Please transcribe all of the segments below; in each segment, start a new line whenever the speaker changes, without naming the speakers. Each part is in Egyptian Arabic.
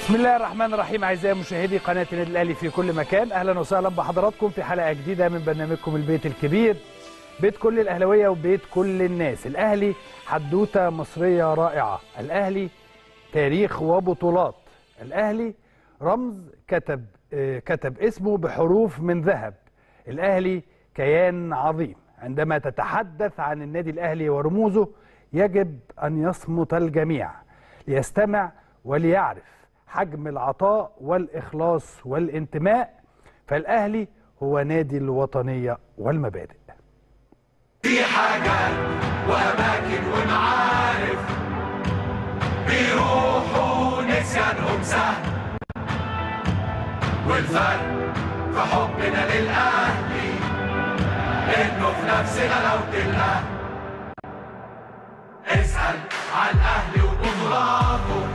بسم الله الرحمن الرحيم اعزائي مشاهدي قناه النادي الاهلي في كل مكان اهلا وسهلا بحضراتكم في حلقه جديده من برنامجكم البيت الكبير بيت كل الاهلاويه وبيت كل الناس الاهلي حدوته مصريه رائعه الاهلي تاريخ وبطولات الاهلي رمز كتب آه، كتب اسمه بحروف من ذهب الاهلي كيان عظيم عندما تتحدث عن النادي الاهلي ورموزه يجب ان يصمت الجميع ليستمع وليعرف حجم العطاء والإخلاص والانتماء فالأهلي هو نادي الوطنية والمبادئ
في حاجات وأماكن ومعارف بيروحوا نسيانهم سهل والفرق في حبنا للأهلي إنه في نفس غلاوة الأهل اسأل عن الأهلي وبطولاته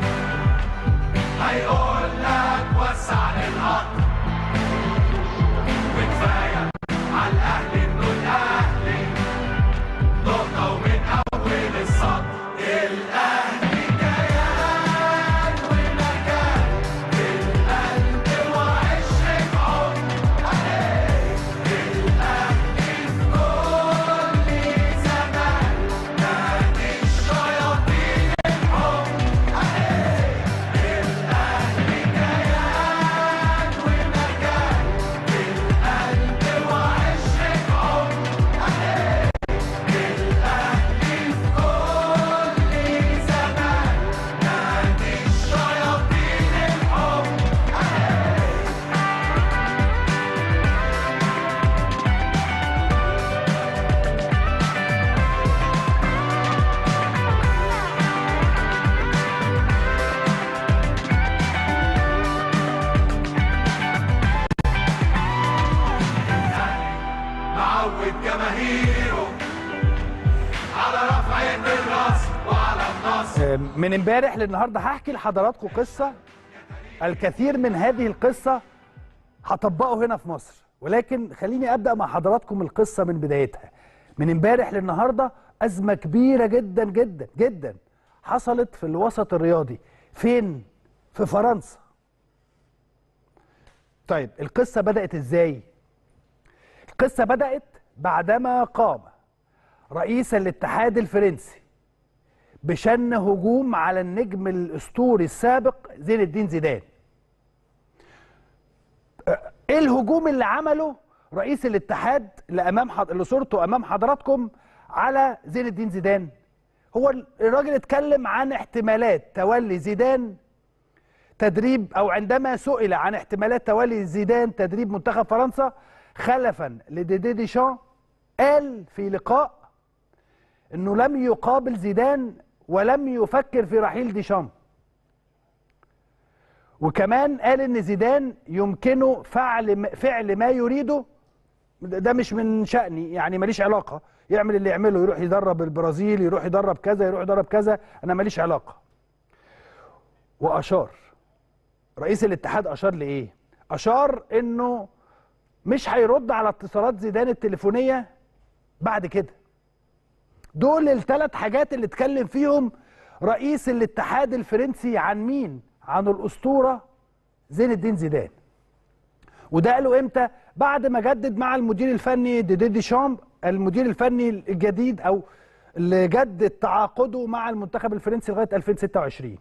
هيقول لك وسع للقطر وكفاية على الأهلي إنه الأهلي نقطة ومن أول السطر الأهلي كيان ومكان في القلب وعشق عمر الأهلي في كل زمان نادي الشياطين الحب الأهلي كيان ومكان في القلب وعشق عمر الأهلي في كل زمان نادي الشياطين الحب معود جماهيره على رفع يد الراس وعلى النصر
من امبارح للنهارده هحكي لحضراتكم قصة الكثير من هذه القصة هطبقه هنا في مصر ولكن خليني أبدأ مع حضراتكم القصة من بدايتها من امبارح للنهارده أزمة كبيرة جدا جدا جدا حصلت في الوسط الرياضي فين؟ في فرنسا طيب القصة بدأت ازاي؟ القصة بدأت بعدما قام رئيس الاتحاد الفرنسي بشن هجوم على النجم الاسطوري السابق زين الدين زيدان. أه، ايه الهجوم اللي عمله رئيس الاتحاد اللي امام حض... اللي صورته امام حضراتكم على زين الدين زيدان؟ هو الراجل اتكلم عن احتمالات تولي زيدان تدريب او عندما سئل عن احتمالات تولي زيدان تدريب منتخب فرنسا خلفا لديدي ديشان قال في لقاء انه لم يقابل زيدان ولم يفكر في رحيل ديشام وكمان قال ان زيدان يمكنه فعل فعل ما يريده ده مش من شأني يعني ماليش علاقة يعمل اللي يعمله يروح يدرب البرازيل يروح يدرب كذا يروح يدرب كذا انا ماليش علاقة واشار رئيس الاتحاد اشار لايه اشار انه مش هيرد على اتصالات زيدان التليفونية بعد كده دول الثلاث حاجات اللي اتكلم فيهم رئيس الاتحاد الفرنسي عن مين عن الاسطوره زين الدين زيدان وده قاله امتى بعد ما جدد مع المدير الفني ديدي ديشامب المدير الفني الجديد او اللي جدد تعاقده مع المنتخب الفرنسي لغايه 2026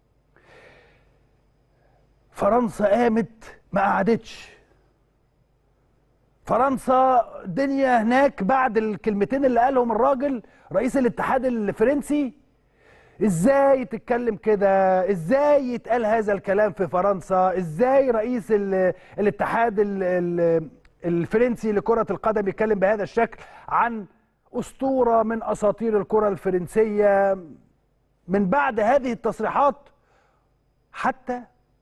فرنسا قامت ما قعدتش فرنسا الدنيا هناك بعد الكلمتين اللي قالهم الراجل رئيس الاتحاد الفرنسي ازاي تتكلم كده ازاي يتقال هذا الكلام في فرنسا ازاي رئيس ال الاتحاد ال ال الفرنسي لكرة القدم يتكلم بهذا الشكل عن أسطورة من أساطير الكرة الفرنسية من بعد هذه التصريحات حتى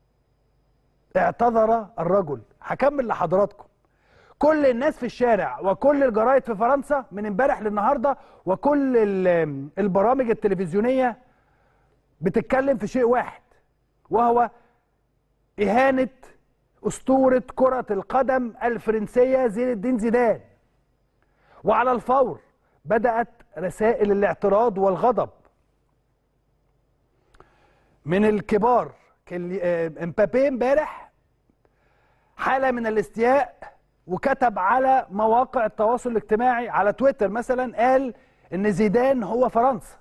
اعتذر الرجل هكمل لحضراتكم كل الناس في الشارع وكل الجرايد في فرنسا من امبارح للنهارده وكل ال- البرامج التلفزيونيه بتتكلم في شيء واحد وهو اهانه اسطوره كره القدم الفرنسيه زين الدين زيدان وعلى الفور بدات رسائل الاعتراض والغضب من الكبار كل- آه، امبابي امبارح حاله من الاستياء وكتب على مواقع التواصل الاجتماعي على تويتر مثلا قال ان زيدان هو فرنسا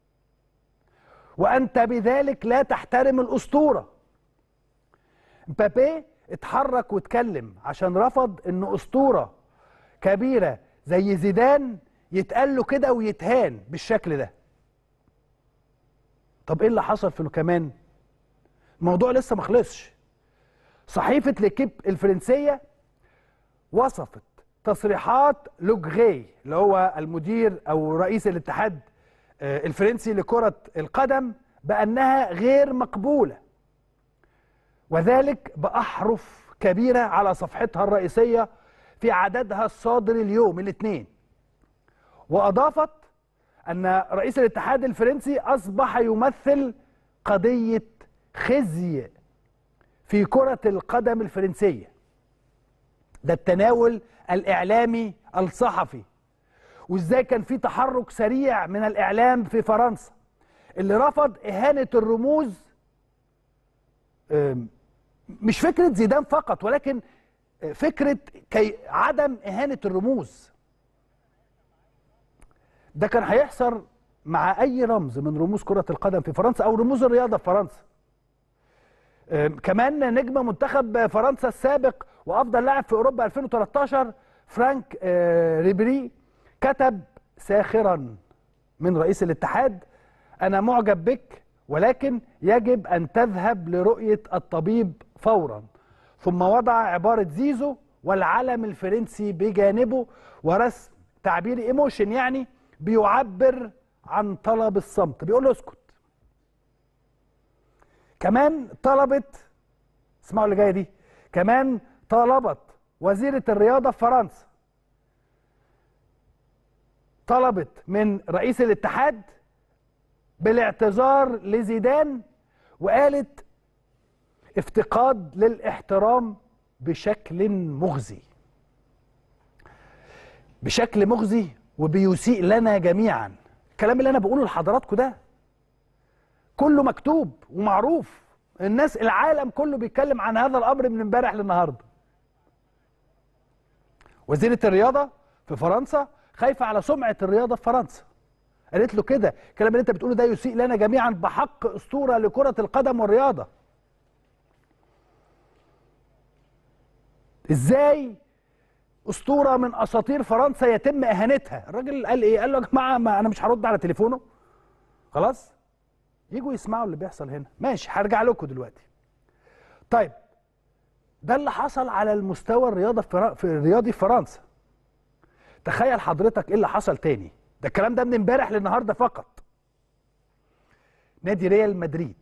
وانت بذلك لا تحترم الاسطوره مبابي اتحرك واتكلم عشان رفض ان اسطوره كبيره زي زيدان يتقال له كده ويتهان بالشكل ده طب ايه اللي حصل في كمان الموضوع لسه ما خلصش صحيفه ليكيب الفرنسيه وصفت تصريحات لوجغي اللي هو المدير او رئيس الاتحاد آه، الفرنسي لكره القدم بانها غير مقبوله وذلك باحرف كبيره على صفحتها الرئيسيه في عددها الصادر اليوم الاثنين واضافت ان رئيس الاتحاد الفرنسي اصبح يمثل قضيه خزي في كره القدم الفرنسيه ده التناول الاعلامي الصحفي وازاي كان في تحرك سريع من الاعلام في فرنسا اللي رفض اهانه الرموز أم، مش فكره زيدان فقط ولكن فكره كي عدم اهانه الرموز ده كان هيحصل مع اي رمز من رموز كره القدم في فرنسا او رموز الرياضه في فرنسا أم، كمان نجم منتخب فرنسا السابق وافضل لاعب في اوروبا 2013 فرانك آه، ريبري كتب ساخرا من رئيس الاتحاد انا معجب بك ولكن يجب ان تذهب لرؤيه الطبيب فورا ثم وضع عباره زيزو والعلم الفرنسي بجانبه ورسم تعبير ايموشن يعني بيعبر عن طلب الصمت بيقول له اسكت كمان طلبت اسمعوا اللي جايه دي كمان طالبت وزيره الرياضه في فرنسا طلبت من رئيس الاتحاد بالاعتذار لزيدان وقالت افتقاد للاحترام بشكل مخزي بشكل مخزي وبيسيء لنا جميعا الكلام اللي انا بقوله لحضراتكم ده كله مكتوب ومعروف الناس العالم كله بيتكلم عن هذا الامر من امبارح للنهارده وزيره الرياضه في فرنسا خايفه على سمعه الرياضه في فرنسا قالت له كده الكلام اللي انت بتقوله ده يسيء لنا جميعا بحق اسطوره لكره القدم والرياضه ازاي اسطوره من اساطير فرنسا يتم اهانتها الراجل قال ايه قال له يا جماعه ما انا مش هرد على تليفونه خلاص يجوا يسمعوا اللي بيحصل هنا ماشي هرجع لكم دلوقتي طيب ده اللي حصل على المستوى الرياضه في, فرا... في الرياضي في فرنسا تخيل حضرتك ايه اللي حصل تاني ده الكلام ده من امبارح للنهارده فقط نادي ريال مدريد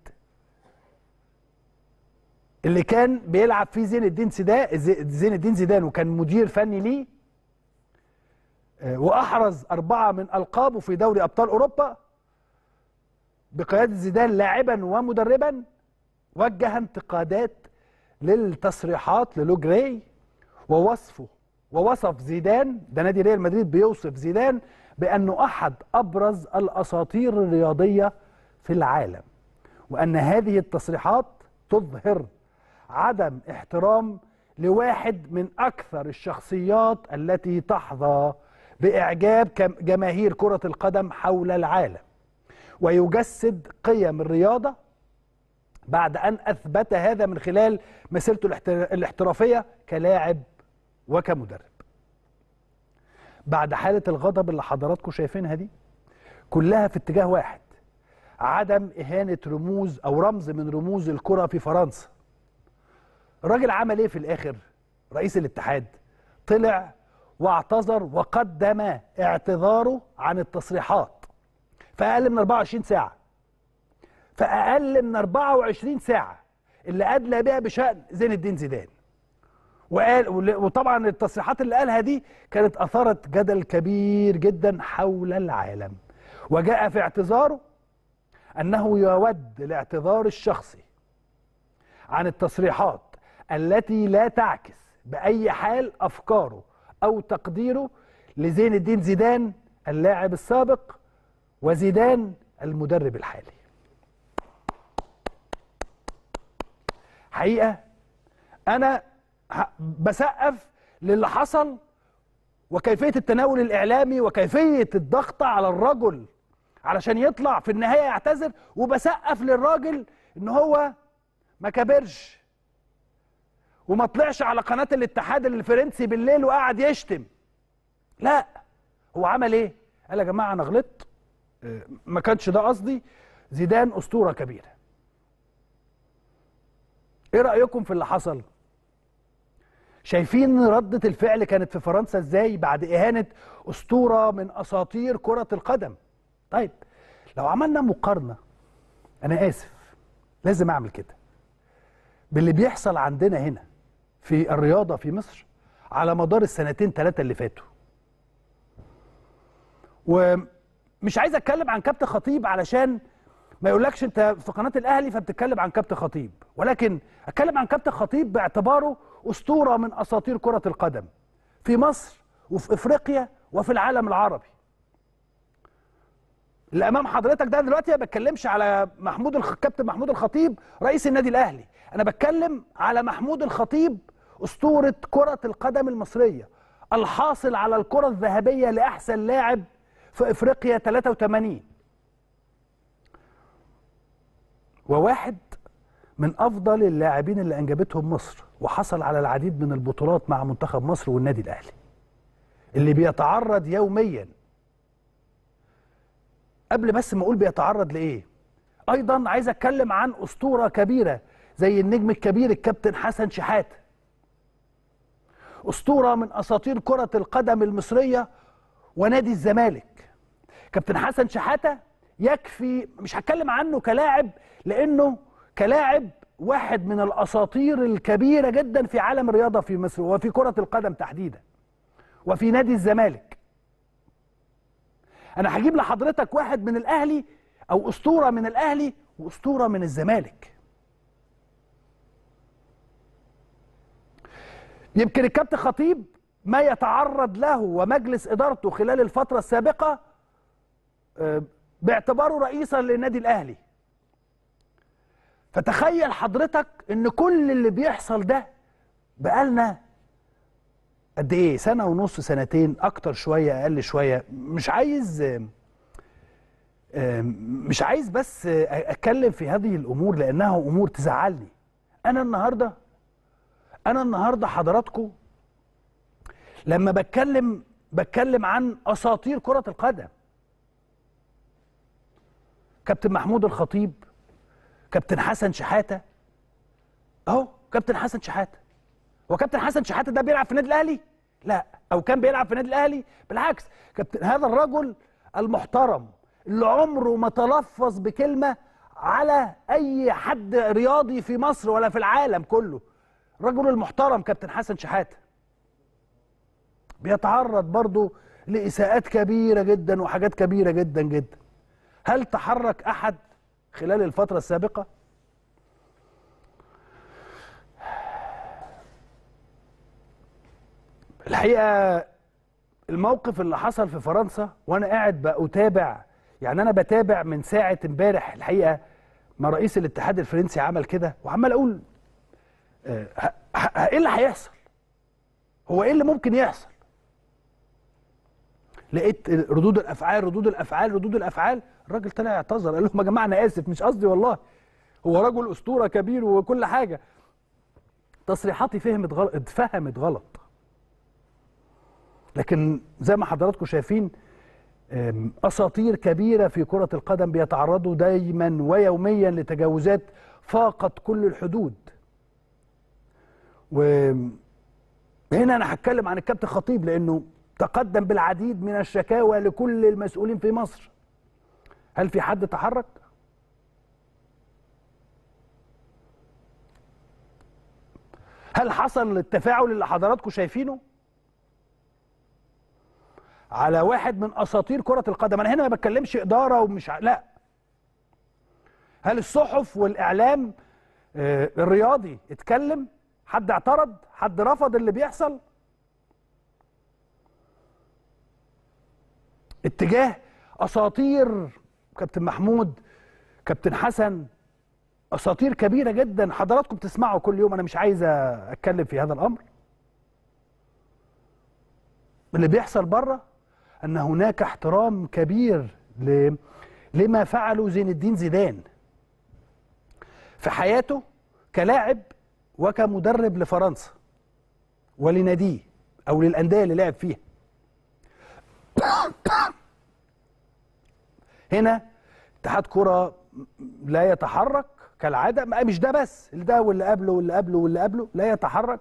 اللي كان بيلعب فيه زين الدين سيدان زين الدين زيدان وكان مدير فني ليه آه، واحرز اربعه من القابه في دوري ابطال اوروبا بقياده زيدان لاعبا ومدربا وجه انتقادات للتصريحات للو جراي ووصفه ووصف زيدان ده نادي ريال مدريد بيوصف زيدان بانه احد ابرز الاساطير الرياضيه في العالم وان هذه التصريحات تظهر عدم احترام لواحد من اكثر الشخصيات التي تحظى باعجاب كم- جماهير كره القدم حول العالم ويجسد قيم الرياضه بعد ان اثبت هذا من خلال مسيرته الاحتر- الاحترافيه كلاعب وكمدرب بعد حاله الغضب اللي حضراتكم شايفينها دي كلها في اتجاه واحد عدم اهانه رموز او رمز من رموز الكره في فرنسا الراجل عمل ايه في الاخر رئيس الاتحاد طلع واعتذر وقدم اعتذاره عن التصريحات في اقل من 24 ساعه في اقل من 24 ساعه اللي ادلى بها بشان زين الدين زيدان وقال ول- وطبعا التصريحات اللي قالها دي كانت اثارت جدل كبير جدا حول العالم وجاء في اعتذاره انه يود الاعتذار الشخصي عن التصريحات التي لا تعكس باي حال افكاره او تقديره لزين الدين زيدان اللاعب السابق وزيدان المدرب الحالي حقيقه انا ه- بسقف للي حصل وكيفيه التناول الاعلامي وكيفيه الضغط على الرجل علشان يطلع في النهايه يعتذر وبسقف للراجل ان هو ما كبرش وما طلعش على قناه الاتحاد الفرنسي بالليل وقعد يشتم لا هو عمل ايه قال يا جماعه انا غلطت آه، ما كانش ده قصدي زيدان اسطوره كبيره ايه رايكم في اللي حصل شايفين ردة الفعل كانت في فرنسا ازاي بعد اهانة اسطورة من اساطير كرة القدم طيب لو عملنا مقارنة انا اسف لازم اعمل كده باللي بيحصل عندنا هنا في الرياضة في مصر على مدار السنتين ثلاثة اللي فاتوا ومش عايز اتكلم عن كابتن خطيب علشان ما يقولكش انت في قناه الاهلي فبتتكلم عن كابتن خطيب ولكن اتكلم عن كابتن خطيب باعتباره اسطوره من اساطير كره القدم في مصر وفي افريقيا وفي العالم العربي اللي امام حضرتك ده دلوقتي ما بتكلمش على محمود الخ... كابتن محمود الخطيب رئيس النادي الاهلي انا بتكلم على محمود الخطيب اسطوره كره القدم المصريه الحاصل على الكره الذهبيه لاحسن لاعب في افريقيا 83 وواحد من افضل اللاعبين اللي انجبتهم مصر وحصل على العديد من البطولات مع منتخب مصر والنادي الاهلي اللي بيتعرض يوميا قبل بس ما اقول بيتعرض لايه ايضا عايز اتكلم عن اسطوره كبيره زي النجم الكبير الكابتن حسن شحاته اسطوره من اساطير كره القدم المصريه ونادي الزمالك كابتن حسن شحاته يكفي مش هتكلم عنه كلاعب لانه كلاعب واحد من الاساطير الكبيره جدا في عالم الرياضه في مصر وفي كره القدم تحديدا وفي نادي الزمالك انا هجيب لحضرتك واحد من الاهلي او اسطوره من الاهلي واسطوره من الزمالك يمكن الكابتن خطيب ما يتعرض له ومجلس ادارته خلال الفتره السابقه آه، باعتباره رئيسا للنادي الاهلي فتخيل حضرتك ان كل اللي بيحصل ده بقالنا قد ايه سنه ونص سنتين اكتر شويه اقل شويه مش عايز آم، آم، مش عايز بس آه، اتكلم في هذه الامور لانها امور تزعلني انا النهارده انا النهارده حضراتكم لما بتكلم بتكلم عن اساطير كره القدم كابتن محمود الخطيب كابتن حسن شحاته اهو كابتن حسن شحاته هو كابتن حسن شحاته ده بيلعب في النادي الاهلي لا او كان بيلعب في النادي الاهلي بالعكس كابتن هذا الرجل المحترم اللي عمره ما تلفظ بكلمه على اي حد رياضي في مصر ولا في العالم كله الرجل المحترم كابتن حسن شحاته بيتعرض برضه لاساءات كبيره جدا وحاجات كبيره جدا جدا هل تحرك احد خلال الفتره السابقه الحقيقه الموقف اللي حصل في فرنسا وانا قاعد بتابع يعني انا بتابع من ساعه امبارح الحقيقه ما رئيس الاتحاد الفرنسي عمل كده وعمال اقول آه، ه- ه- ايه اللي هيحصل هو ايه اللي ممكن يحصل لقيت ردود الافعال ردود الافعال ردود الافعال الراجل طلع اعتذر قال لهم يا جماعه انا اسف مش قصدي والله هو رجل اسطوره كبير وكل حاجه تصريحاتي فهمت غلط اتفهمت غلط لكن زي ما حضراتكم شايفين أم، اساطير كبيره في كره القدم بيتعرضوا دايما ويوميا لتجاوزات فاقت كل الحدود وهنا انا هتكلم عن الكابتن خطيب لانه تقدم بالعديد من الشكاوى لكل المسؤولين في مصر هل في حد تحرك هل حصل التفاعل اللي حضراتكم شايفينه على واحد من اساطير كره القدم انا هنا ما بتكلمش اداره ومش ع... لا هل الصحف والاعلام آه، الرياضي اتكلم حد اعترض حد رفض اللي بيحصل اتجاه اساطير كابتن محمود كابتن حسن اساطير كبيره جدا حضراتكم تسمعوا كل يوم انا مش عايز اتكلم في هذا الامر اللي بيحصل بره ان هناك احترام كبير ل... لما فعله زين الدين زيدان في حياته كلاعب وكمدرب لفرنسا ولناديه او للانديه اللي لعب فيها هنا اتحاد كره لا يتحرك كالعاده ما- مش ده بس ده واللي قبله واللي قبله واللي قبله لا يتحرك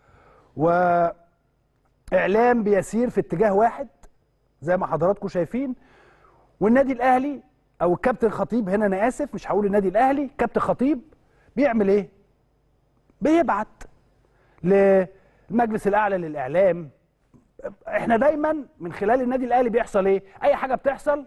واعلام بيسير في اتجاه واحد زي ما حضراتكم شايفين والنادي الاهلي او الكابتن خطيب هنا انا اسف مش هقول النادي الاهلي كابتن خطيب بيعمل ايه بيبعت للمجلس الاعلى للاعلام احنا دايما من خلال النادي الاهلي بيحصل ايه اي حاجه بتحصل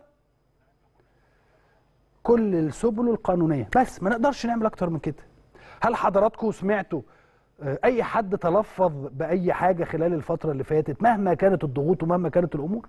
كل السبل القانونيه بس ما نقدرش نعمل اكتر من كده هل حضراتكم سمعتوا آه، اي حد تلفظ باي حاجه خلال الفتره اللي فاتت مهما كانت الضغوط ومهما كانت الامور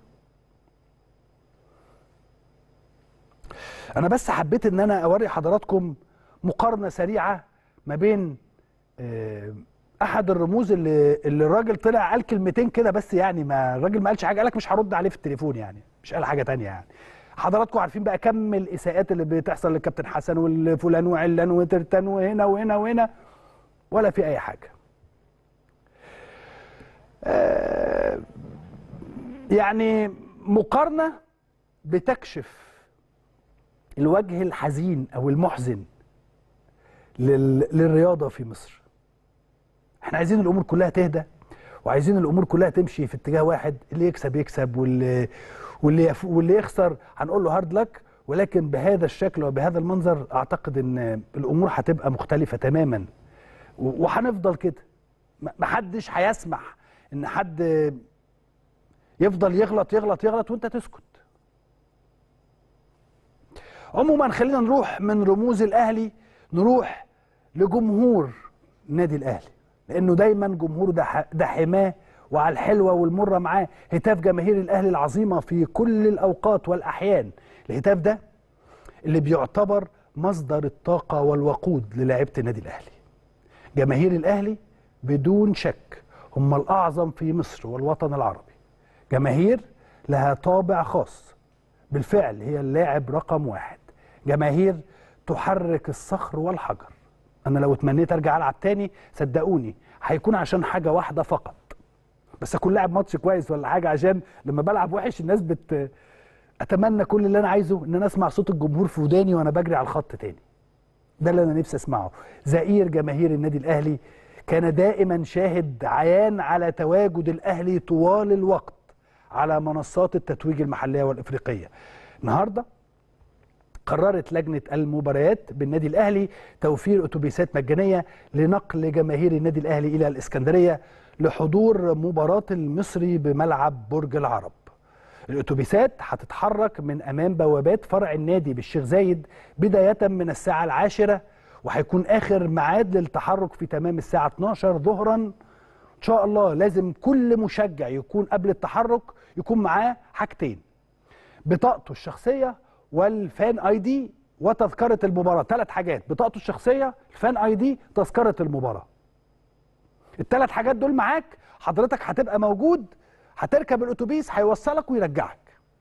انا بس حبيت ان انا اوري حضراتكم مقارنه سريعه ما بين آه، احد الرموز اللي اللي الراجل طلع قال كلمتين كده بس يعني ما الراجل ما قالش حاجه قال لك مش هرد عليه في التليفون يعني مش قال حاجه تانية يعني حضراتكم عارفين بقى كم الاساءات اللي بتحصل للكابتن حسن والفلان وعلان وترتان وهنا وهنا وهنا ولا في اي حاجه آه، يعني مقارنه بتكشف الوجه الحزين او المحزن لل... للرياضه في مصر احنا عايزين الامور كلها تهدى وعايزين الامور كلها تمشي في اتجاه واحد اللي يكسب يكسب واللي واللي يف... واللي يخسر هنقول له هارد لك ولكن بهذا الشكل وبهذا المنظر اعتقد ان الامور هتبقى مختلفه تماما و- وهنفضل كده م- محدش هيسمح ان حد يفضل يغلط يغلط يغلط وانت تسكت عموما خلينا نروح من رموز الاهلي نروح لجمهور النادي الاهلي لانه دايما جمهوره ده ح- ده حماه وعلى الحلوه والمره معاه هتاف جماهير الاهلي العظيمه في كل الاوقات والاحيان الهتاف ده اللي بيعتبر مصدر الطاقه والوقود للاعيبه النادي الاهلي جماهير الاهلي بدون شك هم الاعظم في مصر والوطن العربي جماهير لها طابع خاص بالفعل هي اللاعب رقم واحد جماهير تحرك الصخر والحجر انا لو اتمنيت ارجع العب تاني صدقوني هيكون عشان حاجه واحده فقط بس اكون لاعب ماتش كويس ولا حاجه عشان لما بلعب وحش الناس بت اتمنى كل اللي انا عايزه ان انا اسمع صوت الجمهور في وداني وانا بجري على الخط تاني ده اللي انا نفسي اسمعه زئير جماهير النادي الاهلي كان دائما شاهد عيان على تواجد الاهلي طوال الوقت على منصات التتويج المحليه والافريقيه النهارده قررت لجنه المباريات بالنادي الاهلي توفير اتوبيسات مجانيه لنقل جماهير النادي الاهلي الى الاسكندريه لحضور مباراه المصري بملعب برج العرب الاتوبيسات هتتحرك من امام بوابات فرع النادي بالشيخ زايد بدايه من الساعه العاشره وهيكون اخر ميعاد للتحرك في تمام الساعه 12 ظهرا ان شاء الله لازم كل مشجع يكون قبل التحرك يكون معاه حاجتين بطاقته الشخصيه والفان اي دي وتذكره المباراه ثلاث حاجات بطاقته الشخصيه الفان اي دي تذكره المباراه الثلاث حاجات دول معاك حضرتك هتبقى موجود هتركب الاتوبيس هيوصلك ويرجعك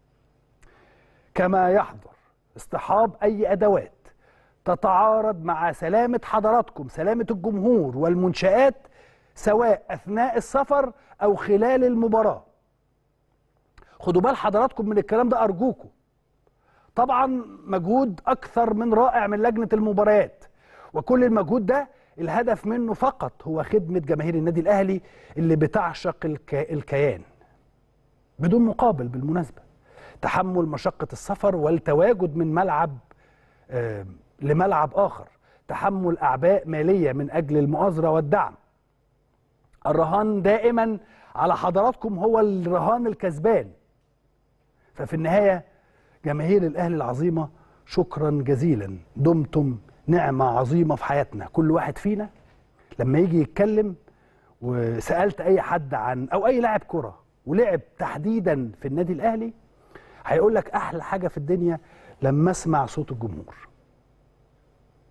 كما يحضر اصطحاب اي ادوات تتعارض مع سلامه حضراتكم سلامه الجمهور والمنشات سواء اثناء السفر او خلال المباراه خدوا بال حضراتكم من الكلام ده ارجوكم طبعا مجهود اكثر من رائع من لجنه المباريات وكل المجهود ده الهدف منه فقط هو خدمه جماهير النادي الاهلي اللي بتعشق الك... الكيان بدون مقابل بالمناسبه تحمل مشقه السفر والتواجد من ملعب آه لملعب اخر تحمل اعباء ماليه من اجل المؤازره والدعم الرهان دائما على حضراتكم هو الرهان الكسبان ففي النهايه جماهير الاهلي العظيمه شكرا جزيلا دمتم نعمه عظيمه في حياتنا كل واحد فينا لما يجي يتكلم وسالت اي حد عن او اي لاعب كره ولعب تحديدا في النادي الاهلي هيقول لك احلى حاجه في الدنيا لما اسمع صوت الجمهور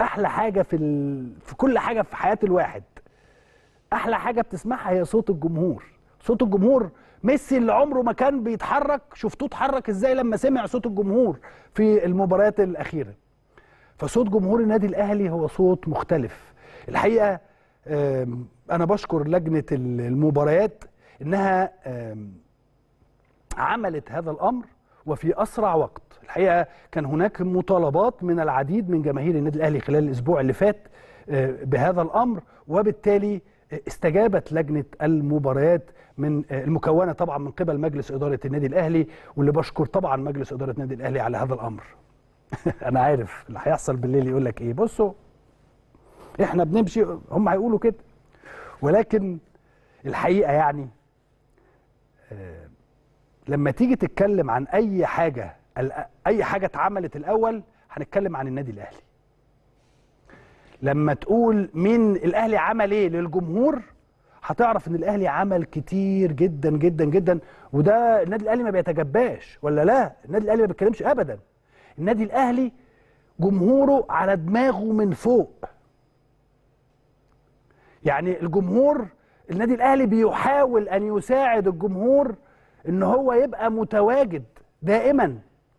احلى حاجه في ال... في كل حاجه في حياه الواحد احلى حاجه بتسمعها هي صوت الجمهور صوت الجمهور ميسي اللي عمره ما كان بيتحرك شفتوه اتحرك ازاي لما سمع صوت الجمهور في المباريات الاخيره فصوت جمهور النادي الاهلي هو صوت مختلف الحقيقه آم، انا بشكر لجنه المباريات انها آم، عملت هذا الامر وفي اسرع وقت الحقيقه كان هناك مطالبات من العديد من جماهير النادي الاهلي خلال الاسبوع اللي فات آه، بهذا الامر وبالتالي آه، استجابت لجنه المباريات من آه، المكونه طبعا من قبل مجلس اداره النادي الاهلي واللي بشكر طبعا مجلس اداره النادي الاهلي على هذا الامر انا عارف اللي هيحصل بالليل يقول لك ايه بصوا احنا بنمشي هم هيقولوا كده ولكن الحقيقه يعني آه، لما تيجي تتكلم عن اي حاجه ال- اي حاجه اتعملت الاول هنتكلم عن النادي الاهلي لما تقول مين الاهلي عمل ايه للجمهور هتعرف ان الاهلي عمل كتير جدا جدا جدا وده النادي الاهلي ما بيتجباش ولا لا النادي الاهلي ما بيتكلمش ابدا النادي الاهلي جمهوره على دماغه من فوق يعني الجمهور النادي الاهلي بيحاول ان يساعد الجمهور ان هو يبقى متواجد دائما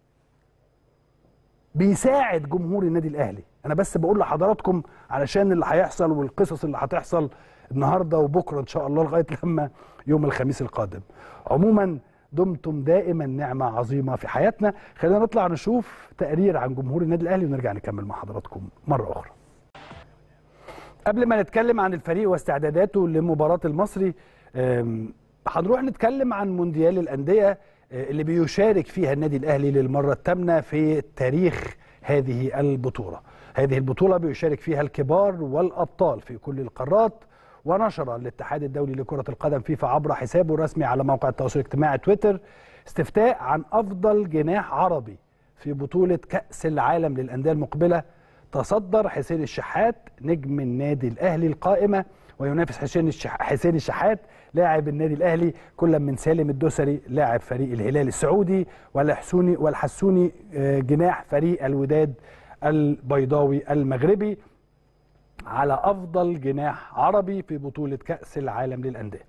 بيساعد جمهور النادي الاهلي انا بس بقول لحضراتكم علشان اللي هيحصل والقصص اللي هتحصل النهارده وبكره ان شاء الله لغايه لما يوم الخميس القادم عموما دمتم دائما نعمه عظيمه في حياتنا خلينا نطلع نشوف تقرير عن جمهور النادي الاهلي ونرجع نكمل مع حضراتكم مره اخرى قبل ما نتكلم عن الفريق واستعداداته لمباراة المصري أم، هنروح نتكلم عن مونديال الأندية أه، اللي بيشارك فيها النادي الأهلي للمرة الثامنة في تاريخ هذه البطولة هذه البطولة بيشارك فيها الكبار والأبطال في كل القارات ونشر الاتحاد الدولي لكرة القدم فيفا عبر حسابه الرسمي على موقع التواصل الاجتماعي تويتر استفتاء عن أفضل جناح عربي في بطولة كأس العالم للأندية المقبلة تصدر حسين الشحات نجم النادي الاهلي القائمه وينافس حسين الشح... حسين الشحات لاعب النادي الاهلي كل من سالم الدوسري لاعب فريق الهلال السعودي والحسوني والحسوني آه، جناح فريق الوداد البيضاوي المغربي على افضل جناح عربي في بطوله كاس العالم للانديه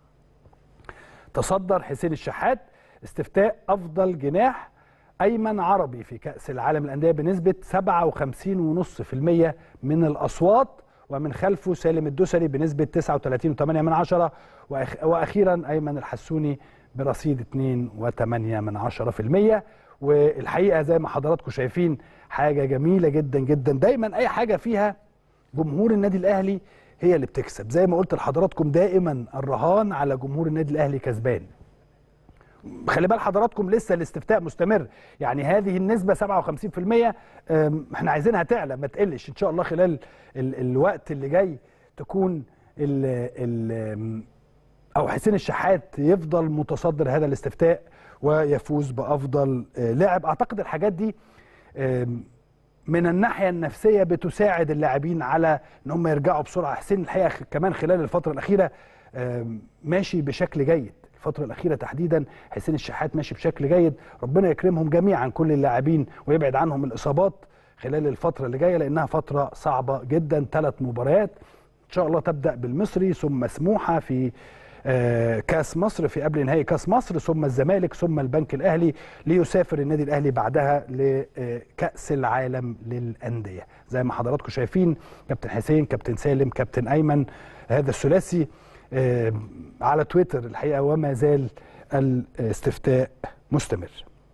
تصدر حسين الشحات استفتاء افضل جناح ايمن عربي في كاس العالم للانديه بنسبه 57.5% من الاصوات ومن خلفه سالم الدوسري بنسبه 39.8 من عشرة وأخ- واخيرا ايمن الحسوني برصيد 2.8 من عشرة في المية والحقيقه زي ما حضراتكم شايفين حاجه جميله جدا جدا دايما اي حاجه فيها جمهور النادي الاهلي هي اللي بتكسب زي ما قلت لحضراتكم دائما الرهان على جمهور النادي الاهلي كسبان خلي بال حضراتكم لسه الاستفتاء مستمر يعني هذه النسبة 57% أم، احنا عايزينها تعلى ما تقلش ان شاء الله خلال ال الوقت اللي جاي تكون ال ال أم، او حسين الشحات يفضل متصدر هذا الاستفتاء ويفوز بافضل آه، لاعب اعتقد الحاجات دي آم، من الناحيه النفسيه بتساعد اللاعبين على ان هم يرجعوا بسرعه حسين الحقيقه خ- كمان خلال الفتره الاخيره آم، ماشي بشكل جيد الفتره الاخيره تحديدا حسين الشحات ماشي بشكل جيد ربنا يكرمهم جميعا كل اللاعبين ويبعد عنهم الاصابات خلال الفتره اللي جايه لانها فتره صعبه جدا ثلاث مباريات ان شاء الله تبدا بالمصري ثم سموحه في آه، كاس مصر في قبل نهائي كاس مصر ثم الزمالك ثم البنك الاهلي ليسافر النادي الاهلي بعدها لكاس العالم للانديه زي ما حضراتكم شايفين كابتن حسين كابتن سالم كابتن ايمن هذا الثلاثي آه، على تويتر الحقيقه وما زال الاستفتاء مستمر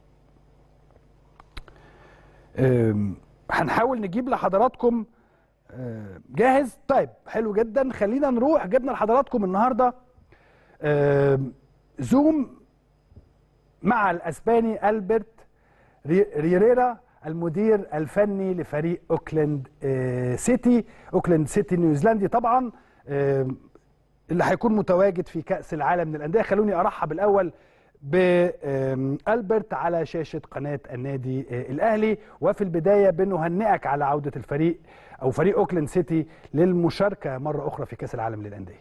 آم، هنحاول نجيب لحضراتكم آه، جاهز طيب حلو جدا خلينا نروح جبنا لحضراتكم النهارده آم، زوم مع الاسباني البرت ري- ريريرا المدير الفني لفريق اوكلاند آه، سيتي اوكلاند سيتي نيوزيلندي طبعا آم، اللي هيكون متواجد في كأس العالم للأندية خلوني أرحب الأول بألبرت على شاشة قناة النادي آه، الأهلي وفي البداية بنهنئك على عودة الفريق أو فريق أوكلاند سيتي للمشاركة مرة أخرى في كأس العالم للأندية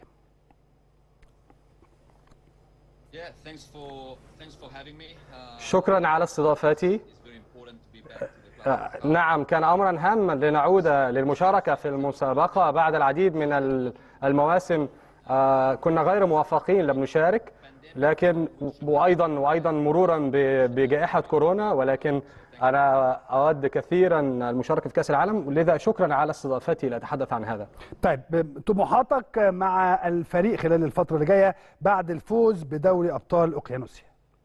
Yeah, thanks for thanks for having me. Uh,
شكرا على استضافتي
It's very important to be back to the آه، نعم كان امرا هاما لنعود للمشاركه في المسابقه بعد العديد من ال- المواسم آه، كنا غير موفقين لم نشارك لكن وايضا وايضا مرورا ب- بجائحه كورونا ولكن انا اود كثيرا المشاركه في كاس العالم لذا شكرا على استضافتي لاتحدث عن هذا
طيب طموحاتك مع الفريق خلال الفترة اللي جاية بعد الفوز بدوري أبطال أوقيانوسيا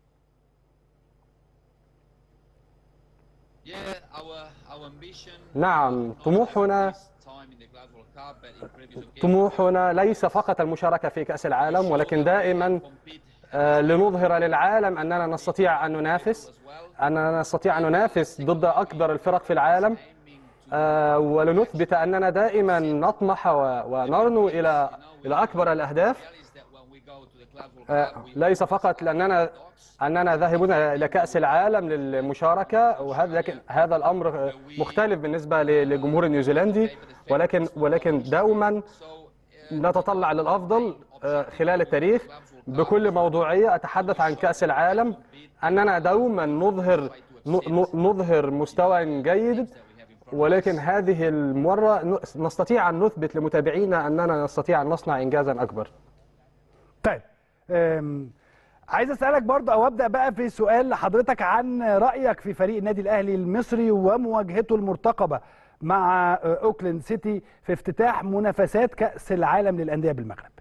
Yeah, our our ambition.
نعم طموحنا
this time in the Glasgow Cup, but in previous occasions,
طموحنا ليس فقط المشاركه في كاس العالم ولكن دائما
compete
آه، لنظهر للعالم اننا نستطيع ان ننافس اننا نستطيع ان ننافس ضد اكبر الفرق في العالم آه، ولنثبت اننا دائما نطمح و- ونرنو الى الى اكبر الاهداف
is that when we go to the Glasgow
آه،
Cup, we
ليس فقط لاننا اننا ذاهبون الى كاس العالم للمشاركه وهذا لكن هذا الامر آه، مختلف بالنسبه ل- للجمهور النيوزيلندي ولكن ولكن دوما نتطلع للافضل آه، خلال التاريخ بكل موضوعيه اتحدث عن كاس العالم اننا دوما نظهر ن- ن- نظهر مستوى جيد ولكن هذه المره ن- نستطيع ان نثبت لمتابعينا اننا نستطيع ان نصنع انجازا اكبر
طيب أم، عايز اسالك برضه او ابدا بقى في سؤال لحضرتك عن رايك في فريق النادي الاهلي المصري ومواجهته المرتقبه مع آه، اوكلاند سيتي في افتتاح منافسات كاس العالم للانديه بالمغرب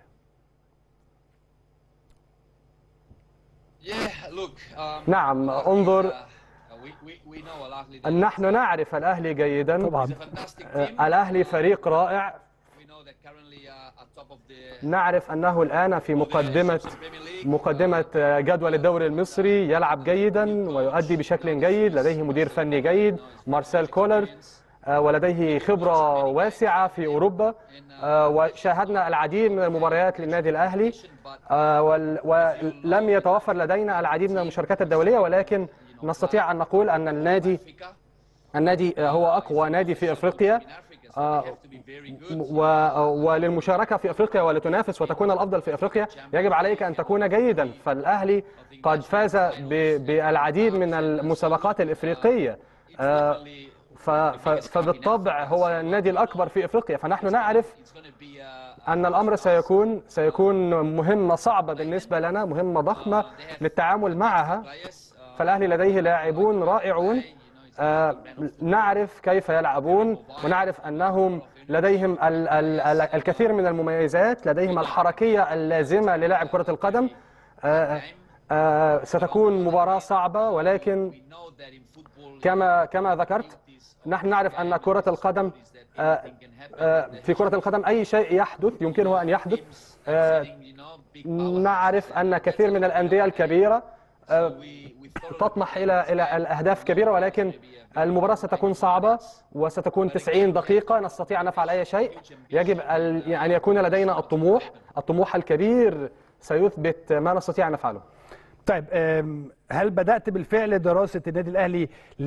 yeah, look. Um,
نعم انظر
uh, we, we, we know Al Ahly.
أن نحن نعرف الاهلي جيدا
طبعا
It's a fantastic
آه،
team.
الاهلي فريق رائع
We know that currently uh, at top of the
نعرف انه الان في مقدمه
Premier League.
مقدمه آه، جدول الدوري المصري يلعب جيدا ويؤدي بشكل جيد لديه مدير فني جيد مارسيل كولر آه، ولديه خبره واسعه في اوروبا آه، وشاهدنا العديد من المباريات للنادي الاهلي آه، وال- ولم يتوفر لدينا العديد من المشاركات الدوليه ولكن نستطيع ان نقول ان النادي
Africa.
النادي آه، هو اقوى نادي في افريقيا
In Africa, so
آه،
they have to be very good.
و... وللمشاركة في أفريقيا ولتنافس وتكون الأفضل في أفريقيا يجب عليك أن تكون جيدا فالأهلي قد فاز ب... بالعديد من المسابقات الإفريقية آه، ف... ف... فبالطبع هو النادي الأكبر في أفريقيا فنحن نعرف
It's going to be uh,
أن الأمر سيكون سيكون مهمة صعبة بالنسبة لنا مهمة ضخمة للتعامل معها
players. Uh,
فالأهلي لديه لاعبون رائعون آه، نعرف كيف يلعبون ونعرف أنهم لديهم ال ال ال الكثير من المميزات لديهم الحركية اللازمة للاعب كرة القدم آه، آه، ستكون مباراة صعبة ولكن
we know that in football,
كما كما ذكرت نحن نعرف أن كرة القدم آه، آه، في كرة القدم أي شيء يحدث يمكنه أن يحدث آه،
you know, big
نعرف أن كثير من الأندية الكبيرة آه،
we, we thoroughly
تطمح الى الى الاهداف كبيره ولكن المباراه ستكون صعبه وستكون 90 دقيقه نستطيع ان نفعل اي شيء يجب ال- ان يكون لدينا الطموح الطموح الكبير سيثبت ما نستطيع ان نفعله
طيب أم، هل بدأت بالفعل دراسة النادي الأهلي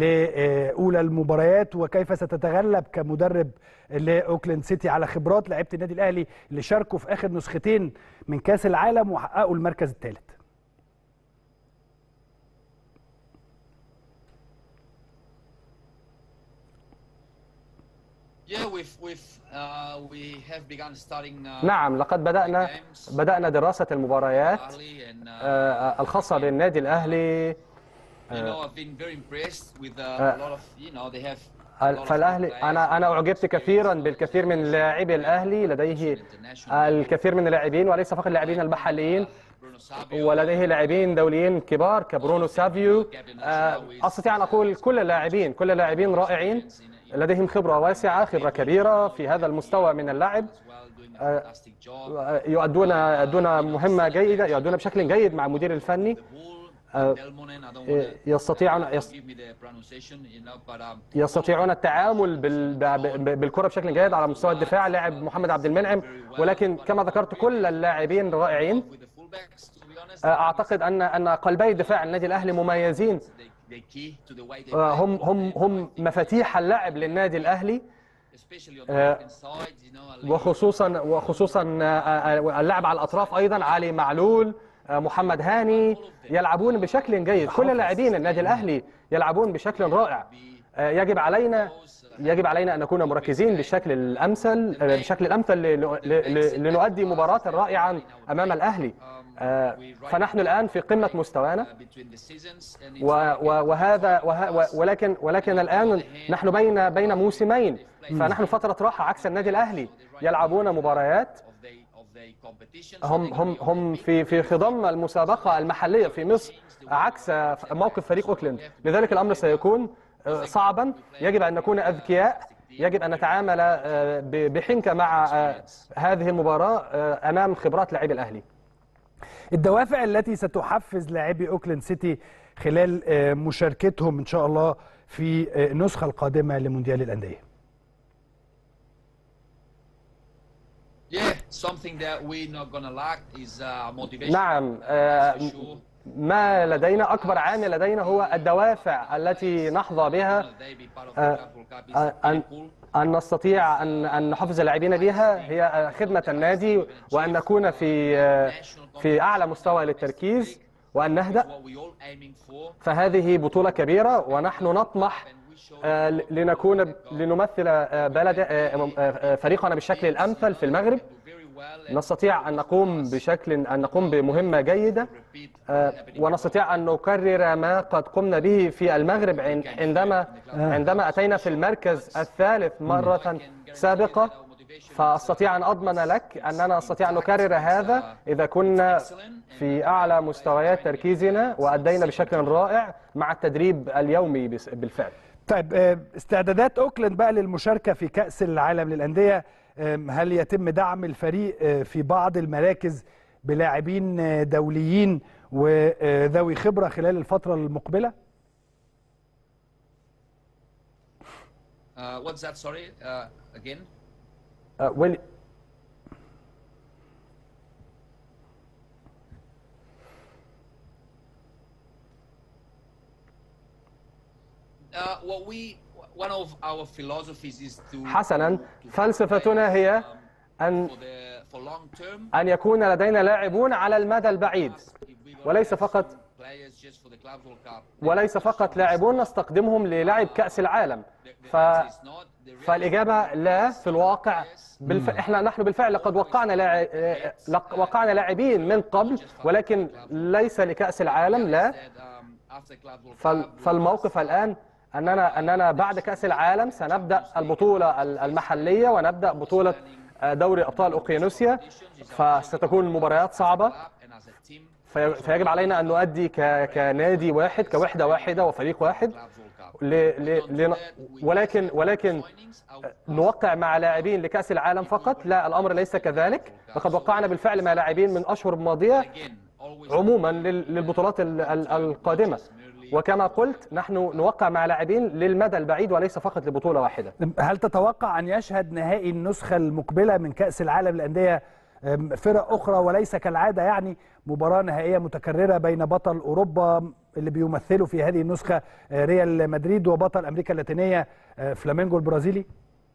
لأولى المباريات وكيف ستتغلب كمدرب لأوكلاند سيتي على خبرات لعيبة النادي الأهلي اللي شاركوا في آخر نسختين من كأس العالم وحققوا المركز الثالث
Yeah, we've, we've, uh, we have begun studying uh,
نعم لقد بدانا بدانا دراسه المباريات
Ahly and uh,
آه، الخاصه بالنادي الاهلي
you know I've been very impressed with uh, a lot of you know they have a lot of
فالاهلي
players
انا انا اعجبت كثيرا بالكثير من لاعبي الاهلي لديه الكثير من اللاعبين وليس فقط اللاعبين المحليين
Bruno Sabio
ولديه لاعبين دوليين كبار كبرونو سافيو آه، استطيع ان اقول كل اللاعبين كل اللاعبين رائعين لديهم خبره واسعه خبره كبيره في هذا المستوى من اللعب
as well doing a fantastic job.
آه، يؤدون يؤدون مهمه جيده يؤدون بشكل جيد مع المدير الفني
Bull, Delmonen, I don't want
يستطيعون
to
يس-
give me the pronunciation, you know, but um,
يستطيعون التعامل بال- ب- ب- بالكره بشكل جيد على مستوى الدفاع لاعب محمد عبد المنعم ولكن كما ذكرت كل اللاعبين رائعين
with the fullbacks, to be honest,
آه، اعتقد ان ان قلبي دفاع النادي الاهلي مميزين
they, they key to the way they
آه،
play,
هم هم هم مفاتيح اللعب للنادي الاهلي
especially on the
آه،
right hand side, you know, Ali,
وخصوصا وخصوصا آه، آه، اللعب على الاطراف ايضا علي معلول آه، محمد هاني يلعبون بشكل جيد كل اللاعبين النادي الاهلي يلعبون بشكل رائع آه، يجب علينا يجب علينا ان نكون مركزين بالشكل الامثل آه، بالشكل الامثل ل- ل- ل- لنؤدي مباراه رائعه امام الاهلي آه، فنحن الان في قمه مستوانا و- و- وهذا وه- و- ولكن ولكن الان نحن بين بين موسمين فنحن فتره راحه عكس النادي الاهلي يلعبون مباريات هم هم هم في في خضم المسابقه المحليه في مصر عكس موقف فريق اوكلاند لذلك الامر سيكون آه، صعبا يجب ان نكون اذكياء يجب ان نتعامل آه، ب- بحنكه مع آه، هذه المباراه آه، امام خبرات لاعبي الاهلي
الدوافع التي ستحفز لاعبي اوكلاند سيتي خلال آه، مشاركتهم ان شاء الله في آه، النسخه القادمه لمونديال الانديه
Yeah, something that we're not gonna lack is uh, motivation.
نعم آه،
For sure.
ما لدينا اكبر عامل لدينا هو الدوافع التي نحظى بها
They be part of the
آه،
Cup World Cup is
آه،
very
أن
cool.
أن نستطيع أن أن نحفز اللاعبين بها هي خدمة النادي وأن نكون في في أعلى مستوى للتركيز وأن نهدأ
What we all aiming for.
فهذه بطولة كبيرة ونحن نطمح آه، لنكون لنمثل آه، بلد آه، آه، آه، فريقنا بالشكل الأمثل في المغرب
Do very well and
نستطيع أن نقوم بشكل أن نقوم بمهمة جيدة
repeat
آه،
what's happening.
ونستطيع أن نكرر ما قد قمنا به في المغرب عن- عندما عندما أتينا في المركز الثالث مرة سابقة فأستطيع أن أضمن لك أننا نستطيع أن نكرر هذا إذا كنا في أعلى مستويات تركيزنا وأدينا بشكل رائع مع التدريب اليومي بس- بالفعل
طيب آه، استعدادات اوكلاند بقى للمشاركه في كاس العالم للانديه آم، هل يتم دعم الفريق آه، في بعض المراكز بلاعبين آه، دوليين وذوي خبره خلال الفتره المقبله
Uh, what's that? Sorry. Uh, again.
آه، ويل-
Uh, what we one of our philosophies is to
حسنا
to- to
فلسفتنا
players,
هي
um,
أن
for the for long term.
أن يكون لدينا لاعبون على المدى البعيد
If we gonna
وليس
have
فقط
some players just for the Clubs World Cup,
وليس فقط لاعبون نستخدمهم للعب كأس العالم
the- the
ف...
answer is not. The reality
فالإجابة لا في الواقع بالف... احنا نحن بالفعل لقد وقعنا لاع... آه، لق... وقعنا لاعبين من قبل ولكن ليس لكأس العالم لا
that, um, after Clubs World
فال...
Cup,
فالموقف الآن أننا أننا بعد كأس العالم سنبدأ البطولة ال- المحلية ونبدأ بطولة آه، دوري أبطال أوقيانوسيا فستكون مباريات صعبة
and as a team,
في... فيجب علينا أن نؤدي ك... كنادي واحد كوحدة واحدة وفريق واحد
Clubs World Cup.
ل... ل... ل... ولكن ولكن
Signings, our
نوقع مع لاعبين لكأس العالم فقط لا الأمر ليس كذلك لقد وقعنا بالفعل مع لاعبين من أشهر ماضية
again always
عموما لل- للبطولات ال- ال- القادمة وكما قلت نحن نوقع مع لاعبين للمدى البعيد وليس فقط لبطولة واحدة
هل تتوقع ان يشهد نهائي النسخه المقبله من كاس العالم للانديه آم، فرق اخرى وليس كالعاده يعني مباراه نهائيه متكرره بين بطل اوروبا اللي بيمثلوا في هذه النسخه آه، ريال مدريد وبطل امريكا اللاتينيه آه، فلامينجو البرازيلي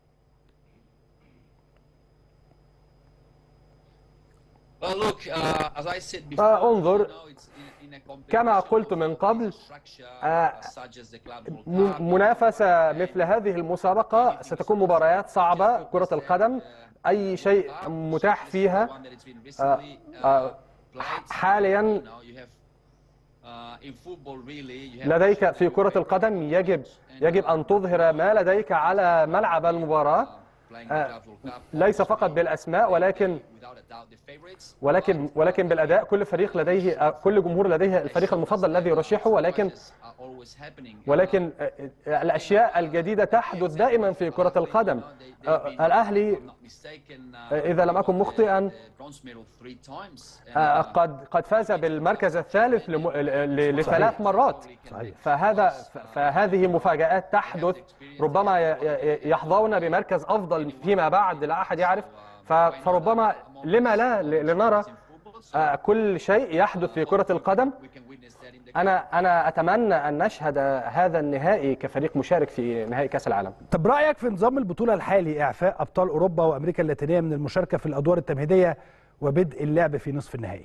Well, look, uh, as I said before,
آه، انظر.
you know, it's in, in a competition
كما قلت من قبل
structure
آه،
such as the Clubs World
م-
Cup.
منافسة مثل هذه المسابقة ستكون مباريات صعبة كرة القدم أي شيء متاح فيها
One that it's been recently,
آه،
uh,
آه،
played.
حاليا
You know, you have, uh, in football really, you have
لديك في كرة القدم يجب يجب أن تظهر ما لديك على ملعب المباراة
playing the
آه،
Clubs World Cup.
ليس فقط بالأسماء ولكن
Without a doubt, the favorites.
ولكن ولكن بالاداء كل فريق لديه كل جمهور لديه الفريق المفضل الذي يرشحه ولكن
Are always happening.
ولكن الاشياء الجديده تحدث دائما في كره القدم الاهلي
I'm not mistaken, uh,
اذا لم اكن مخطئا
the bronze medal three times. And,
آه،
uh,
قد قد فاز بالمركز الثالث لم- ل- لثلاث مرات فهذا فهذه مفاجآت تحدث ربما ي- ي- يحظون بمركز افضل فيما بعد لا احد يعرف ف- فربما لما لا ل- لنرى آه، كل شيء يحدث في كرة القدم
we can witness that in the
انا انا اتمنى ان نشهد هذا النهائي كفريق مشارك في نهائي كاس العالم
طب رايك في نظام البطوله الحالي اعفاء ابطال اوروبا وامريكا اللاتينيه من المشاركه في الادوار التمهيديه وبدء اللعب في نصف النهائي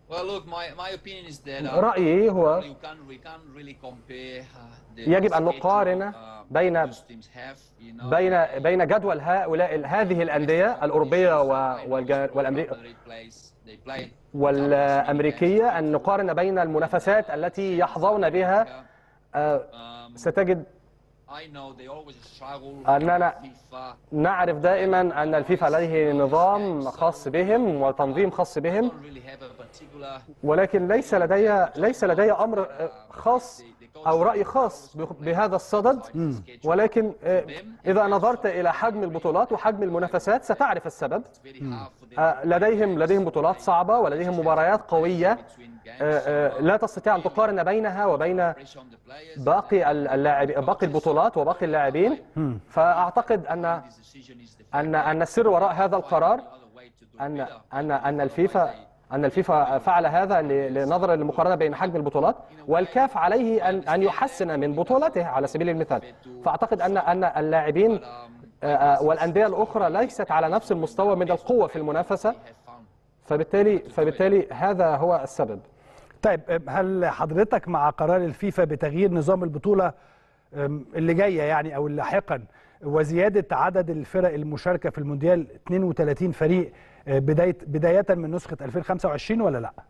Well, look, my, my opinion is that uh,
رأيي هو
you can't, we can't really compare uh, the
يجب أن
schedule,
نقارن
uh,
بين-
those teams have, you know,
بين بين جدول هؤلاء هذه الأندية الأوروبية و- والج- والأمريكية
Madrid plays, they play
والأمريكية أن نقارن بين المنافسات التي يحظون بها آه،
Um,
ستجد
I know they always struggle
أننا
with FIFA.
نعرف دائما أن الفيفا لديه نظام خاص بهم وتنظيم خاص بهم
don't really have a particular
ولكن ليس لدي ليس لدي أمر آه، خاص أو رأي خاص بهذا الصدد ولكن آه، إذا نظرت إلى حجم البطولات وحجم المنافسات ستعرف السبب
very hard for them
آه، لديهم لديهم بطولات صعبة ولديهم مباريات قوية
between games.
آه، آه، لا تستطيع أن تقارن بينها وبين
Pressure on the players.
باقي اللاعب باقي البطولات وباقي اللاعبين فأعتقد أن
This decision is the
أن أن السر وراء هذا القرار
other way to do
أن
better.
أن أن الفيفا أن الفيفا فعل هذا ل- لنظرا للمقارنة بين حجم البطولات والكاف عليه أن أن يحسن من بطولته على سبيل المثال فأعتقد أن أن اللاعبين آه، آه، والأندية الأخرى ليست على نفس المستوى من القوة في المنافسة
Have fun.
فبالتالي فبالتالي هذا هو السبب
طيب أم، هل حضرتك مع قرار الفيفا بتغيير نظام البطولة أم، اللي جاية يعني أو لاحقا وزيادة عدد الفرق المشاركة في المونديال 32 فريق أه، بداية بداية من نسخة 2025 ولا لا؟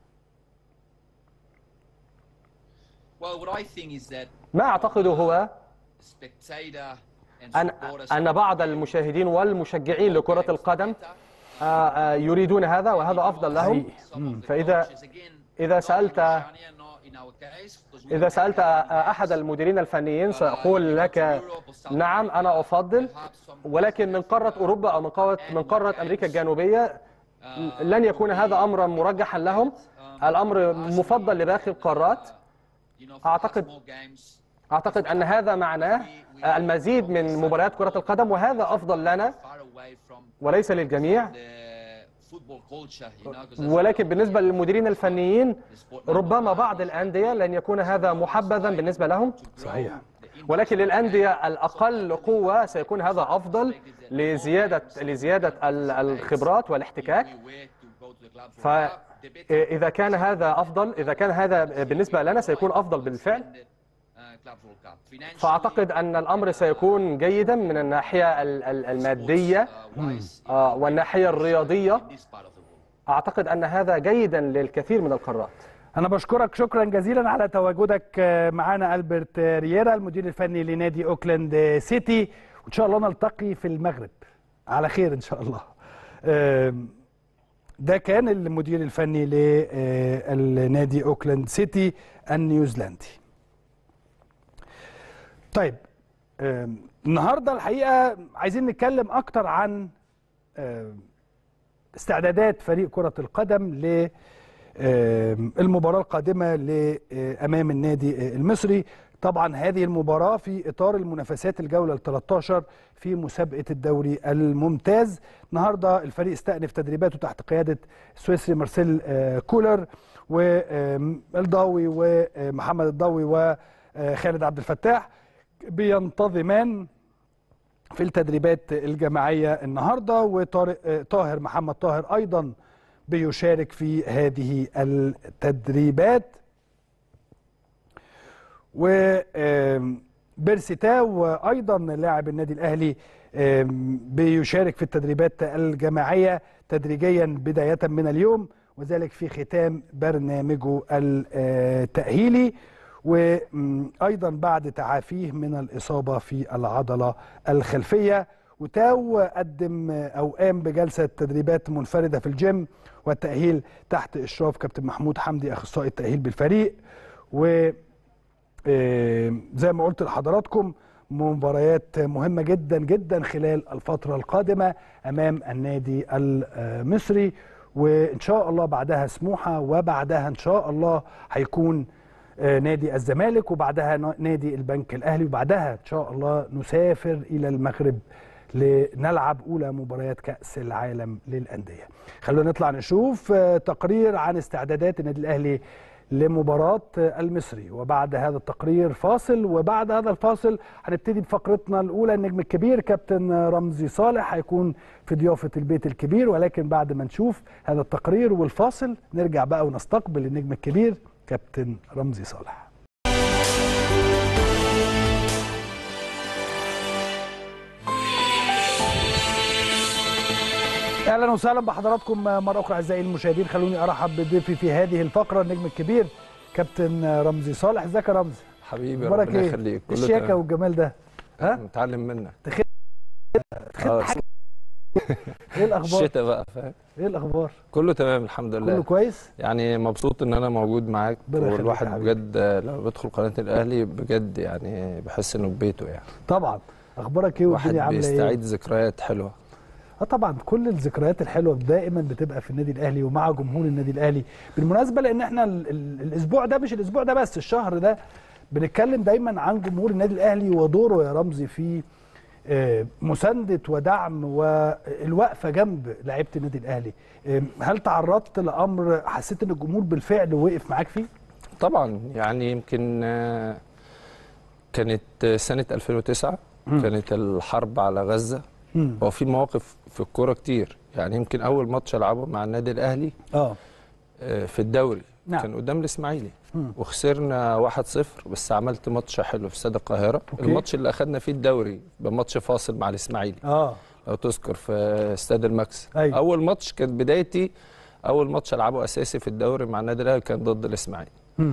Well, what I think is that
ما أعتقده هو
spectator and
أن
supporters
أن بعض المشاهدين والمشجعين لكرة القدم آه، آه، يريدون هذا وهذا أفضل لهم
some of the
فإذا
coaches, again,
إذا
not in
سألت
Oceania, not in our case, because we
إذا
don't
سألت
have
أحد المديرين الفنيين سأقول لك نعم أنا أفضل ولكن من قارة أوروبا أو من قارة من قارة أمريكا الجنوبية لن يكون هذا أمرا مرجحا لهم الأمر مفضل لباقي القارات
you know, for
أعتقد-
us more games.
أعتقد أن هذا معناه المزيد من مباريات كرة القدم وهذا أفضل لنا
far away from
وليس للجميع
the football culture, you know, 'cause that's
ولكن بالنسبة للمديرين الفنيين
the sport
ربما بعض الأندية لن يكون هذا محبذا بالنسبة لهم
صحيح
ولكن للأندية الأقل قوة سيكون هذا أفضل لزيادة لزيادة ال- الخبرات والاحتكاك
where to go to the club for
فإذا كان هذا أفضل إذا كان هذا بالنسبة لنا سيكون أفضل بالفعل
uh, Club World Cup. Financially,
فأعتقد أن الأمر سيكون جيدا من الناحية ال- ال- المادية
uh, wise
آه، والناحية الرياضية
in this part of the world.
أعتقد أن هذا جيدا للكثير من القارات
أنا بشكرك شكرا جزيلا على تواجدك آه، معنا ألبرت رييرا المدير الفني لنادي أوكلاند سيتي وإن شاء الله نلتقي في المغرب على خير إن شاء الله آم، ده كان المدير الفني للنادي أوكلاند سيتي النيوزيلندي طيب آم، النهارده الحقيقة عايزين نتكلم أكتر عن آم، استعدادات فريق كرة القدم ل آم، المباراة القادمة ل- آه، أمام النادي آه، المصري طبعا هذه المباراة في إطار المنافسات الجولة ال 13 في مسابقة الدوري الممتاز النهاردة الفريق استأنف تدريباته تحت قيادة السويسري مارسيل آه، كولر والضوي ومحمد الضوي وخالد عبد الفتاح بينتظمان في التدريبات الجماعية النهاردة وطارق آه، طاهر محمد طاهر أيضا بيشارك في هذه التدريبات وبيرسي تاو أيضا لاعب النادي الأهلي آم، بيشارك في التدريبات الجماعية تدريجيا بداية من اليوم وذلك في ختام برنامجه التأهيلي وأيضا بعد تعافيه من الإصابة في العضلة الخلفية وتاو قدم أو قام بجلسة تدريبات منفردة في الجيم والتأهيل تحت إشراف كابتن محمود حمدي أخصائي التأهيل بالفريق و آه، زي ما قلت لحضراتكم مباريات مهمة جدا جدا خلال الفترة القادمة أمام النادي المصري وإن شاء الله بعدها سموحة وبعدها إن شاء الله هيكون آه، نادي الزمالك وبعدها نا- نادي البنك الأهلي وبعدها إن شاء الله نسافر إلى المغرب لنلعب أولى مباريات كأس العالم للأندية خلونا نطلع نشوف آه، تقرير عن استعدادات النادي الأهلي لمباراة المصري وبعد هذا التقرير فاصل وبعد هذا الفاصل هنبتدي بفقرتنا الأولى النجم الكبير كابتن رمزي صالح هيكون في ضيافة البيت الكبير ولكن بعد ما نشوف هذا التقرير والفاصل نرجع بقى ونستقبل النجم الكبير كابتن رمزي صالح اهلا وسهلا بحضراتكم مره اخرى اعزائي المشاهدين خلوني ارحب بضيفي في هذه الفقره النجم الكبير كابتن رمزي صالح ازيك يا رمزي
حبيبي
اخبارك
ربنا
ايه
يخليك كله
الشياكه
تمام.
والجمال ده ها
متعلم منك
تخيل
آه،
حاجة. ايه الاخبار
الشتاء بقى فاهم
ايه الاخبار
كله تمام الحمد لله
كله كويس
يعني مبسوط ان انا موجود معاك
ربنا يخليك
والواحد
يا حبيبي.
بجد آه، لما بيدخل قناه الاهلي بجد يعني بحس انه في بيته يعني
طبعا اخبارك ايه
واحد
والدنيا عامله ايه
بيستعيد ذكريات حلوه
اه طبعا كل الذكريات الحلوه دائما بتبقى في النادي الاهلي ومع جمهور النادي الاهلي بالمناسبه لان احنا ال ال الاسبوع ده مش الاسبوع ده بس الشهر ده بنتكلم دايما عن جمهور النادي الاهلي ودوره يا رمزي في آه، مسانده ودعم والوقفه جنب لعيبه النادي الاهلي آه، هل تعرضت لامر حسيت ان الجمهور بالفعل وقف معاك فيه
طبعا يعني يمكن آه، كانت آه، سنه 2009 كانت الحرب على غزه
مم.
هو في مواقف في الكوره كتير يعني يمكن اول ماتش العبه مع النادي الاهلي
اه
آه، في الدوري
نعم.
كان قدام الاسماعيلي
مم.
وخسرنا 1-0 بس عملت ماتش حلو في استاد القاهره
أوكي.
الماتش اللي اخدنا فيه الدوري بماتش فاصل مع الاسماعيلي
اه
لو تذكر في استاد الماكس
أيوة.
اول ماتش كانت بدايتي اول ماتش العبه اساسي في الدوري مع النادي الاهلي كان ضد الاسماعيلي
مم.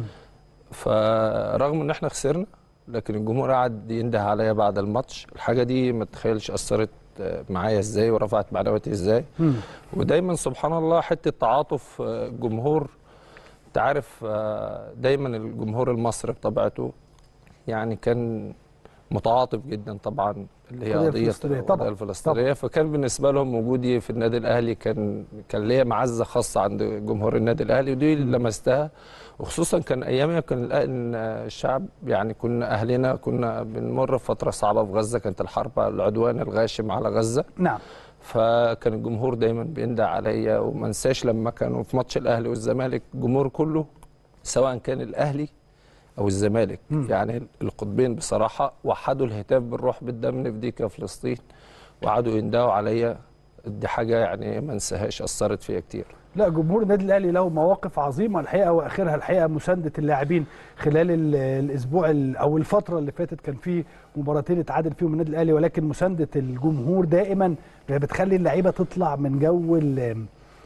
فرغم ان احنا خسرنا لكن الجمهور قعد ينده عليا بعد الماتش الحاجه دي ما تتخيلش اثرت آه، معايا ازاي ورفعت معنوياتي ازاي
مم.
ودايما سبحان الله حته تعاطف آه، الجمهور انت عارف آه، دايما الجمهور المصري بطبيعته يعني كان متعاطف جدا طبعا اللي هي
القضية
قضيه
الفلسطينية طبعاً،
القضية الفلسطينيه فكان بالنسبه لهم وجودي في النادي الاهلي كان كان ليا معزه خاصه عند جمهور النادي الاهلي ودي اللي لمستها وخصوصا كان ايامها كان الأ- إن الشعب يعني كنا اهلنا كنا بنمر بفتره صعبه في غزه كانت الحرب العدوان الغاشم على غزه
نعم
فكان الجمهور دايما بيندع عليا وما انساش لما كانوا في ماتش الاهلي والزمالك الجمهور كله سواء كان الاهلي او الزمالك
مم.
يعني القطبين بصراحه وحدوا الهتاف بالروح بالدم نفديك يا فلسطين وقعدوا يندهوا عليا دي حاجه يعني ما انساهاش اثرت فيا كتير
لا جمهور النادي الاهلي له مواقف عظيمه الحقيقه واخرها الحقيقه مسانده اللاعبين خلال ال- الاسبوع ال- او الفتره اللي فاتت كان في مباراتين اتعادل فيهم النادي الاهلي ولكن مسانده الجمهور دائما بتخلي اللعيبه تطلع من جو ال-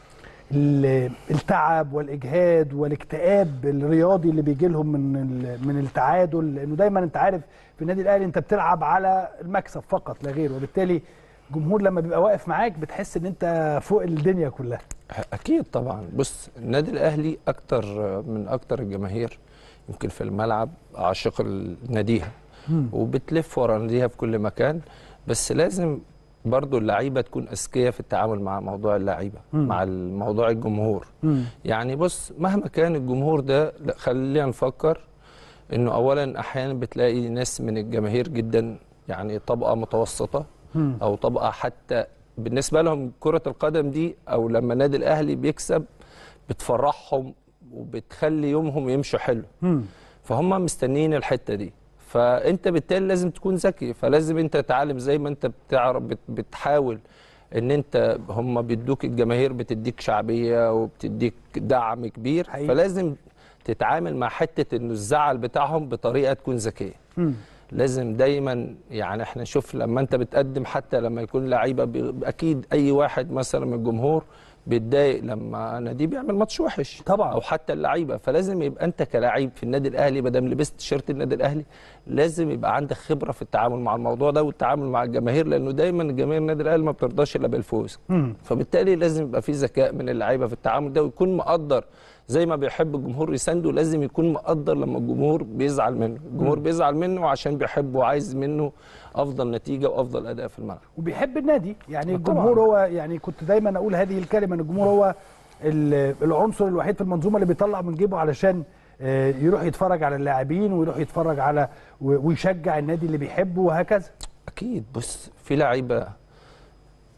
ال- التعب والاجهاد والاكتئاب الرياضي اللي بيجي لهم من ال- من التعادل لانه دايما انت عارف في النادي الاهلي انت بتلعب على المكسب فقط لا غير وبالتالي الجمهور لما بيبقى واقف معاك بتحس ان انت فوق الدنيا كلها
اكيد طبعا بص النادي الاهلي اكتر من اكتر الجماهير يمكن في الملعب عاشق ناديها وبتلف ورا ناديها في كل مكان بس لازم برضو اللعيبه تكون اذكياء في التعامل مع موضوع اللعيبه
مم.
مع موضوع الجمهور يعني بص مهما كان الجمهور ده لا، خلينا نفكر انه اولا احيانا بتلاقي ناس من الجماهير جدا يعني طبقه متوسطه
مم.
او طبقه حتى بالنسبه لهم كره القدم دي او لما النادي الاهلي بيكسب بتفرحهم وبتخلي يومهم يمشوا حلو
مم.
فهم مستنيين الحته دي فانت بالتالي لازم تكون ذكي فلازم انت تتعلم زي ما انت بتعرف بت- بتحاول ان انت هم بيدوك الجماهير بتديك شعبيه وبتديك دعم كبير
حقيقي.
فلازم تتعامل مع حته انه الزعل بتاعهم بطريقه تكون ذكيه
مم.
لازم دايما يعني احنا نشوف لما انت بتقدم حتى لما يكون لعيبه بي- اكيد اي واحد مثلا من الجمهور بيتضايق لما نادي بيعمل ماتش وحش
طبعا.
او حتى اللعيبه فلازم يبقى انت كلاعب في النادي الاهلي ما دام لبست تيشيرت النادي الاهلي لازم يبقى عندك خبره في التعامل مع الموضوع ده والتعامل مع الجماهير لانه دايما الجماهير النادي الاهلي ما بترضاش الا بالفوز
مم.
فبالتالي لازم يبقى في ذكاء من اللعيبه في التعامل ده ويكون مقدر زي ما بيحب الجمهور يسانده لازم يكون مقدر لما الجمهور بيزعل منه الجمهور بيزعل منه عشان بيحبه وعايز منه افضل نتيجه وافضل اداء في الملعب
وبيحب النادي يعني
آه
الجمهور
طبعاً.
هو يعني كنت دايما اقول هذه الكلمه ان الجمهور هو ال- العنصر الوحيد في المنظومه اللي بيطلع من جيبه علشان آه، يروح يتفرج على اللاعبين ويروح يتفرج على و- ويشجع النادي اللي بيحبه وهكذا
اكيد بص في لعيبه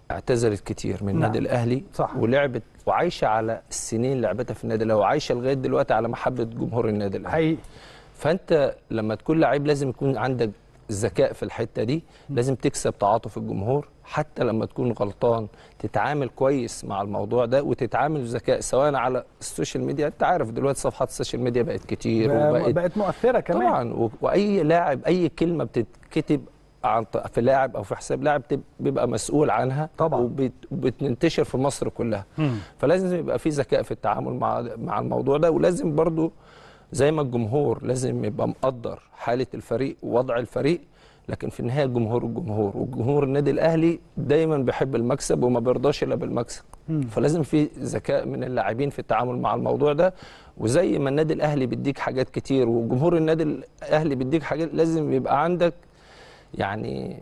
اعتزلت كتير من
نعم.
النادي الاهلي
صح.
ولعبت وعايشه على السنين اللي لعبتها في النادي الاهلي وعايشه لغايه دلوقتي على محبه جمهور النادي الاهلي
حقيقي
فانت لما تكون لعيب لازم يكون عندك ذكاء في الحته دي لازم تكسب تعاطف الجمهور حتى لما تكون غلطان تتعامل كويس مع الموضوع ده وتتعامل بذكاء سواء على السوشيال ميديا انت عارف دلوقتي صفحات السوشيال ميديا بقت كتير وبقت
بقت مؤثره كمان
طبعا و- واي لاعب اي كلمه بتتكتب عن ط- في لاعب او في حساب لاعب تب- بيبقى مسؤول عنها
طبعاً.
وبت- وبتنتشر في مصر كلها فلازم يبقى في ذكاء في التعامل مع مع الموضوع ده ولازم برضو زي ما الجمهور لازم يبقى مقدر حاله الفريق ووضع الفريق لكن في النهايه الجمهور الجمهور وجمهور النادي الاهلي دايما بيحب المكسب وما بيرضاش الا بالمكسب فلازم في ذكاء من اللاعبين في التعامل مع الموضوع ده وزي ما النادي الاهلي بيديك حاجات كتير وجمهور النادي الاهلي بيديك حاجات لازم يبقى عندك يعني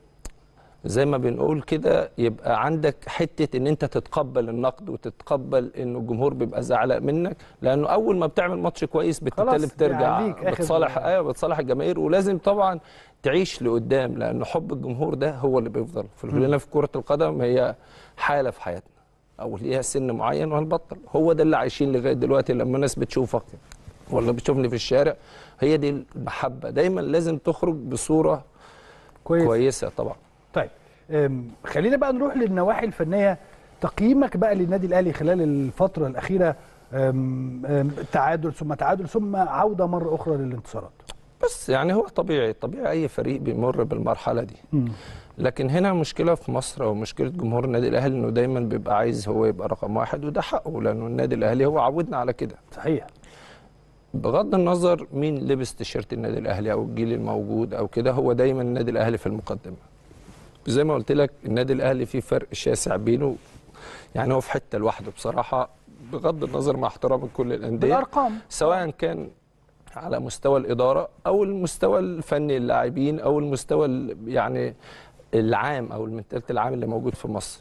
زي ما بنقول كده يبقى عندك حته ان انت تتقبل النقد وتتقبل ان الجمهور بيبقى زعلان منك لانه اول ما بتعمل ماتش كويس بالتالي
خلاص
بترجع
بيعليك آخر-
بتصالح ايوه بتصالح الجماهير ولازم طبعا تعيش لقدام لان حب الجمهور ده هو اللي بيفضل في لنا في كره القدم هي حاله في حياتنا او ليها سن معين وهنبطل هو ده اللي عايشين لغايه دلوقتي لما الناس بتشوفك ولا بتشوفني في الشارع هي دي المحبه دايما لازم تخرج بصوره
كويس
كويسه طبعا
طيب أم، خلينا بقى نروح للنواحي الفنيه تقييمك بقى للنادي الاهلي خلال الفتره الاخيره أم، أم، تعادل ثم تعادل ثم عوده مره اخرى للانتصارات
بس يعني هو طبيعي طبيعي اي فريق بيمر بالمرحله دي لكن هنا مشكله في مصر او مشكله جمهور النادي الاهلي انه دايما بيبقى عايز هو يبقى رقم واحد وده حقه لانه النادي الاهلي هو عودنا على كده
صحيح
بغض النظر مين لبس تيشيرت النادي الاهلي او الجيل الموجود او كده هو دايما النادي الاهلي في المقدمه زي ما قلت لك النادي الاهلي فيه فرق شاسع بينه يعني هو في حته لوحده بصراحه بغض النظر مع احترام كل الانديه
بالارقام
سواء كان على مستوى الإدارة أو المستوى الفني اللاعبين أو المستوى ال- يعني العام أو المنتاليتي العام اللي موجود في مصر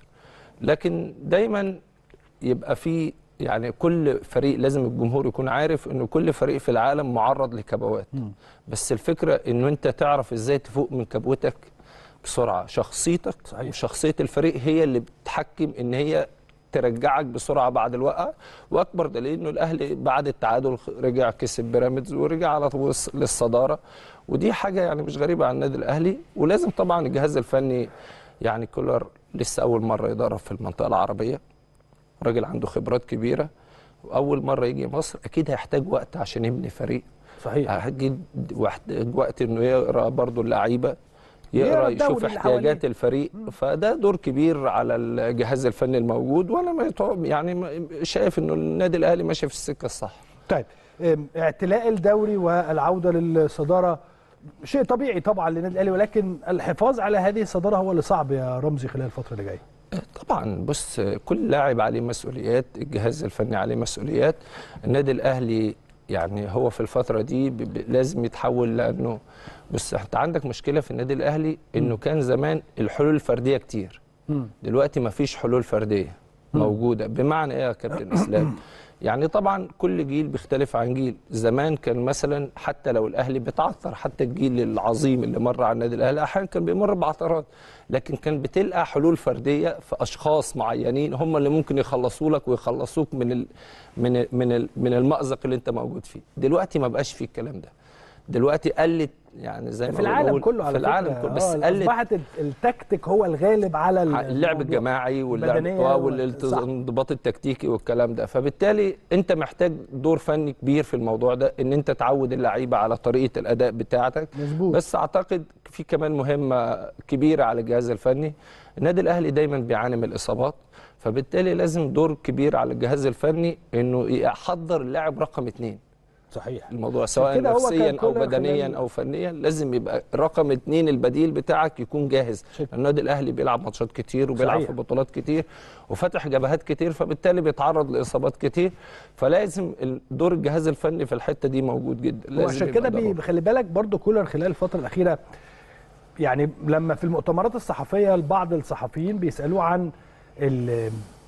لكن دايما يبقى في يعني كل فريق لازم الجمهور يكون عارف انه كل فريق في العالم معرض لكبوات بس الفكرة انه انت تعرف ازاي تفوق من كبوتك بسرعة شخصيتك
صحيح.
وشخصية الفريق هي اللي بتحكم ان هي ترجعك بسرعه بعد الوقعه واكبر دليل انه الاهلي بعد التعادل رجع كسب بيراميدز ورجع على طول للصداره ودي حاجه يعني مش غريبه عن النادي الاهلي ولازم طبعا الجهاز الفني يعني كولر لسه اول مره يدرب في المنطقه العربيه راجل عنده خبرات كبيره واول مره يجي مصر اكيد هيحتاج وقت عشان يبني فريق
صحيح
هيحتاج واحتاج وقت انه يقرا برضو اللعيبه
يقرا
يقرا
الدوري
يشوف
اللي
احتياجات
حواليه.
الفريق فده دور كبير على الجهاز الفني الموجود وانا ما يتوقع- يعني ما- شايف انه النادي الاهلي ماشي في السكه الصح
طيب أم، اعتلاء الدوري والعوده للصداره شيء طبيعي طبعا للنادي الاهلي ولكن الحفاظ على هذه الصداره هو اللي صعب يا رمزي خلال الفتره اللي جايه
طبعا بص كل لاعب عليه مسؤوليات الجهاز الفني عليه مسؤوليات النادي الاهلي يعني هو في الفتره دي ب- ب- لازم يتحول لانه بص انت عندك مشكله في النادي الاهلي انه كان زمان الحلول الفرديه كتير دلوقتي ما فيش حلول فرديه موجوده بمعنى ايه يا كابتن اسلام يعني طبعا كل جيل بيختلف عن جيل زمان كان مثلا حتى لو الاهلي بيتعثر حتى الجيل العظيم اللي مر على النادي الاهلي احيانا كان بيمر بعثرات لكن كان بتلقى حلول فرديه في اشخاص معينين هم اللي ممكن يخلصوا لك ويخلصوك من ال من ال من ال من المأزق اللي انت موجود فيه دلوقتي ما بقاش فيه الكلام ده دلوقتي قلت يعني زي ما
في العالم
بنقول
كله على
في العالم
فكرة.
كله بس
آه،
قلت
اصبحت ال- التكتيك هو الغالب على ال-
اللعب
الموضوع.
الجماعي واللعب
البدنية
آه،
وال- صح.
والانضباط التكتيكي والكلام ده فبالتالي انت محتاج دور فني كبير في الموضوع ده ان انت تعود اللعيبه على طريقه الاداء بتاعتك
مظبوط.
بس اعتقد في كمان مهمه كبيره على الجهاز الفني النادي الاهلي دايما بيعاني من الاصابات فبالتالي لازم دور كبير على الجهاز الفني انه يحضر اللاعب رقم اثنين
صحيح
الموضوع سواء
كده هو كان
نفسيا او
كولر
بدنيا
خلال-
او فنيا لازم يبقى رقم اتنين البديل بتاعك يكون جاهز النادي الاهلي بيلعب ماتشات كتير وبيلعب
صحيح.
في بطولات كتير وفتح جبهات كتير فبالتالي بيتعرض لاصابات كتير فلازم ال- دور الجهاز الفني في الحته دي موجود جدا لازم
وعشان
يبقى
كده
ده
بي-
دور.
خلي بالك برضو كولر خلال الفتره الاخيره يعني لما في المؤتمرات الصحفيه لبعض الصحفيين بيسالوه عن ال-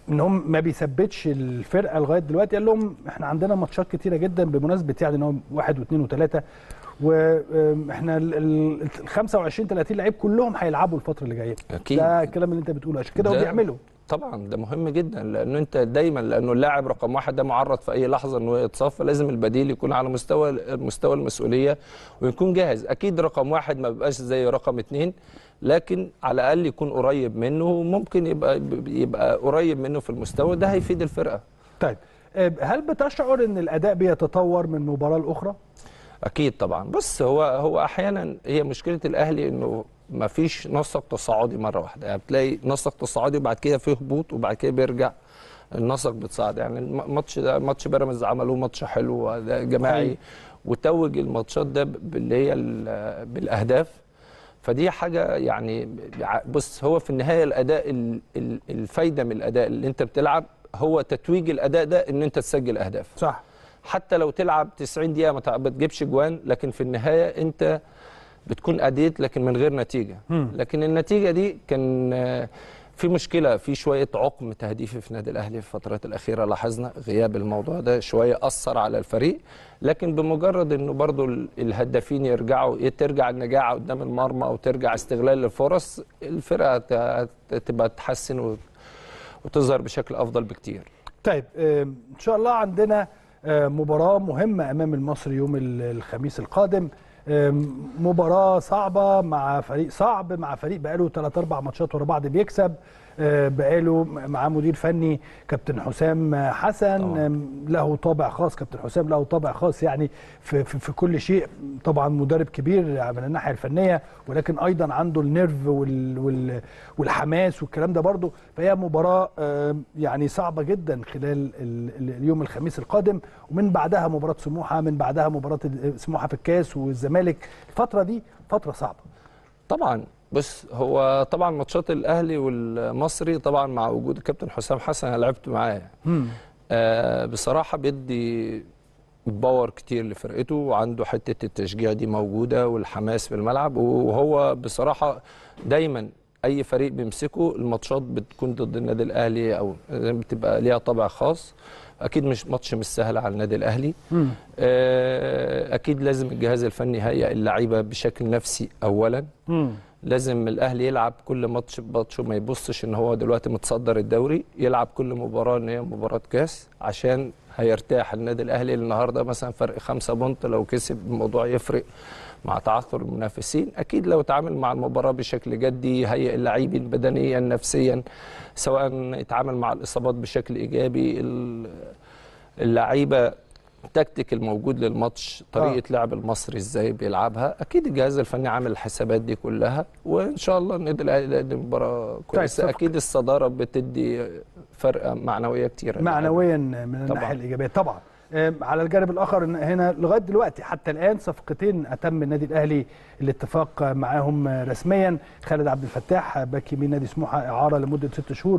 ان هم ما بيثبتش الفرقه لغايه دلوقتي قال لهم احنا عندنا ماتشات كتيره جدا بمناسبه يعني ان هو واحد واثنين وثلاثه واحنا ال ال- 25 30 لعيب كلهم هيلعبوا الفتره اللي جايه
أكيد.
ده الكلام اللي انت بتقوله عشان كده هو
ده-
بيعمله
طبعا ده مهم جدا لانه انت دايما لانه اللاعب رقم واحد ده معرض في اي لحظه انه يتصاب فلازم البديل يكون على مستوى مستوى المسؤوليه ويكون جاهز اكيد رقم واحد ما بيبقاش زي رقم اتنين لكن على الاقل يكون قريب منه وممكن يبقى يبقى قريب منه في المستوى ده هيفيد الفرقه
طيب آه، هل بتشعر ان الاداء بيتطور من مباراه لاخرى
اكيد طبعا بص هو هو احيانا هي مشكله الاهلي انه ما فيش نسق تصاعدي مره واحده يعني بتلاقي نسق تصاعدي وبعد كده فيه هبوط وبعد كده بيرجع النسق بتصاعد يعني الماتش ده ماتش بيراميدز عملوه ماتش حلو أداء جماعي
أيوة.
وتوج الماتشات ده باللي هي ال- بالاهداف فدي حاجه يعني بص هو في النهايه الاداء ال- ال- الفايده من الاداء اللي انت بتلعب هو تتويج الاداء ده ان انت تسجل اهداف
صح
حتى لو تلعب 90 دقيقه ما تع- بتجيبش جوان لكن في النهايه انت بتكون اديت لكن من غير نتيجه
مم.
لكن النتيجه دي كان آه، في مشكله في شويه عقم تهديفي في النادي الاهلي في الفترات الاخيره لاحظنا غياب الموضوع ده شويه اثر على الفريق لكن بمجرد انه برضو ال- الهدافين يرجعوا ترجع النجاعه قدام المرمى او ترجع استغلال الفرص الفرقه ت- ت- تبقى تحسن و- وتظهر بشكل افضل بكتير
طيب آه، ان شاء الله عندنا آه، مباراه مهمه امام المصري يوم ال- الخميس القادم آه، مباراه صعبه مع فريق صعب مع فريق بقاله 3 4 ماتشات ورا بعض بيكسب آه، بقاله معاه مدير فني كابتن حسام حسن
طبعاً.
آم، له طابع خاص كابتن حسام له طابع خاص يعني في, في, في كل شيء طبعا مدرب كبير من الناحيه الفنيه ولكن ايضا عنده النيرف وال وال والحماس والكلام ده برضه فهي مباراه آم، يعني صعبه جدا خلال ال- ال- اليوم الخميس القادم ومن بعدها مباراه سموحه من بعدها مباراه ال- سموحه في الكاس والزمالك الفتره دي فتره صعبه
طبعا بص هو طبعا ماتشات الاهلي والمصري طبعا مع وجود الكابتن حسام حسن انا لعبت معاه آه بصراحه بيدي باور كتير لفرقته وعنده حته التشجيع دي موجوده والحماس في الملعب وهو بصراحه دايما اي فريق بيمسكه الماتشات بتكون ضد النادي الاهلي او بتبقى ليها طابع خاص اكيد مش ماتش مش سهل على النادي الاهلي آه، اكيد لازم الجهاز الفني يهيئ اللعيبه بشكل نفسي اولا لازم الاهلي يلعب كل ماتش بماتش وما يبصش ان هو دلوقتي متصدر الدوري يلعب كل مباراه ان هي مباراه كاس عشان هيرتاح النادي الاهلي النهارده مثلا فرق خمسة بونت لو كسب الموضوع يفرق مع تعثر المنافسين اكيد لو تعامل مع المباراه بشكل جدي يهيئ اللاعبين بدنيا نفسيا سواء يتعامل مع الاصابات بشكل ايجابي ال- اللعيبه التكتيك الموجود للماتش طريقه لعب المصري ازاي بيلعبها اكيد الجهاز الفني عامل الحسابات دي كلها وان شاء الله النادي الاهلي يقدم مباراه كويسه
صفقة.
اكيد الصداره بتدي فرقه معنويه كتيره
معنويا من الناحيه
طبعاً.
الايجابيه طبعا آم، على الجانب الاخر إن هنا لغايه دلوقتي حتى الان صفقتين اتم النادي الاهلي الاتفاق معاهم رسميا خالد عبد الفتاح باك يمين نادي سموحه اعاره لمده ست شهور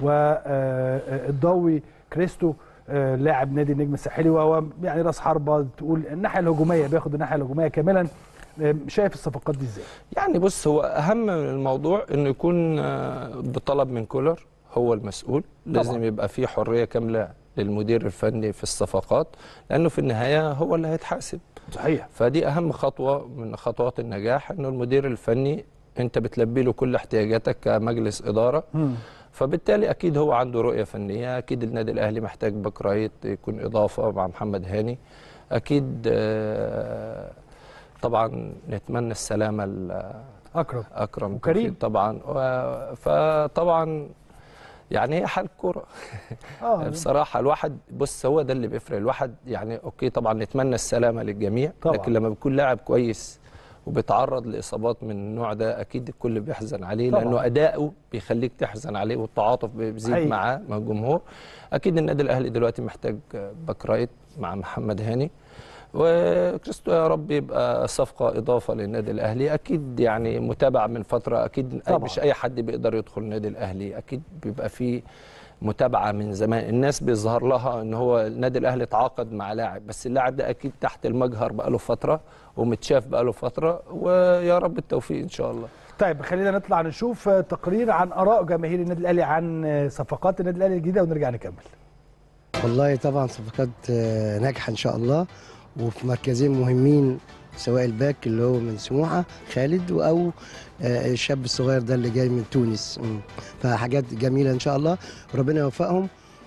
والضوي كريستو آه، لاعب نادي النجم الساحلي وهو يعني راس حربه تقول الناحيه الهجوميه بياخد الناحيه الهجوميه كاملا آم، شايف الصفقات دي ازاي؟
يعني بص هو اهم من الموضوع انه يكون آه، بطلب من كولر هو المسؤول لازم يبقى فيه حريه كامله للمدير الفني في الصفقات لانه في النهايه هو اللي هيتحاسب
صحيح
فدي اهم خطوه من خطوات النجاح انه المدير الفني انت بتلبي له كل احتياجاتك كمجلس اداره
مم.
فبالتالي اكيد هو عنده رؤيه فنيه اكيد النادي الاهلي محتاج باك رايت يكون اضافه مع محمد هاني اكيد آه، طبعا نتمنى السلامه
اكرم
لاكرم
وكريم.
توفيق طبعا و- فطبعا يعني هي حال كوره
اه
بصراحه الواحد بص هو ده اللي بيفرق الواحد يعني اوكي طبعا نتمنى السلامه للجميع
طبعاً.
لكن لما بيكون لاعب كويس وبيتعرض لاصابات من النوع ده اكيد الكل بيحزن عليه
طبعاً.
لانه اداؤه بيخليك تحزن عليه والتعاطف بيزيد
حقيقي.
معاه مع الجمهور اكيد النادي الاهلي دلوقتي محتاج باك رايت مع محمد هاني وكريستو يا رب يبقى صفقه اضافه للنادي الاهلي اكيد يعني متابع من فتره اكيد
طبعاً.
مش اي حد بيقدر يدخل النادي الاهلي اكيد بيبقى فيه متابعه من زمان الناس بيظهر لها ان هو النادي الاهلي تعاقد مع لاعب بس اللاعب ده اكيد تحت المجهر بقاله فتره ومتشاف بقاله فتره ويا رب التوفيق ان شاء الله
طيب خلينا نطلع نشوف آه، تقرير عن اراء جماهير النادي الاهلي عن آه، صفقات النادي الاهلي الجديده ونرجع نكمل
والله طبعا صفقات آه، ناجحه ان شاء الله وفي مركزين مهمين سواء الباك اللي هو من سموحه خالد او آه، الشاب الصغير ده اللي جاي من تونس مم. فحاجات جميله ان شاء الله ربنا يوفقهم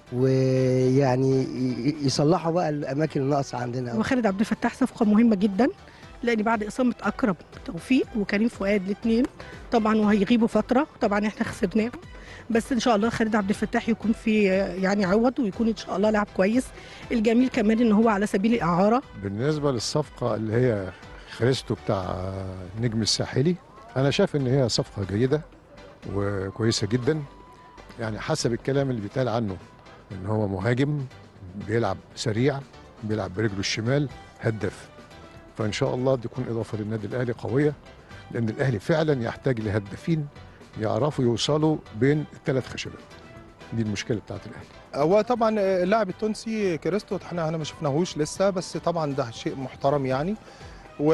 ويعني ي- يصلحوا بقى الاماكن الناقصه عندنا
وخالد عبد الفتاح صفقه مهمه جدا لان بعد اصابه اكرم توفيق وكريم فؤاد الاثنين طبعا وهيغيبوا فتره طبعا احنا خسرناهم بس ان شاء الله خالد عبد الفتاح يكون في يعني عوض ويكون ان شاء الله لاعب كويس الجميل كمان ان هو على سبيل الاعاره
بالنسبة للصفقة اللي هي خريستو بتاع النجم الساحلي أنا شايف إن هي صفقة جيدة وكويسة جدا يعني حسب الكلام اللي بيتقال عنه إن هو مهاجم بيلعب سريع بيلعب برجله الشمال هداف فإن شاء الله تكون إضافة للنادي الأهلي قوية لأن الأهلي فعلا يحتاج لهدافين يعرفوا يوصلوا بين الثلاث خشبات دي المشكلة بتاعت الأهلي
هو طبعا اللاعب التونسي كريستو احنا احنا ما شفناهوش لسه بس طبعا ده شيء محترم يعني و...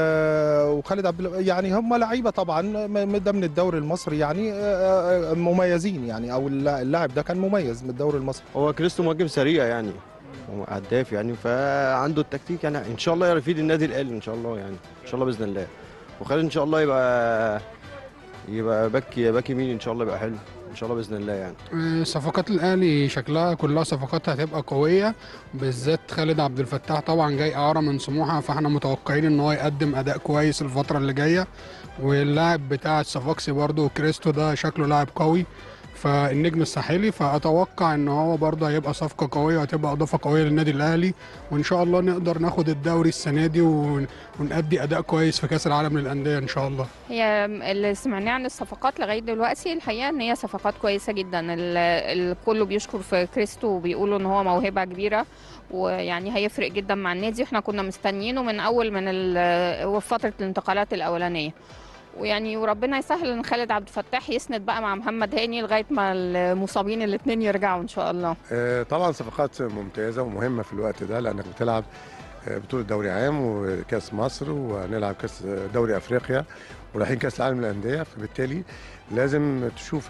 وخالد عبد ال- يعني هم لعيبه طبعا م- ده من الدوري المصري يعني آه، آه، مميزين يعني او اللا- اللاعب ده كان مميز من الدوري المصري
هو كريستو مهاجم سريع يعني هو هداف يعني فعنده التكتيك يعني ان شاء الله يفيد النادي الاهلي ان شاء الله يعني ان شاء الله باذن الله وخالد ان شاء الله يبقى يبقى باك باك يمين ان شاء الله يبقى حلو ان شاء الله باذن الله يعني
صفقات الاهلي شكلها كلها صفقات هتبقى قويه بالذات خالد عبد الفتاح طبعا جاي اعاره من سموحه فاحنا متوقعين ان هو يقدم اداء كويس الفتره اللي جايه واللاعب بتاع الصفاقسي برضو كريستو ده شكله لاعب قوي فالنجم الساحلي فاتوقع ان هو برضه هيبقى صفقه قويه وهتبقى اضافه قويه للنادي الاهلي وان شاء الله نقدر ناخد الدوري السنه دي ون- ونأدي اداء كويس في كاس العالم للانديه ان شاء الله
هي اللي سمعناه عن الصفقات لغايه دلوقتي الحقيقه ان هي صفقات كويسه جدا ال- الكل بيشكر في كريستو وبيقولوا ان هو موهبه كبيره ويعني هيفرق جدا مع النادي احنا كنا مستنيينه من اول من ال- فتره الانتقالات الاولانيه ويعني وربنا يسهل ان خالد عبد الفتاح يسند بقى مع محمد هاني لغايه ما المصابين الاثنين يرجعوا ان شاء الله
آه، طبعا صفقات ممتازه ومهمه في الوقت ده لانك بتلعب آه، بطوله دوري عام وكاس مصر وهنلعب كاس دوري افريقيا ورايحين كاس العالم للانديه فبالتالي لازم تشوف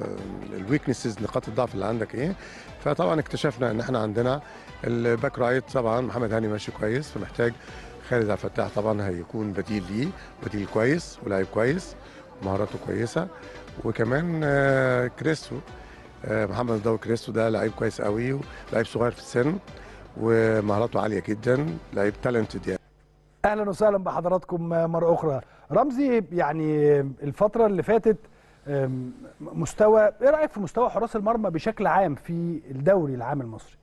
الويكنسز نقاط الضعف اللي عندك ايه فطبعا اكتشفنا ان احنا عندنا الباك رايت طبعا محمد هاني ماشي كويس فمحتاج خالد عبد الفتاح طبعا هيكون بديل ليه بديل كويس ولاعب كويس مهاراته كويسه وكمان آه، كريستو آه، محمد الضوء كريستو ده لعيب كويس قوي ولعيب صغير في السن ومهاراته عاليه جدا لعيب تالنتد يعني
اهلا وسهلا بحضراتكم مره اخرى رمزي يعني الفتره اللي فاتت أم، مستوى ايه رايك في مستوى حراس المرمى بشكل عام في الدوري العام المصري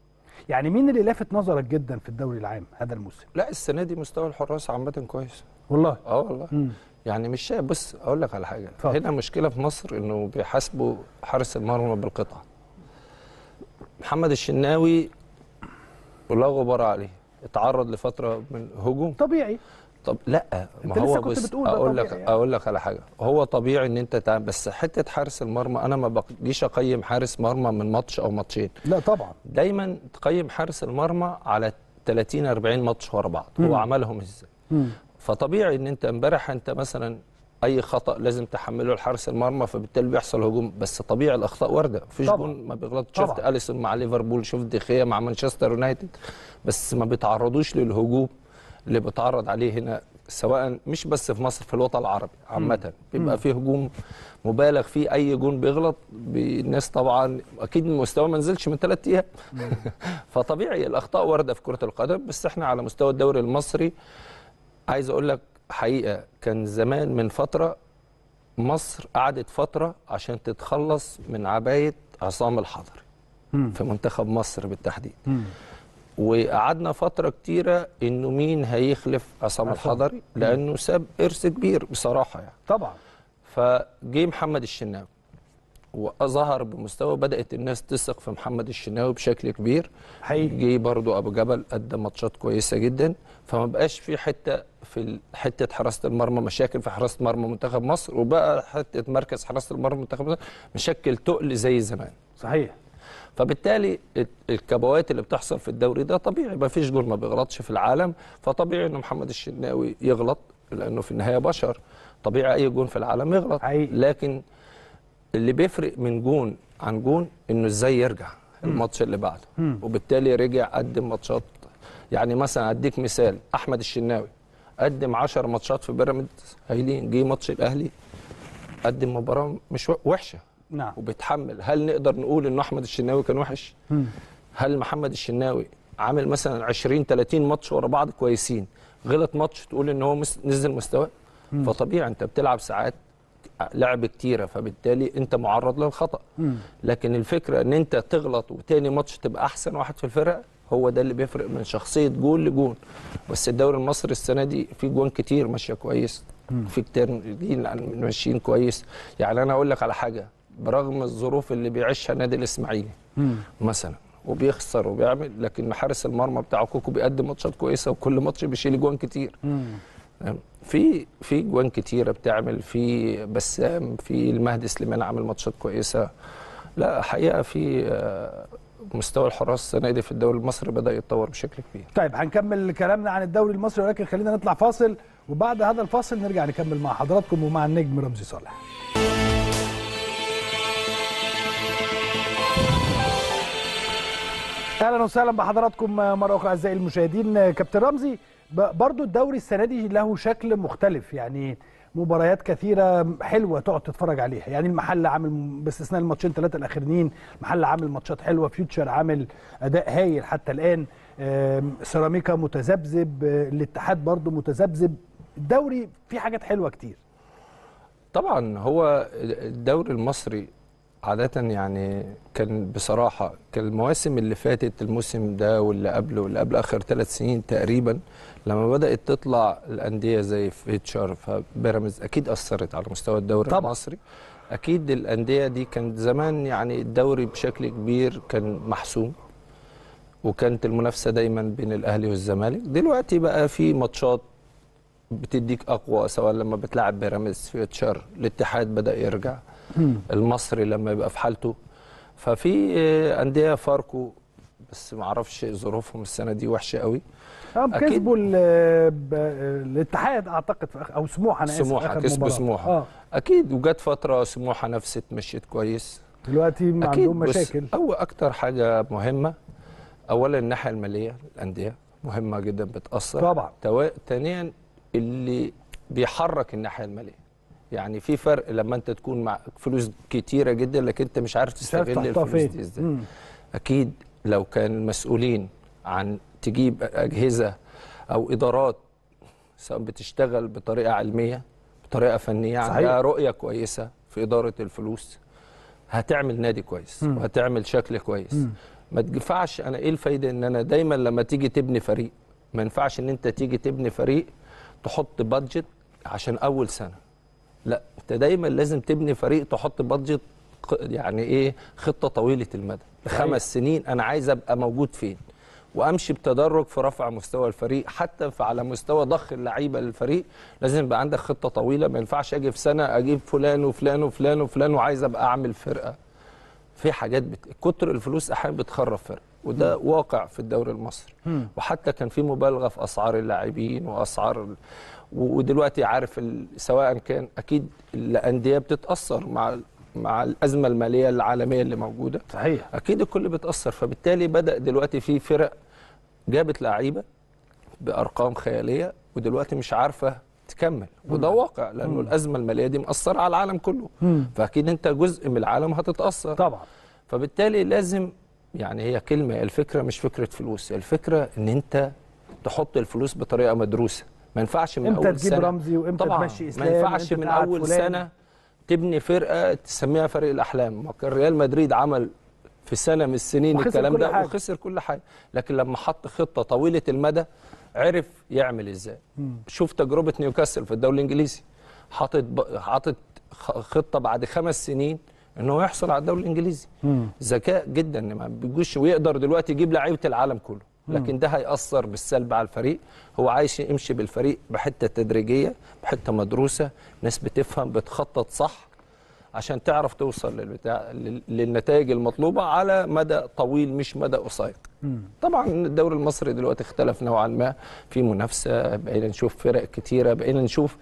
يعني مين اللي لافت نظرك جدا في الدوري العام هذا الموسم
لا السنه دي مستوى الحراس عامه كويس
والله
اه والله
مم.
يعني مش شايف بص اقول لك على حاجه
اتفضل.
هنا مشكله في مصر انه بيحاسبوا حارس المرمى بالقطعه محمد الشناوي ولا غبار عليه اتعرض لفتره من هجوم
طبيعي
طب لا
أنت
ما هو
لسه كنت
بص
بتقول ده
اقول لك
طبيعي يعني.
اقول لك على حاجه هو طبيعي ان انت تعمل بس حته حارس المرمى انا ما بجيش اقيم حارس مرمى من ماتش او ماتشين
لا طبعا
دايما تقيم حارس المرمى على 30 40 ماتش ورا بعض
مم.
هو عملهم ازاي
مم.
فطبيعي ان انت امبارح انت مثلا اي خطا لازم تحمله لحارس المرمى فبالتالي بيحصل هجوم بس طبيعي الاخطاء وارده مفيش
طبعا.
جون ما بيغلط
طبعا.
شفت اليسون مع ليفربول شفت دخيا مع مانشستر يونايتد بس ما بيتعرضوش للهجوم اللي بيتعرض عليه هنا سواء مش بس في مصر في الوطن العربي عامه بيبقى فيه هجوم مبالغ فيه اي جون بيغلط بي- الناس طبعا اكيد مستواه ما نزلش من ثلاث ايام فطبيعي الاخطاء وارده في كره القدم بس احنا على مستوى الدوري المصري عايز اقول لك حقيقه كان زمان من فتره مصر قعدت فتره عشان تتخلص من عبايه عصام الحضري
مم.
في منتخب مصر بالتحديد
مم.
وقعدنا فتره كتيره انه مين هيخلف عصام
عصام.
الحضري لانه ساب ارث كبير بصراحه يعني
طبعا
فجه محمد الشناوي وظهر بمستوى بدات الناس تثق في محمد الشناوي بشكل كبير
حقيقي
جه برضو ابو جبل قدم ماتشات كويسه جدا فما بقاش في حته في ال- حته حراسه المرمى مشاكل في حراسه مرمى منتخب مصر وبقى حته مركز حراسه المرمى منتخب مصر مشكل تقل زي زمان
صحيح
فبالتالي الت- الكبوات اللي بتحصل في الدوري ده طبيعي ما فيش جول ما بيغلطش في العالم فطبيعي ان محمد الشناوي يغلط لانه في النهايه بشر طبيعي اي جون في العالم يغلط لكن اللي بيفرق من جون عن جون انه ازاي يرجع الماتش اللي بعده
مم.
وبالتالي رجع قدم ماتشات يعني مثلا اديك مثال احمد الشناوي قدم 10 ماتشات في بيراميدز هايلين جه ماتش الاهلي قدم مباراه مش وحشه
نعم
وبيتحمل هل نقدر نقول ان احمد الشناوي كان وحش
مم.
هل محمد الشناوي عامل مثلا 20 30 ماتش ورا بعض كويسين غلط ماتش تقول ان هو مس- نزل مستواه
مم.
فطبيعي انت بتلعب ساعات لعب كتيره فبالتالي انت معرض للخطا
مم.
لكن الفكره ان انت تغلط وتاني ماتش تبقى احسن واحد في الفرقه هو ده اللي بيفرق من شخصيه جول لجون بس الدوري المصري السنه دي في جوان كتير ماشيه كويس
مم.
في كتير ماشيين كويس يعني انا اقول لك على حاجه برغم الظروف اللي بيعيشها نادي الاسماعيلي
مم.
مثلا وبيخسر وبيعمل لكن حارس المرمى بتاعه كوكو بيقدم ماتشات كويسه وكل ماتش بيشيل جوان كتير
مم.
في في جوان كتيره بتعمل في بسام في المهدي سليمان عامل ماتشات كويسه لا حقيقه في آه، مستوى الحراس السنه دي في الدوري المصري بدا يتطور بشكل كبير
طيب هنكمل كلامنا عن الدوري المصري ولكن خلينا نطلع فاصل وبعد هذا الفاصل نرجع نكمل مع حضراتكم ومع النجم رمزي صالح اهلا وسهلا بحضراتكم مره اخرى اعزائي المشاهدين كابتن رمزي ب- برضو الدوري السنه دي له شكل مختلف يعني مباريات كثيره حلوه تقعد تتفرج عليها يعني المحل عامل باستثناء الماتشين ثلاثه الاخرين المحل عامل ماتشات حلوه فيوتشر عامل اداء هايل حتى الان آم، سيراميكا متذبذب آه، الاتحاد برضو متذبذب الدوري فيه حاجات حلوه كتير
طبعا هو الدوري المصري عادة يعني كان بصراحة كان المواسم اللي فاتت الموسم ده واللي قبله واللي قبل آخر ثلاث سنين تقريبا لما بدأت تطلع الأندية زي فيتشر فبيراميدز أكيد أثرت على مستوى الدوري
طبعا.
المصري أكيد الأندية دي كانت زمان يعني الدوري بشكل كبير كان محسوم وكانت المنافسة دايما بين الأهلي والزمالك دلوقتي بقى في ماتشات بتديك اقوى سواء لما بتلعب بيراميدز فيوتشر الاتحاد بدا يرجع المصري لما يبقى في حالته ففي آه، انديه فاركو بس ما اعرفش ظروفهم السنه دي وحشه قوي
هم
أكيد.
كسبوا ال- ب- الاتحاد اعتقد في آخر- او سموحه انا اسف
سموحه
آخر
كسبوا
مباراة.
سموحه
اه
اكيد وجت فتره سموحه نفست مشيت كويس
دلوقتي ما عندهم
بص،
مشاكل
أو أكتر حاجة مهمة أولا الناحية المالية الأندية مهمة جدا بتأثر
طبعا.
توا... ثانيا اللي بيحرك الناحية المالية يعني في فرق لما أنت تكون مع فلوس كتيرة جدا لكن أنت مش عارف
مش عارف
تستغل
تحطها
الفلوس
فين
دي إزاي
مم.
أكيد لو كان المسؤولين عن تجيب أجهزة أو إدارات سواء بتشتغل بطريقة علمية بطريقة فنية
صحيح.
عندها رؤية كويسة في إدارة الفلوس هتعمل نادي كويس
مم.
وهتعمل شكل كويس
مم.
ما تنفعش انا ايه الفايده ان انا دايما لما تيجي تبني فريق ما ينفعش ان انت تيجي تبني فريق تحط بادجت عشان اول سنه لا انت دايما لازم تبني فريق تحط بادجت ق- يعني ايه خطه طويله المدى
صحيح.
خمس سنين انا عايز ابقى موجود فين وامشي بتدرج في رفع مستوى الفريق حتى في على مستوى ضخ اللعيبه للفريق لازم يبقى عندك خطه طويله ما ينفعش اجي في سنه اجيب فلان وفلان وفلان وفلان وعايز ابقى اعمل فرقه في حاجات بت... كتر الفلوس احيانا بتخرب فرق وده واقع في الدوري المصري
مم.
وحتى كان في مبالغه في اسعار اللاعبين واسعار ال... و- ودلوقتي عارف ال... سواء كان اكيد الانديه بتتاثر مع ال- مع الازمه الماليه العالميه اللي موجوده
صحيح
اكيد الكل بيتاثر فبالتالي بدا دلوقتي في فرق جابت لعيبه بارقام خياليه ودلوقتي مش عارفه تكمل وده واقع لانه
مم.
الازمه الماليه دي مأثره على العالم كله
مم.
فاكيد انت جزء من العالم هتتاثر
طبعا
فبالتالي لازم يعني هي كلمه هي الفكره مش فكره فلوس هي الفكره ان انت تحط الفلوس بطريقه مدروسه ما ينفعش من
امتى
اول
تجيب
سنه
رمزي وامتى
طبعا
تمشي
ما
اسلام
ينفعش
وامتى
من
تقعد
اول
فلان.
سنه تبني فرقه تسميها فريق الاحلام ما كان ريال مدريد عمل في سنه من السنين
وخسر
الكلام
كل
ده
حاجة.
وخسر كل حاجه لكن لما حط خطه طويله المدى عرف يعمل ازاي
مم.
شوف تجربه نيوكاسل في الدوري الانجليزي حاطط ب... حاطط خ- خطه بعد خمس سنين ان هو يحصل على الدوري الانجليزي
مم.
ذكاء جدا إن ما بيجوش ويقدر دلوقتي يجيب لعيبه العالم كله
مم.
لكن ده هيأثر بالسلب على الفريق هو عايش يمشي بالفريق بحته تدريجيه بحته مدروسه ناس بتفهم بتخطط صح عشان تعرف توصل للبتاع لل- للنتائج المطلوبه على مدى طويل مش مدى قصير
مم.
طبعا الدوري المصري دلوقتي اختلف نوعا ما في منافسه بقينا نشوف فرق كتيره بقينا نشوف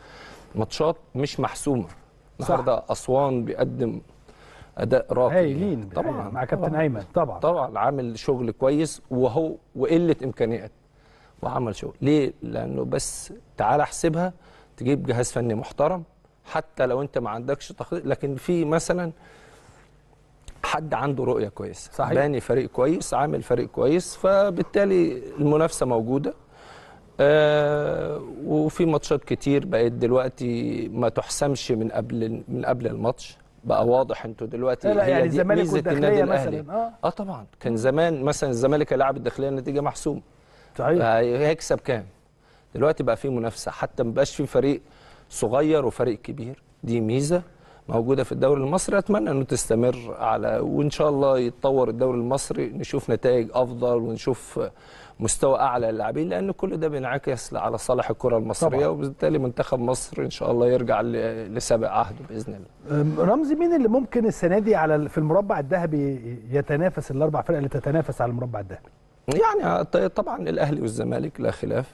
ماتشات مش محسومه النهارده اسوان بيقدم اداء راقي
هايلين
طبعا
مع كابتن
طبعاً.
ايمن طبعا
طبعا عامل شغل كويس وهو وقله امكانيات وعمل شغل ليه لانه بس تعال احسبها تجيب جهاز فني محترم حتى لو انت ما عندكش تخطيط لكن في مثلا حد عنده رؤيه كويسه
صحيح.
باني فريق كويس عامل فريق كويس فبالتالي المنافسه موجوده آه وفي ماتشات كتير بقت دلوقتي ما تحسمش من قبل من قبل الماتش بقى واضح انتوا دلوقتي
لا لا
هي
يعني
دي
الزمالك
ميزة
والداخلية
النادي
مثلاً،
الأهلي.
آه.
اه طبعا كان زمان مثلا الزمالك هيلاعب الداخليه النتيجه محسومه
صحيح
هيكسب كام دلوقتي بقى في منافسه حتى ما بقاش في فريق صغير وفريق كبير دي ميزه موجوده في الدوري المصري اتمنى انه تستمر على وان شاء الله يتطور الدوري المصري نشوف نتائج افضل ونشوف مستوى اعلى للاعبين لان كل ده بينعكس على صالح الكره المصريه
طبعاً.
وبالتالي منتخب مصر ان شاء الله يرجع ل- لسابق عهده باذن الله
أم، رمزي مين اللي ممكن السنه دي على ال- في المربع الذهبي يتنافس الاربع فرق اللي تتنافس على المربع الذهبي
يعني ط- طبعا الاهلي والزمالك لا خلاف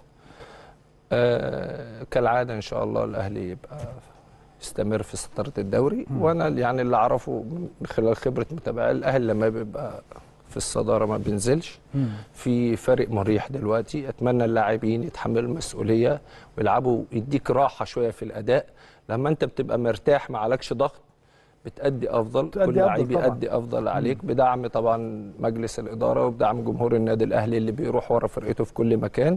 آه كالعاده ان شاء الله الاهلي يبقى يستمر في سيطره الدوري وانا يعني اللي اعرفه من خلال خبره متابعه الاهلي لما بيبقى في الصداره ما بينزلش في فرق مريح دلوقتي اتمنى اللاعبين يتحملوا المسؤوليه ويلعبوا يديك راحه شويه في الاداء لما انت بتبقى مرتاح ما عليكش ضغط بتأدي افضل
بتأدي
كل
أفضل
لعيب
طبعاً.
يأدي افضل عليك بدعم طبعا مجلس الاداره وبدعم جمهور النادي الاهلي اللي بيروح ورا فرقته في كل مكان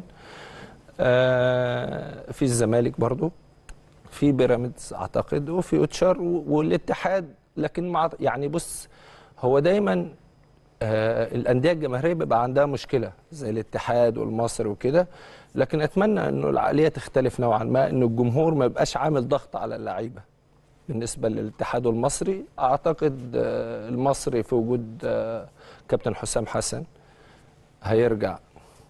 آه في الزمالك برضو في بيراميدز اعتقد وفي اوتشار و- والاتحاد لكن مع يعني بص هو دايما آه الانديه الجماهيريه بيبقى عندها مشكله زي الاتحاد والمصري وكده لكن اتمنى انه العقليه تختلف نوعا ما انه الجمهور ما يبقاش عامل ضغط على اللعيبه بالنسبه للاتحاد والمصري اعتقد آه المصري في وجود آه كابتن حسام حسن هيرجع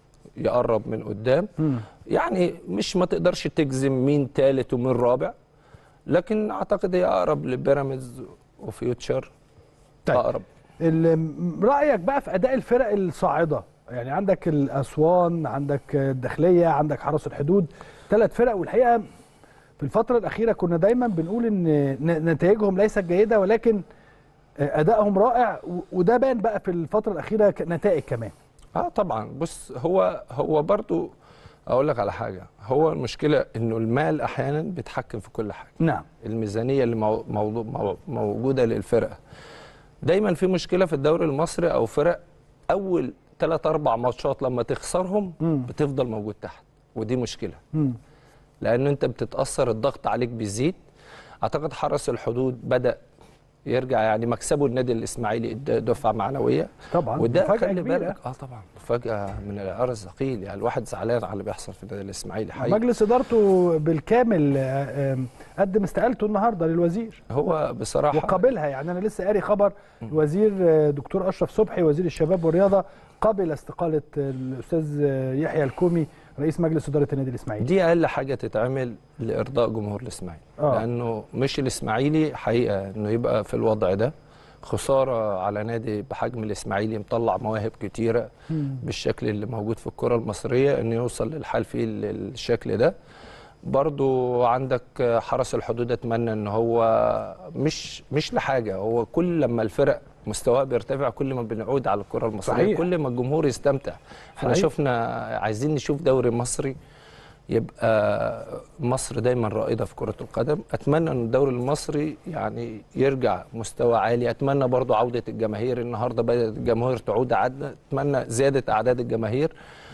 يقرب من قدام يعني مش ما تقدرش تجزم مين ثالث ومين رابع لكن اعتقد هي اقرب لبيراميدز وفيوتشر
طيب.
اقرب
ال- رايك بقى في اداء الفرق الصاعده يعني عندك الاسوان عندك الداخليه عندك حرس الحدود ثلاث فرق والحقيقه في الفتره الاخيره كنا دايما بنقول ان ن- نتائجهم ليست جيده ولكن ادائهم رائع و- وده بان بقى في الفتره الاخيره نتائج كمان
اه طبعا بص هو هو برضو اقول لك على حاجه هو المشكله انه المال احيانا بيتحكم في كل حاجه
نعم
الميزانيه اللي مو موضوع مو موجوده للفرقه دايما في مشكله في الدوري المصري او فرق اول ثلاث اربع ماتشات لما تخسرهم بتفضل موجود تحت ودي مشكله
مم.
لان انت بتتاثر الضغط عليك بيزيد اعتقد حرس الحدود بدا يرجع يعني مكسبه النادي الاسماعيلي ادى دفعه معنويه
طبعا
وده
مفاجأة
خلي
كبيرة.
بالك اه طبعا مفاجاه من العيار الثقيل يعني الواحد زعلان على اللي بيحصل في النادي الاسماعيلي حقيقي
مجلس ادارته بالكامل آه، آم، قدم استقالته النهارده للوزير
هو بصراحه
وقابلها يعني انا لسه قاري خبر الوزير آه، دكتور اشرف صبحي وزير الشباب والرياضه قبل استقاله الاستاذ آه، يحيى الكومي رئيس مجلس اداره النادي الاسماعيلي
دي اقل حاجه تتعمل لارضاء جمهور الاسماعيلي
آه.
لانه مش الاسماعيلي حقيقه انه يبقى في الوضع ده خساره على نادي بحجم الاسماعيلي مطلع مواهب كتيره
مم.
بالشكل اللي موجود في الكره المصريه انه يوصل للحال فيه الشكل ده برضو عندك حرس الحدود اتمنى ان هو مش مش لحاجه هو كل لما الفرق مستواها بيرتفع كل ما بنعود على الكره المصريه
صحيح.
كل ما الجمهور يستمتع احنا
صحيح.
شفنا عايزين نشوف دوري مصري يبقى مصر دايما رائده في كره القدم اتمنى ان الدوري المصري يعني يرجع مستوى عالي اتمنى برضو عوده الجماهير النهارده بدات الجماهير تعود عدنا اتمنى زياده اعداد الجماهير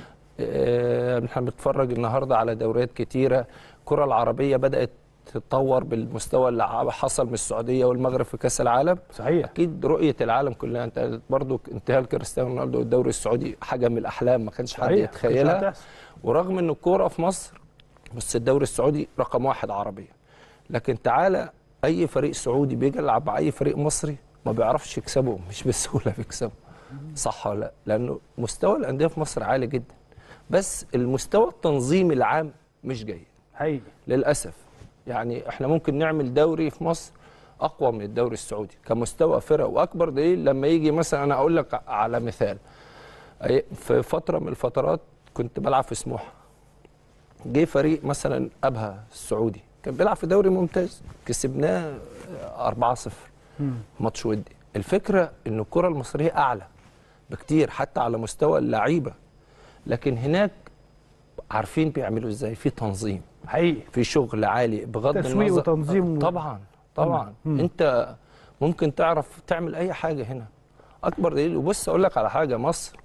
آه، احنا بنتفرج النهارده على دوريات كتيره الكره العربيه بدات تتطور بالمستوى اللي ع- حصل من السعوديه والمغرب في كاس العالم
صحيح
اكيد رؤيه العالم كلها انت برضو انتهاء كريستيانو رونالدو والدوري السعودي حاجه من الاحلام ما كانش حد
صحيح.
يتخيلها
مش هتحصل.
ورغم ان الكوره في مصر بس الدوري السعودي رقم واحد عربيا لكن تعالى اي فريق سعودي بيجي يلعب مع اي فريق مصري ما بيعرفش يكسبه مش بسهوله بيكسبه صح ولا لا لانه مستوى الانديه في مصر عالي جدا بس المستوى التنظيمي العام مش جيد
حقيقي
للاسف يعني احنا ممكن نعمل دوري في مصر اقوى من الدوري السعودي كمستوى فرق واكبر دليل لما يجي مثلا انا اقول لك على مثال أي- في فتره من الفترات كنت بلعب في سموحه جه فريق مثلا ابها السعودي كان بيلعب في دوري ممتاز كسبناه 4-0
مم.
ماتش ودي الفكره ان الكره المصريه اعلى بكتير حتى على مستوى اللعيبه لكن هناك عارفين بيعملوا ازاي في تنظيم
حقيقي
في شغل عالي بغض
تسويق
النظر
وتنظيم و-
طبعا طبعا
مم.
انت ممكن تعرف تعمل اي حاجه هنا اكبر دليل وبص اقول لك على حاجه مصر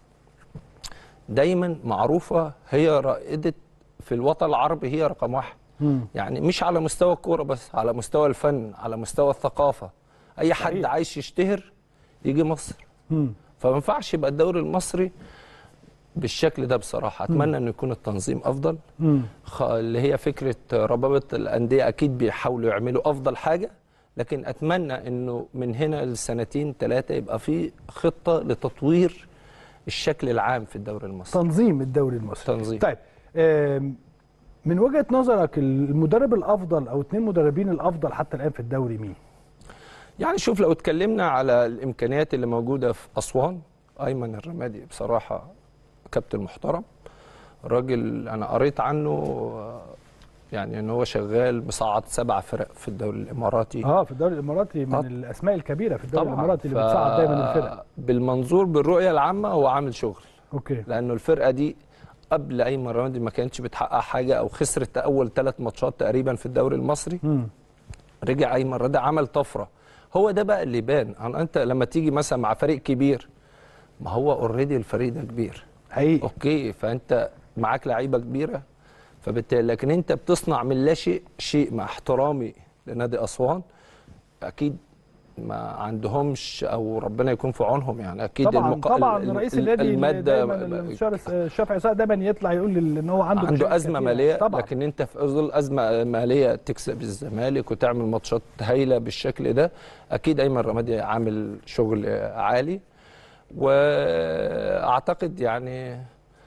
دايما معروفه هي رائده في الوطن العربي هي رقم واحد
مم.
يعني مش على مستوى الكوره بس على مستوى الفن على مستوى الثقافه اي حد
صحيح.
عايش يشتهر يجي مصر
مم.
فما ينفعش يبقى الدوري المصري بالشكل ده بصراحه اتمنى انه يكون التنظيم افضل
مم.
خ- اللي هي فكره ربابه الانديه اكيد بيحاولوا يعملوا افضل حاجه لكن اتمنى انه من هنا لسنتين ثلاثه يبقى في خطه لتطوير الشكل العام في الدوري المصري
تنظيم الدوري المصري
تنظيم
طيب آم، من وجهه نظرك المدرب الافضل او اثنين مدربين الافضل حتى الان في الدوري مين؟
يعني شوف لو اتكلمنا على الامكانيات اللي موجوده في اسوان ايمن الرمادي بصراحه كابتن محترم راجل انا قريت عنه آه، يعني ان هو شغال مصعد سبع فرق في الدوري الاماراتي
اه في الدوري الاماراتي من
آه.
الاسماء الكبيره في الدوري
طبعاً.
الاماراتي اللي
ف-
بتصعد دايما الفرق
بالمنظور بالرؤيه العامه هو عامل شغل
اوكي
لانه الفرقه دي قبل ايمن رمادي ما كانتش بتحقق حاجه او خسرت اول ثلاث ماتشات تقريبا في الدوري المصري
مم.
رجع ايمن رمادي عمل طفره هو ده بقى اللي يبان أنا- انت لما تيجي مثلا مع فريق كبير ما هو اوريدي الفريق ده كبير
حقيقي
اوكي فانت معاك لعيبه كبيره فبالتالي لكن انت بتصنع من لا شيء شيء مع احترامي لنادي اسوان اكيد ما عندهمش او ربنا يكون في عونهم يعني اكيد
طبعا
المق...
طبعا
ال-
رئيس
ال-
النادي
الماده
دايما المستشار الشافعي سعد دايما يطلع يقول ان هو عنده
عنده
مشاكل
ازمه
كتيرة.
ماليه
طبعا
لكن انت في ظل ازمه ماليه تكسب الزمالك وتعمل ماتشات هايله بالشكل ده اكيد ايمن رمادي عامل شغل عالي واعتقد يعني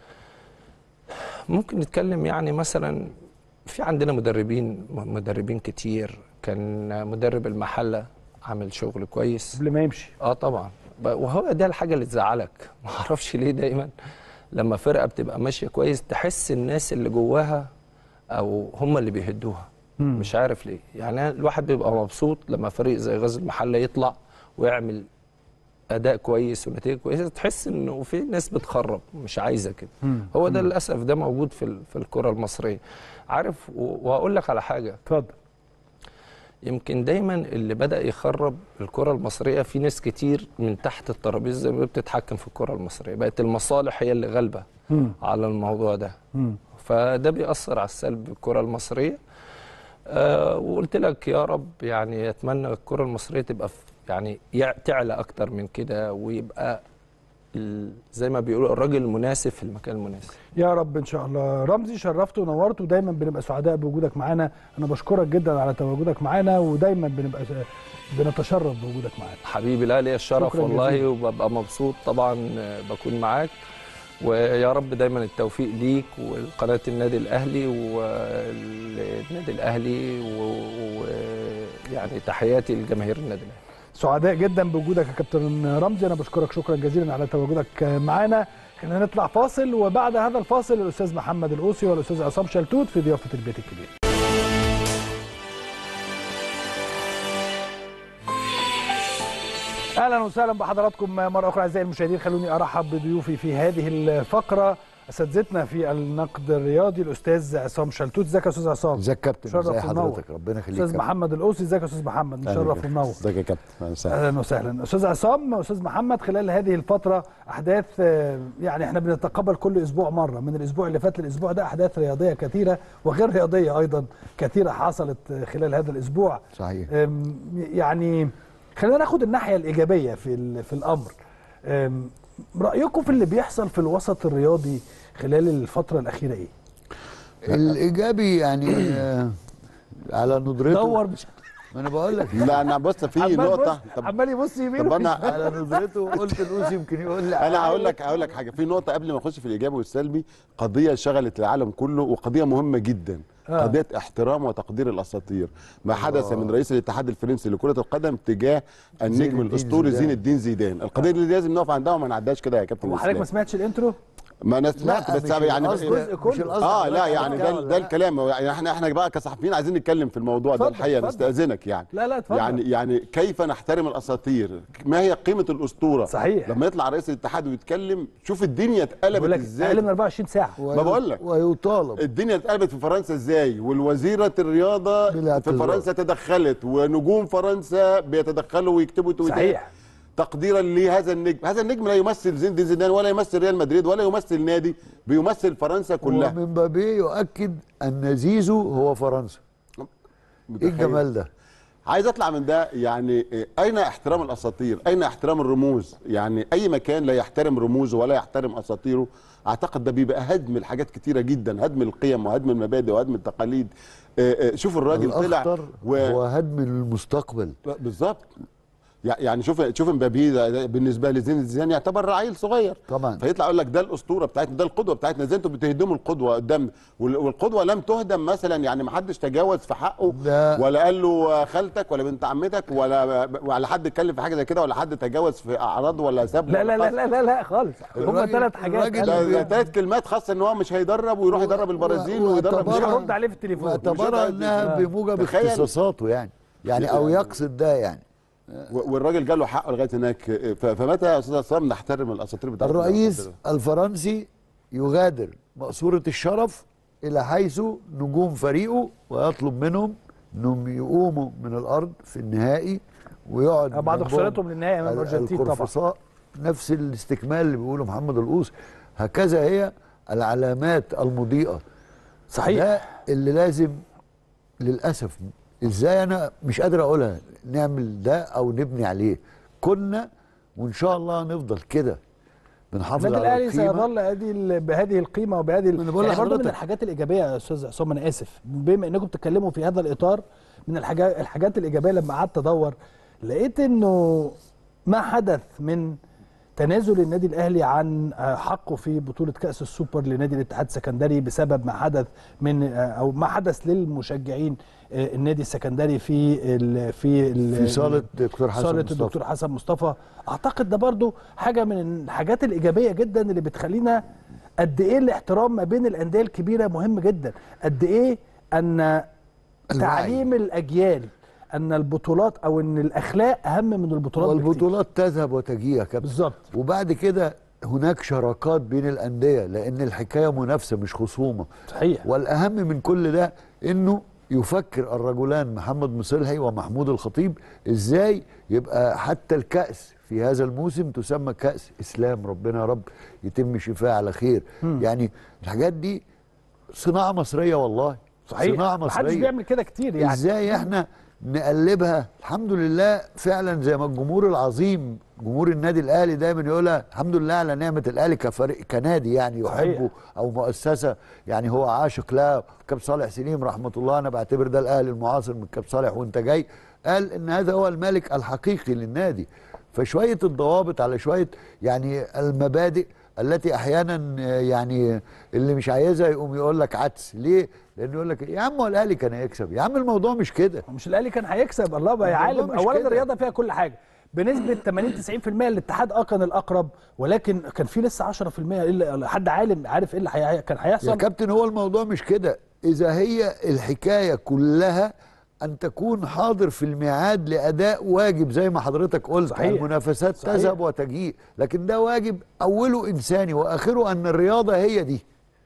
ممكن نتكلم يعني مثلا في عندنا مدربين مدربين كتير كان مدرب المحله عامل شغل كويس
قبل ما يمشي
اه طبعا ب- وهو ده الحاجه اللي تزعلك ما اعرفش ليه دايما لما فرقه بتبقى ماشيه كويس تحس الناس اللي جواها او هم اللي بيهدوها
مم.
مش عارف ليه يعني الواحد بيبقى مبسوط لما فريق زي غزل المحله يطلع ويعمل اداء كويس ونتيجه كويسه تحس انه في ناس بتخرب مش عايزه كده
مم.
هو ده للاسف ده موجود في ال- في الكره المصريه عارف و- وهقول لك على حاجه
اتفضل
يمكن دايما اللي بدا يخرب الكره المصريه في ناس كتير من تحت الترابيزه زي ما بيقولوا بتتحكم في الكره المصريه بقت المصالح هي اللي غالبه
مم.
على الموضوع ده
مم.
فده بيأثر على السلب الكره المصريه أه وقلت لك يا رب يعني اتمنى الكره المصريه تبقى في يعني يع- تعلى اكتر من كده ويبقى ال- زي ما بيقولوا الراجل المناسب في المكان المناسب
يا رب ان شاء الله رمزي شرفت ونورت ودايما بنبقى سعداء بوجودك معانا انا بشكرك جدا على تواجدك معانا ودايما بنبقى بنتشرف بوجودك معانا
حبيبي لا ليا الشرف
شكراً
والله
جزيلاً.
وببقى مبسوط طبعا آه، بكون معاك ويا رب دايما التوفيق ليك وقناه النادي الاهلي والنادي الاهلي ويعني تحياتي لجماهير النادي الاهلي
سعداء جدا بوجودك يا كابتن رمزي انا بشكرك شكرا جزيلا على تواجدك معانا خلينا نطلع فاصل وبعد هذا الفاصل الاستاذ محمد القوسي والاستاذ عصام شلتوت في ضيافه البيت الكبير اهلا وسهلا بحضراتكم مره اخرى اعزائي المشاهدين خلوني ارحب بضيوفي في هذه الفقره اساتذتنا في النقد الرياضي الاستاذ عصام شلتوت ازيك يا استاذ عصام
ازيك يا كابتن
شرف
ازي
ونور.
حضرتك ربنا يخليك
استاذ
يا كابتن.
محمد القوسي ازيك يا استاذ محمد
أهلا
مشرف
بك.
ومنور
ازيك يا كابتن أهلا وسهلا.
اهلا وسهلا استاذ عصام استاذ محمد خلال هذه الفتره احداث آه، يعني احنا بنتقبل كل اسبوع مره من الاسبوع اللي فات للاسبوع ده احداث رياضيه كثيره وغير رياضيه ايضا كثيره حصلت آه، خلال هذا الاسبوع
صحيح
أم، يعني خلينا ناخد الناحيه الايجابيه في ال- في الامر أم، رايكم في اللي بيحصل في الوسط الرياضي خلال الفتره الاخيره ايه
الايجابي يعني آه، على ندرته
دور مش
ما انا بقول لك
لا انا بص في
عمال
نقطه
بص-
طب
عمال يبص يمين
طب انا
على ندرته قلت الأوسي يمكن يقول لي
انا هقول لك هقول لك حاجه في نقطه قبل ما اخش في الايجابي والسلبي قضيه شغلت العالم كله وقضيه مهمه جدا
آه.
قضيه احترام وتقدير الاساطير ما حدث من رئيس الاتحاد الفرنسي لكره القدم تجاه
زين
النجم
الدين
الاسطوري
زيدان.
زين الدين زيدان القضيه دي لازم نقف عندها وما نعداش كده يا كابتن
هو حضرتك ما
اسلام
سمعتش الانترو
ما انا سمعت
لا،
بس
مش
يعني
القصد-
الجزء كله.
مش القصد
اه
حضرتك
لا
على
يعني
كده
ده
ولا
ده
لا.
الكلام يعني احنا احنا بقى كصحفيين عايزين نتكلم في الموضوع ده
اتفضل،
الحقيقه
اتفضل.
نستاذنك يعني
لا لا اتفضل
يعني يعني كيف نحترم الاساطير ما هي قيمه الاسطوره
صحيح.
لما يطلع رئيس الاتحاد ويتكلم شوف الدنيا
بيقول
اتقلبت
لك
ازاي
اقل من 24 ساعه
ما بقول لك
ويطالب
الدنيا اتقلبت في فرنسا ازاي والوزيره الرياضه في
بالاعتذار.
فرنسا تدخلت ونجوم فرنسا بيتدخلوا ويكتبوا تويتات
صحيح
تقديرا لهذا النجم هذا النجم لا يمثل زين دين زيدان ولا يمثل ريال مدريد ولا يمثل نادي بيمثل فرنسا كلها
ومن بابيه يؤكد ان زيزو هو فرنسا ايه
متخيل؟
الجمال ده
عايز اطلع من ده يعني إيه، اين احترام الاساطير اين احترام الرموز يعني اي مكان لا يحترم رموزه ولا يحترم اساطيره اعتقد ده بيبقى هدم الحاجات كتيره جدا هدم القيم وهدم المبادئ وهدم التقاليد إيه، إيه، شوف الراجل طلع
الاخطر
و...
هو هدم المستقبل
بالظبط يع- يعني شوف شوف مبابي ده- ده بالنسبه لزين زيدان يعتبر عيل صغير
طبعا
فيطلع يقول لك ده الاسطوره بتاعتنا ده القدوه بتاعتنا ازاي انتوا بتهدموا القدوه قدام وال- والقدوه لم تهدم مثلا يعني ما حدش تجاوز في حقه
لا.
ولا قال له خالتك ولا بنت عمتك ولا ولا حد اتكلم في حاجه زي كده ولا حد تجاوز في اعراض ولا سب
لا
ولا
لا لا
قصد.
لا لا, لا خالص هم
الراجل-
ثلاث حاجات
الراجل
قالوا
ده ثلاث كلمات خاصه ان هو مش هيدرب ويروح يدرب البرازيل
و-
ويدرب
مش
واعتبرها-
هرد عليه في التليفون
واعتبرها انها بموجب
تخيل.
اختصاصاته يعني يعني او يقصد ده يعني
و- والراجل جاله حقه لغايه هناك ف- فمتى يا استاذ عصام نحترم الاساطير بتاعتنا
الرئيس الفرنسي يغادر مقصورة الشرف إلى حيث نجوم فريقه ويطلب منهم أنهم يقوموا من الأرض في النهائي ويقعد
بعد
جنبهم
خسارتهم للنهائي امام
ال-
الارجنتين طبعا
القرفصاء نفس الاستكمال اللي بيقوله محمد القوس هكذا هي العلامات المضيئة
صحيح
ده اللي لازم للأسف إزاي أنا مش قادر أقولها نعمل ده أو نبني عليه كنا وإن شاء الله نفضل كده بنحافظ
النادي
على
الاهلي
القيمة
سيظل هذه ال- بهذه القيمه وبهذه ال-
أنا بقول
يعني برضه من
لحضرتك.
الحاجات الايجابيه يا استاذ عصام انا اسف بما انكم بتتكلموا في هذا الاطار من الحاجات الحاجات الايجابيه لما قعدت ادور لقيت انه ما حدث من تنازل النادي الاهلي عن آه، حقه في بطوله كاس السوبر لنادي الاتحاد السكندري بسبب ما حدث من آه، او ما حدث للمشجعين آه، النادي السكندري في ال في ال
في صالة دكتور حسن
صالة
مصطفى.
الدكتور حسن مصطفى اعتقد ده برضو حاجه من الحاجات الايجابيه جدا اللي بتخلينا قد ايه الاحترام ما بين الانديه الكبيره مهم جدا قد ايه ان تعليم الاجيال ان البطولات او ان الاخلاق اهم من البطولات بكتير.
والبطولات تذهب وتجي يا كابتن
بالظبط
وبعد كده هناك شراكات بين الأندية لأن الحكاية منافسة مش خصومة
صحيح
والأهم من كل ده إنه يفكر الرجلان محمد مصلحي ومحمود الخطيب إزاي يبقى حتى الكأس في هذا الموسم تسمى كأس إسلام ربنا يا رب يتم شفاء على خير
مم.
يعني الحاجات دي صناعة مصرية والله
صحيح
صناعة
محدش
مصرية
بيعمل كده كتير يعني
ازاي احنا نقلبها الحمد لله فعلا زي ما الجمهور العظيم جمهور النادي الاهلي دايما يقولها الحمد لله على نعمه الاهلي كفريق كنادي يعني
صحيح.
يحبه او مؤسسه يعني هو عاشق لها كاب صالح سليم رحمه الله انا بعتبر ده الاهلي المعاصر من كاب صالح وانت جاي قال ان هذا هو الملك الحقيقي للنادي فشويه الضوابط على شويه يعني المبادئ التي احيانا آه، يعني اللي مش عايزها يقوم يقول لك عدس ليه؟ لانه يقول لك يا عم هو الاهلي كان هيكسب يا عم الموضوع مش كده
مش الاهلي كان هيكسب الله بقى يا
الموضوع
عالم
مش
اولا
كده.
الرياضه فيها كل حاجه بنسبه 80 90% الاتحاد اه كان الاقرب ولكن كان في لسه 10% الا حد عالم عارف ايه اللي حي... كان
يا
هيحصل
كابتن هو الموضوع مش كده اذا هي الحكايه كلها ان تكون حاضر في الميعاد لاداء واجب زي ما حضرتك قلت
صحيح.
المنافسات
صحيح.
تذهب وتجيء لكن ده واجب اوله انساني واخره ان الرياضه هي دي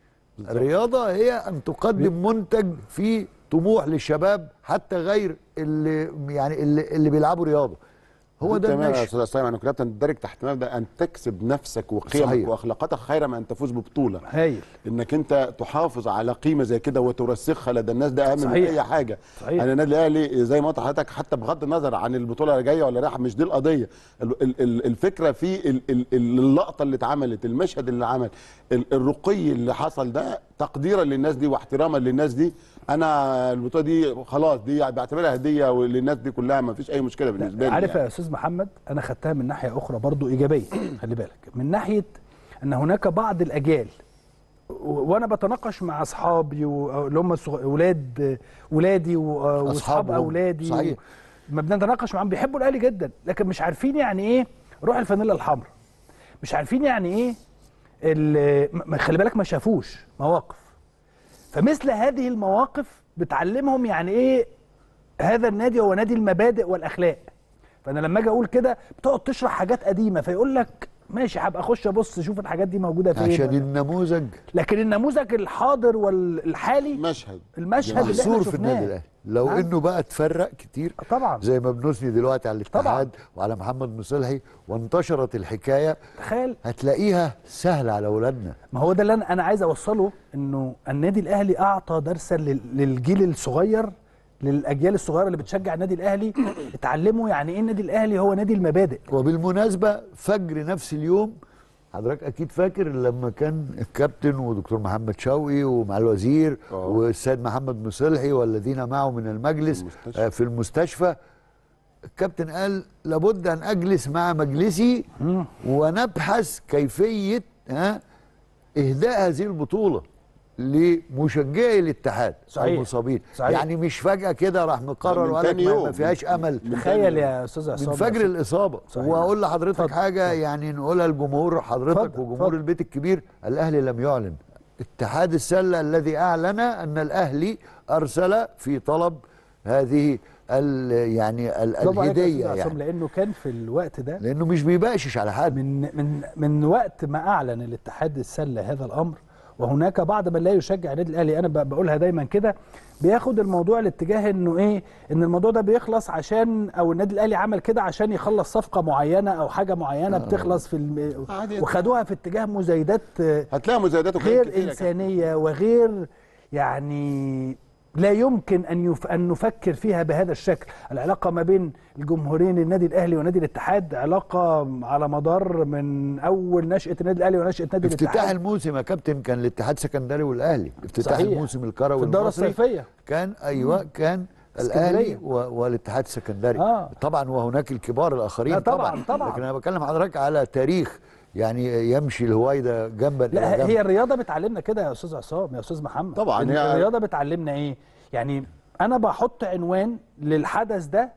الرياضه هي ان تقدم منتج فيه طموح للشباب حتى غير اللي يعني اللي, اللي بيلعبوا رياضه هو ده
تمام يا
النشء
استاذ عصام انا كنت تندرج تحت مبدا ان تكسب نفسك وقيمك
صحيح.
واخلاقاتك خير من ان تفوز ببطوله
هايل
انك انت تحافظ على قيمه زي كده وترسخها لدى الناس ده اهم من
صحيح.
اي حاجه
صحيح.
انا النادي الاهلي زي ما قلت لحضرتك حتى بغض النظر عن البطوله اللي جايه ولا رايحه مش دي القضيه ال- ال- ال- الفكره في ال- ال- ال- اللقطه اللي اتعملت المشهد اللي عمل ال- الرقي اللي حصل ده تقديرا للناس دي واحتراما للناس دي انا البطوله دي خلاص دي بعتبرها هديه للناس دي كلها ما فيش اي مشكله بالنسبه لي
عارف
يعني.
يا استاذ محمد انا خدتها من ناحيه اخرى برضو ايجابيه خلي بالك من ناحيه ان هناك بعض الاجيال و- وانا بتناقش مع اصحابي و- اللي هم الصغ- اولاد ولادي و- واصحاب
أصحابهم.
اولادي
صحيح.
ما بنتناقش معاهم بيحبوا الاهلي جدا لكن مش عارفين يعني ايه روح الفانيلا الحمراء مش عارفين يعني ايه اللي م- خلي بالك ما شافوش مواقف فمثل هذه المواقف بتعلمهم يعني ايه هذا النادي هو نادي المبادئ والاخلاق فانا لما اجي اقول كده بتقعد تشرح حاجات قديمه فيقول لك ماشي هبقى اخش ابص اشوف الحاجات دي موجوده فين
عشان
ولا-
النموذج
لكن النموذج الحاضر والحالي
مشهد
المشهد اللي احنا
محصور في النادي
شفناه
الاهلي لو
نعم.
انه بقى اتفرق كتير
طبعا
زي ما بنثني دلوقتي على
طبعا.
الاتحاد وعلى محمد مصلحي وانتشرت الحكايه
تخيل
هتلاقيها سهله على اولادنا
ما هو ده اللي انا أنا عايز اوصله انه النادي الاهلي اعطى درسا لل- للجيل الصغير للاجيال الصغيره اللي بتشجع النادي الاهلي اتعلموا يعني ايه النادي الاهلي هو نادي المبادئ
وبالمناسبه فجر نفس اليوم حضرتك اكيد فاكر لما كان الكابتن ودكتور محمد شوقي ومع الوزير والسيد محمد مصلحي والذين معه من المجلس آه، في المستشفى الكابتن قال لابد ان اجلس مع مجلسي ونبحث كيفيه ها اهداء هذه البطوله لمشجعي الاتحاد
صحيح.
المصابين
صحيح.
يعني مش فجاه كده راح مقرر
من
وقال لك
تاني
ما-
يوم.
ما فيهاش امل
تخيل يا استاذ عصام
من فجر الاصابه
صحيح.
واقول لحضرتك حاجه يعني نقولها لجمهور حضرتك
اتفضل،
وجمهور
اتفضل.
البيت الكبير الاهلي لم يعلن اتحاد السله الذي اعلن ان الاهلي ارسل في طلب هذه ال يعني ال
برافو عليك يا
الهديه
أستاذ عصام،
يعني
لانه كان في الوقت ده
لانه مش بيبقشش على حد
من من من وقت ما اعلن الاتحاد السله هذا الامر وهناك بعض من لا يشجع النادي الاهلي انا ب- بقولها دايما كده بياخد الموضوع الاتجاه انه ايه ان الموضوع ده بيخلص عشان او النادي الاهلي عمل كده عشان يخلص صفقه معينه او حاجه معينه بتخلص في الم...
عادي.
وخدوها في اتجاه مزايدات آه،
هتلاقي مزايدات وكلام
غير
كتير يا
انسانيه وغير يعني لا يمكن ان يف... ان نفكر فيها بهذا الشكل، العلاقه ما بين الجمهورين النادي الاهلي ونادي الاتحاد علاقه على مدار من اول نشاه النادي الاهلي ونشاه نادي
افتتاح
الاتحاد
الموسم يا كابتن كان الاتحاد السكندري والاهلي افتتاح
صحيح.
الموسم الكروي
في الدورة
المصري
الصيفية.
كان ايوه كان
اسكندرية.
الاهلي و- والاتحاد السكندري
آه.
طبعا وهناك الكبار الاخرين
لا طبعاً، طبعاً.
لكن انا بكلم حضرتك على تاريخ يعني يمشي الهويده جنبا إلى
لا
جنب.
هي الرياضه بتعلمنا كده يا استاذ عصام يا استاذ محمد
طبعاً،
إن
هي-
الرياضه بتعلمنا ايه يعني انا بحط عنوان للحدث ده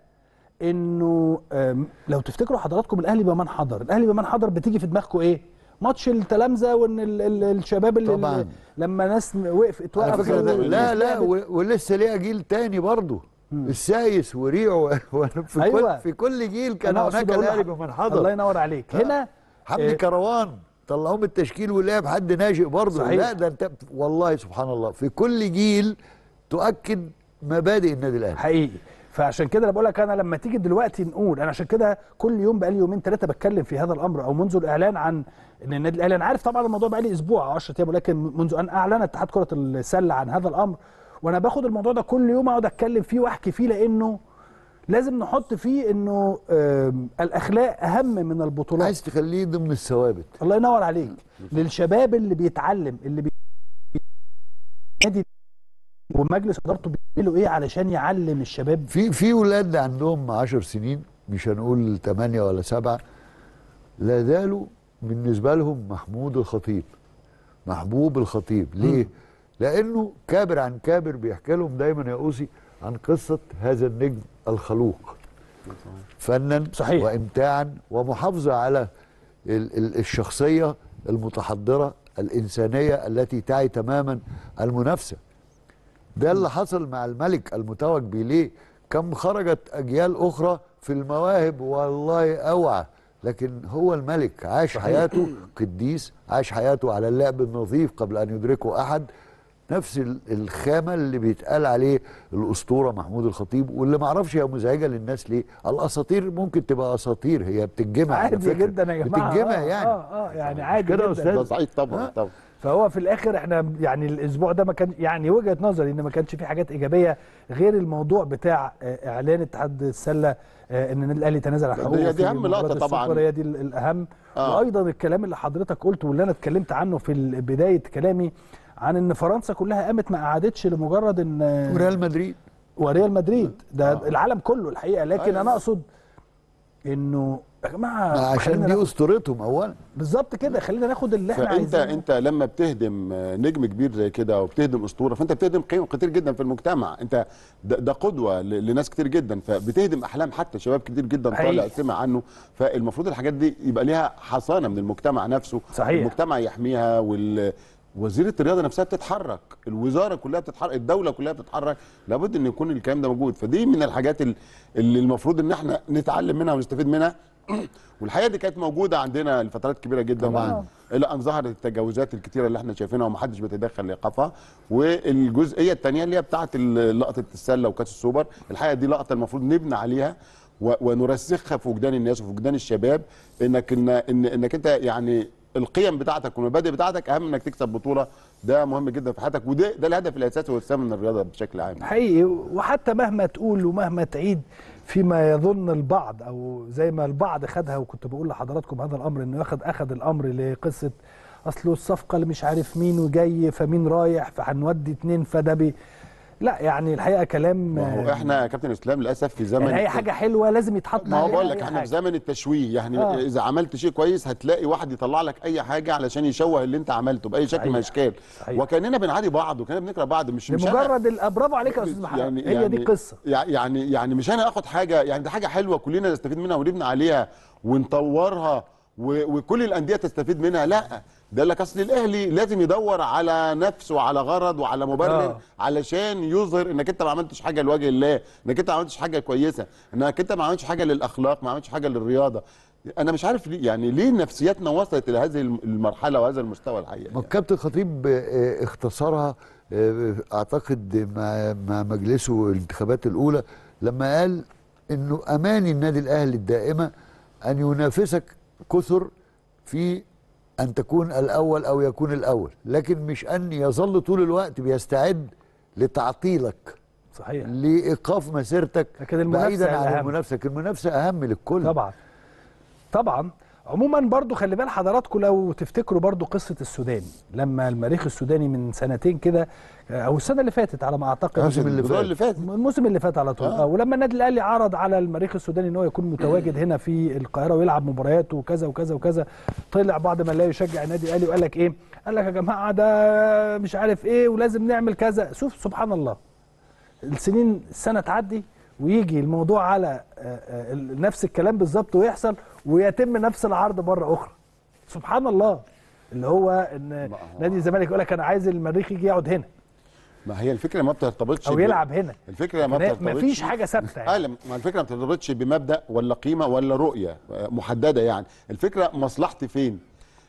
انه أم، لو تفتكروا حضراتكم الاهلي بمن حضر الاهلي بمن حضر بتيجي في دماغكم ايه ماتش التلامذه وان ال ال الشباب اللي
طبعاً.
لما ناس وقفت
على
وقفوا
فكره ده لا لا
ولعبت.
و- ولسه ليها جيل تاني برضه السايس وريعو في
أيوة.
كل في كل جيل كان
أنا أقصد
هناك
أقول
الاهلي
لح-
بمن حضر
الله ينور عليك
آه.
هنا
حمدي
آه،
كروان طلعوه من التشكيل ولعب حد ناشئ برضه
صحيح.
لا ده انت والله سبحان الله في كل جيل تؤكد مبادئ النادي الاهلي
حقيقي فعشان كده انا بقول لك انا لما تيجي دلوقتي نقول انا عشان كده كل يوم بقالي يومين ثلاثه بتكلم في هذا الامر او منذ الاعلان عن ان النادي الاهلي انا عارف طبعا الموضوع بقالي اسبوع او 10 ايام ولكن منذ ان اعلن اتحاد كره السله عن هذا الامر وانا باخد الموضوع ده كل يوم اقعد اتكلم فيه واحكي فيه لانه لازم نحط فيه انه آم، الاخلاق اهم من البطولات
عايز تخليه ضمن الثوابت
الله ينور عليك للشباب اللي بيتعلم اللي بي... نادي ومجلس ادارته بيعملوا ايه علشان يعلم الشباب
في في ولاد عندهم 10 سنين مش هنقول 8 ولا 7 لا زالوا بالنسبه لهم محمود الخطيب محبوب الخطيب ليه؟ لانه كابر عن كابر بيحكي لهم دايما يا اوسي عن قصه هذا النجم الخلوق فنا
صحيح.
وامتاعا ومحافظه على ال- ال- الشخصيه المتحضره الانسانيه التي تعي تماما المنافسه ده اللي حصل مع الملك المتوج بيليه كم خرجت اجيال اخرى في المواهب والله اوعى لكن هو الملك عاش حياته قديس عاش حياته على اللعب النظيف قبل ان يدركه احد نفس ال- الخامه اللي بيتقال عليه الاسطوره محمود الخطيب واللي ما اعرفش هي مزعجه للناس ليه الاساطير ممكن تبقى اساطير هي بتتجمع على
عادي
فكرة.
جدا يا جماعه
بتتجمع
آه
يعني
اه اه يعني عادي
كده يا
جدا
أستاذ؟
ده صحيح طبعا
آه.
طبعا
فهو في الاخر احنا يعني الاسبوع ده ما كان يعني وجهه نظري ان ما كانش في حاجات ايجابيه غير الموضوع بتاع آه، اعلان اتحاد السله آه، ان النادي الاهلي تنازل عن
دي-
حقوقه
دي
في
أهم لقطة
مباراة
طبعاً.
السوبر هي دي ال- الاهم
آه.
وايضا الكلام اللي حضرتك قلته واللي انا اتكلمت عنه في ال- بدايه كلامي عن ان فرنسا كلها قامت ما قعدتش لمجرد ان آه،
وريال مدريد
وريال مدريد ده العالم كله الحقيقه لكن
أيوة.
انا اقصد انه يا جماعه
عشان
خلينا
دي
ناخد-
اسطورتهم اولا
بالظبط كده خلينا ناخد اللي احنا
فانت
عايزينه
انت لما بتهدم نجم كبير زي كده وبتهدم اسطوره فانت بتهدم قيم كتير جدا في المجتمع انت ده, ده قدوه ل- لناس كتير جدا فبتهدم احلام حتى شباب كتير جدا
حقيقي.
طالع سمع عنه فالمفروض الحاجات دي يبقى ليها حصانه من المجتمع نفسه
صحيح.
المجتمع يحميها وال وزيره الرياضه نفسها بتتحرك الوزاره كلها بتتحرك الدوله كلها بتتحرك لابد ان يكون الكلام ده موجود فدي من الحاجات ال- اللي المفروض ان احنا نتعلم منها ونستفيد منها والحقيقه دي كانت موجوده عندنا لفترات كبيره جدا
طبعاً.
الى ان ظهرت التجاوزات الكتيره اللي احنا شايفينها ومحدش بيتدخل لايقافها والجزئيه الثانيه اللي هي بتاعه ال- لقطه السله وكاس السوبر الحقيقه دي لقطه المفروض نبني عليها و- ونرسخها في وجدان الناس وفي وجدان الشباب انك إن إن انك انت يعني القيم بتاعتك والمبادئ بتاعتك اهم انك تكسب بطوله ده مهم جدا في حياتك وده ده الهدف الاساسي والسامي من الرياضه بشكل عام
حقيقي وحتى مهما تقول ومهما تعيد فيما يظن البعض او زي ما البعض خدها وكنت بقول لحضراتكم هذا الامر انه ياخد اخذ الامر لقصه اصله الصفقه اللي مش عارف مين وجاي فمين رايح فهنودي اتنين فده بي لا يعني الحقيقه كلام
ما هو احنا يا كابتن اسلام للاسف في زمن
يعني اي حاجه حلوه لازم يتحط
ما هو
عليها
بقول
أي
لك احنا
حاجة.
في زمن التشويه يعني
آه.
آه. اذا عملت شيء كويس هتلاقي واحد يطلع لك اي حاجه علشان يشوه اللي انت عملته باي شكل من الاشكال
صحيح.
وكاننا بنعادي بعض وكاننا بنكره بعض مش مش أنا-
لمجرد ال- برافو عليك يا استاذ محمد
يعني
هي
يعني
دي قصه
يعني يعني مش انا اخد حاجه يعني دي حاجه حلوه كلنا نستفيد منها ونبني عليها ونطورها و- وكل الانديه تستفيد منها لا ده لك اصل الاهلي لازم يدور على نفسه وعلى غرض وعلى مبرر
آه.
آه. علشان يظهر انك انت ما عملتش حاجه لوجه الله انك انت ما عملتش حاجه كويسه انك انت ما عملتش حاجه للاخلاق ما عملتش حاجه للرياضه انا مش عارف ليه يعني ليه نفسياتنا وصلت الى هذه المرحله وهذا المستوى الحقيقه
ما الكابتن خطيب آه، اختصرها آه، اعتقد مع مع مجلسه الانتخابات الاولى لما قال انه اماني النادي الاهلي الدائمه ان ينافسك كثر في ان تكون الاول او يكون الاول لكن مش ان يظل طول الوقت بيستعد لتعطيلك
صحيح
لايقاف مسيرتك
لكن المنافسة
بعيدا عن
الأهم.
المنافسه لكن المنافسه اهم للكل
طبعا طبعا عموما برضو خلي بال حضراتكم لو تفتكروا برضو قصة السوداني لما المريخ السوداني من سنتين كده او السنة اللي فاتت على ما اعتقد
الموسم اللي
البطولة
فات.
اللي فاتت
الموسم اللي فات على طول
آه.
آه. ولما النادي الاهلي عرض على المريخ السوداني ان هو يكون متواجد هنا في القاهره ويلعب مباريات وكذا وكذا وكذا طلع بعض من لا يشجع النادي الاهلي وقال لك ايه؟ قال لك يا جماعه ده مش عارف ايه ولازم نعمل كذا شوف سبحان الله السنين السنه تعدي ويجي الموضوع على آه، آه، ال- نفس الكلام بالظبط ويحصل ويتم نفس العرض مره اخرى سبحان الله اللي هو ان نادي الزمالك يقول لك انا عايز المريخ يجي يقعد هنا
ما هي الفكره ما بترتبطش
او
ب-
يلعب هنا
الفكره ما
يعني
بترتبطش
مفيش حاجه ثابته يعني.
اه لا، ما الفكره ما بترتبطش بمبدا ولا قيمه ولا رؤيه آه، محدده يعني الفكره مصلحتي فين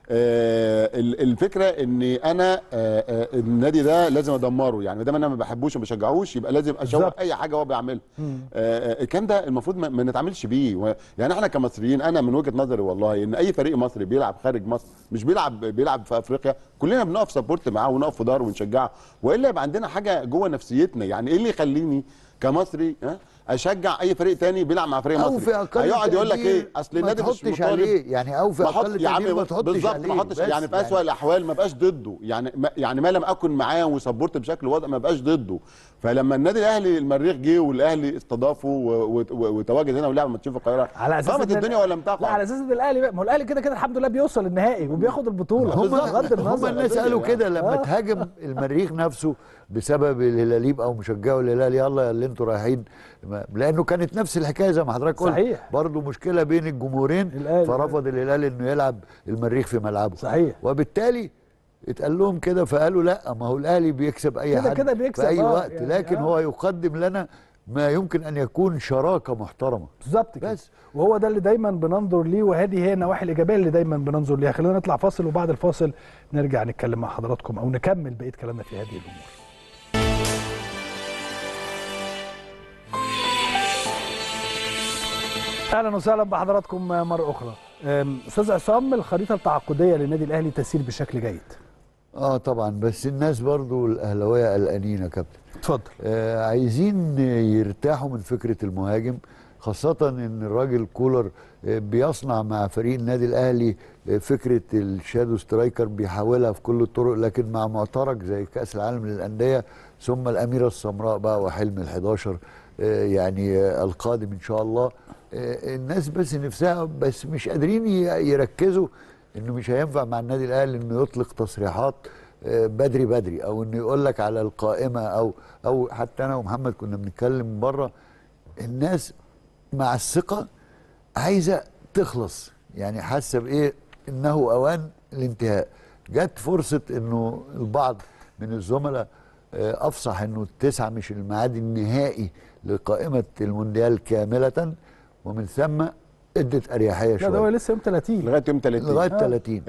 آه ال- الفكره ان انا آه آه النادي ده لازم ادمره يعني ما دام انا ما بحبوش وما بشجعوش يبقى لازم اشوه
بالظبط.
اي حاجه هو بيعملها آه آه، الكلام ده المفروض ما, ما نتعاملش بيه و- يعني احنا كمصريين انا من وجهه نظري والله ان اي فريق مصري بيلعب خارج مصر مش بيلعب بيلعب في افريقيا كلنا بنقف سبورت معاه ونقف في ظهره ونشجعه والا يبقى عندنا حاجه جوه نفسيتنا يعني ايه اللي يخليني كمصري ها اشجع اي فريق تاني بيلعب مع فريق
او
مصري
في اقل
هيقعد يقول لك
تقدير
ايه اصل
ما
النادي مش
تحطش
مطالب
عليه يعني او في
ما أحط-
اقل
يا عم
تقدير ما تحطش
بالظبط
عليه
ما احطش
بس
يعني في اسوء الاحوال ما بقاش ضده يعني ما يعني ما لم اكن معاه وسبورت بشكل واضح ما بقاش ضده فلما النادي الاهلي المريخ جه والاهلي استضافه و- و- و- وتواجد هنا ولعب ماتشين في القاهره
على اساس
قامت
إن-
الدنيا ولم تقع
لا على اساس ان الاهلي بقى- ما هو الاهلي كده كده الحمد لله بيوصل النهائي وبياخد البطوله
هم
بغض
هم
النظر
الناس قالوا كده لما
آه.
تهاجم المريخ نفسه بسبب الهلاليب او مشجعوا الهلال يلا يا اللي انتوا رايحين ما- لانه كانت نفس الحكايه زي ما حضرتك قلت
صحيح.
برضه مشكله بين الجمهورين
الأهلي.
فرفض الهلال انه يلعب المريخ في ملعبه
صحيح.
وبالتالي اتقال لهم كده فقالوا لا ما هو الاهلي بيكسب اي
كده
حد
كده بيكسب،
في اي
آه،
وقت
يعني
لكن
آه.
هو يقدم لنا ما يمكن ان يكون شراكه محترمه
بالظبط كده
بس.
وهو ده اللي دايما بننظر ليه وهذه هي النواحي الايجابيه اللي دايما بننظر ليها خلينا نطلع فاصل وبعد الفاصل نرجع نتكلم مع حضراتكم او نكمل بقيه كلامنا في هذه الامور اهلا وسهلا بحضراتكم مره اخرى أم، استاذ عصام الخريطه التعاقديه للنادي الاهلي تسير بشكل جيد
اه طبعا بس الناس برضو الاهلاويه قلقانين يا كابتن
اتفضل
آه عايزين يرتاحوا من فكره المهاجم خاصة ان الراجل كولر آه، بيصنع مع فريق النادي الاهلي آه، فكرة الشادو سترايكر بيحاولها في كل الطرق لكن مع معترك زي كأس العالم للأندية ثم الأميرة السمراء بقى وحلم ال11 آه، يعني آه، القادم ان شاء الله آه، الناس بس نفسها بس مش قادرين ي- يركزوا انه مش هينفع مع النادي الاهلي انه يطلق تصريحات آه، بدري بدري او انه يقول لك على القائمه او او حتى انا ومحمد كنا بنتكلم بره الناس مع الثقه عايزه تخلص يعني حاسه بايه انه اوان الانتهاء جت فرصه انه البعض من الزملاء آه، افصح انه التسعه مش الميعاد النهائي لقائمه المونديال كامله ومن ثم ادت اريحيه
لا
شويه
ده هو لسه يوم 30
لغايه يوم 30
لغايه
آه.
30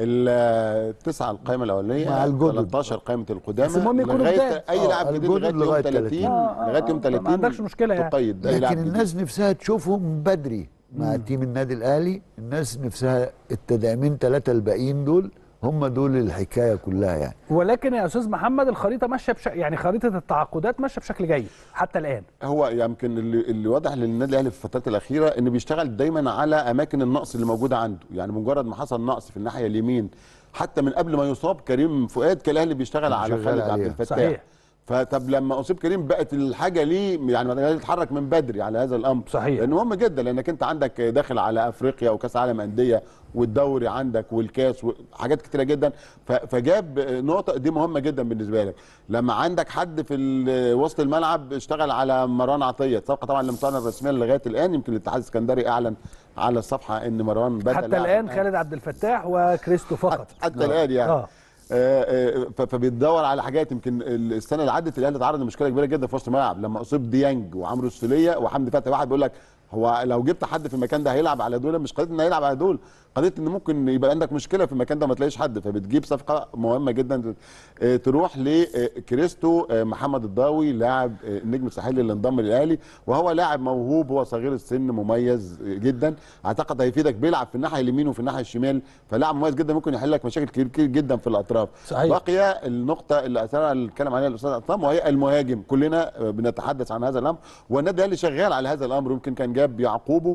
التسعه القائمه الاولانيه
مع الجدد.
13 قائمه القدامى
بس المهم يكونوا
لغايه
جداد.
اي
آه،
لاعب جديد
الجدد
لغايه يوم
لغاية
30
آه، آه،
لغايه يوم
آه،
30
ما عندكش مشكلة يعني.
تقيد أي لاعب
لكن
جديد.
الناس نفسها تشوفهم بدري مع تيم النادي الاهلي الناس نفسها التدعيمين ثلاثه الباقيين دول هم دول الحكايه كلها يعني
ولكن يا استاذ محمد الخريطه ماشيه بش... يعني خريطه التعاقدات ماشيه بشكل جيد حتى الان
هو يمكن اللي, اللي واضح للنادي الاهلي في الفترات الاخيره انه بيشتغل دايما على اماكن النقص اللي موجوده عنده يعني مجرد ما حصل نقص في الناحيه اليمين حتى من قبل ما يصاب كريم فؤاد كان الاهلي بيشتغل على
شغال
خالد عبد
عليها.
الفتاح
صحيح.
فطب لما اصيب كريم بقت الحاجه ليه يعني الاهلي يتحرك من بدري على هذا الامر
صحيح.
لانه مهم جدا لانك انت عندك داخل على افريقيا وكاس عالم انديه والدوري عندك والكاس وحاجات كتيره جدا ف- فجاب نقطه دي مهمه جدا بالنسبه لك لما عندك حد في ال- وسط الملعب اشتغل على مروان عطيه صفقه طبعا لم تعلن رسميا لغايه الان يمكن الاتحاد الاسكندري اعلن على الصفحه ان مروان بدل
حتى
لاعب
الان خالد عبد الفتاح وكريستو فقط
حتى الان يعني
اه
آه، آه، ف- فبيدور على حاجات يمكن السنه اللي عدت الاهلي اتعرض لمشكله كبيره جدا في وسط الملعب لما اصيب ديانج وعمرو السوليه وحمدي فتحي واحد بيقول لك هو لو جبت حد في المكان ده هيلعب على دول مش قضيه انه هيلعب على دول قضيه ان ممكن يبقى عندك مشكله في المكان ده ما تلاقيش حد فبتجيب صفقه مهمه جدا آه، تروح لكريستو آه، محمد الضاوي لاعب آه، النجم الساحلي اللي انضم للاهلي وهو لاعب موهوب هو صغير السن مميز آه، جدا اعتقد هيفيدك بيلعب في الناحيه اليمين وفي الناحيه الشمال فلاعب مميز جدا ممكن يحل لك مشاكل كتير كتير جدا في الاطراف
صحيح.
بقي النقطه اللي اثرها اللي اتكلم عليها الاستاذ عصام وهي المهاجم كلنا آه، بنتحدث عن هذا الامر والنادي الاهلي شغال على هذا الامر يمكن كان جاب يعقوبه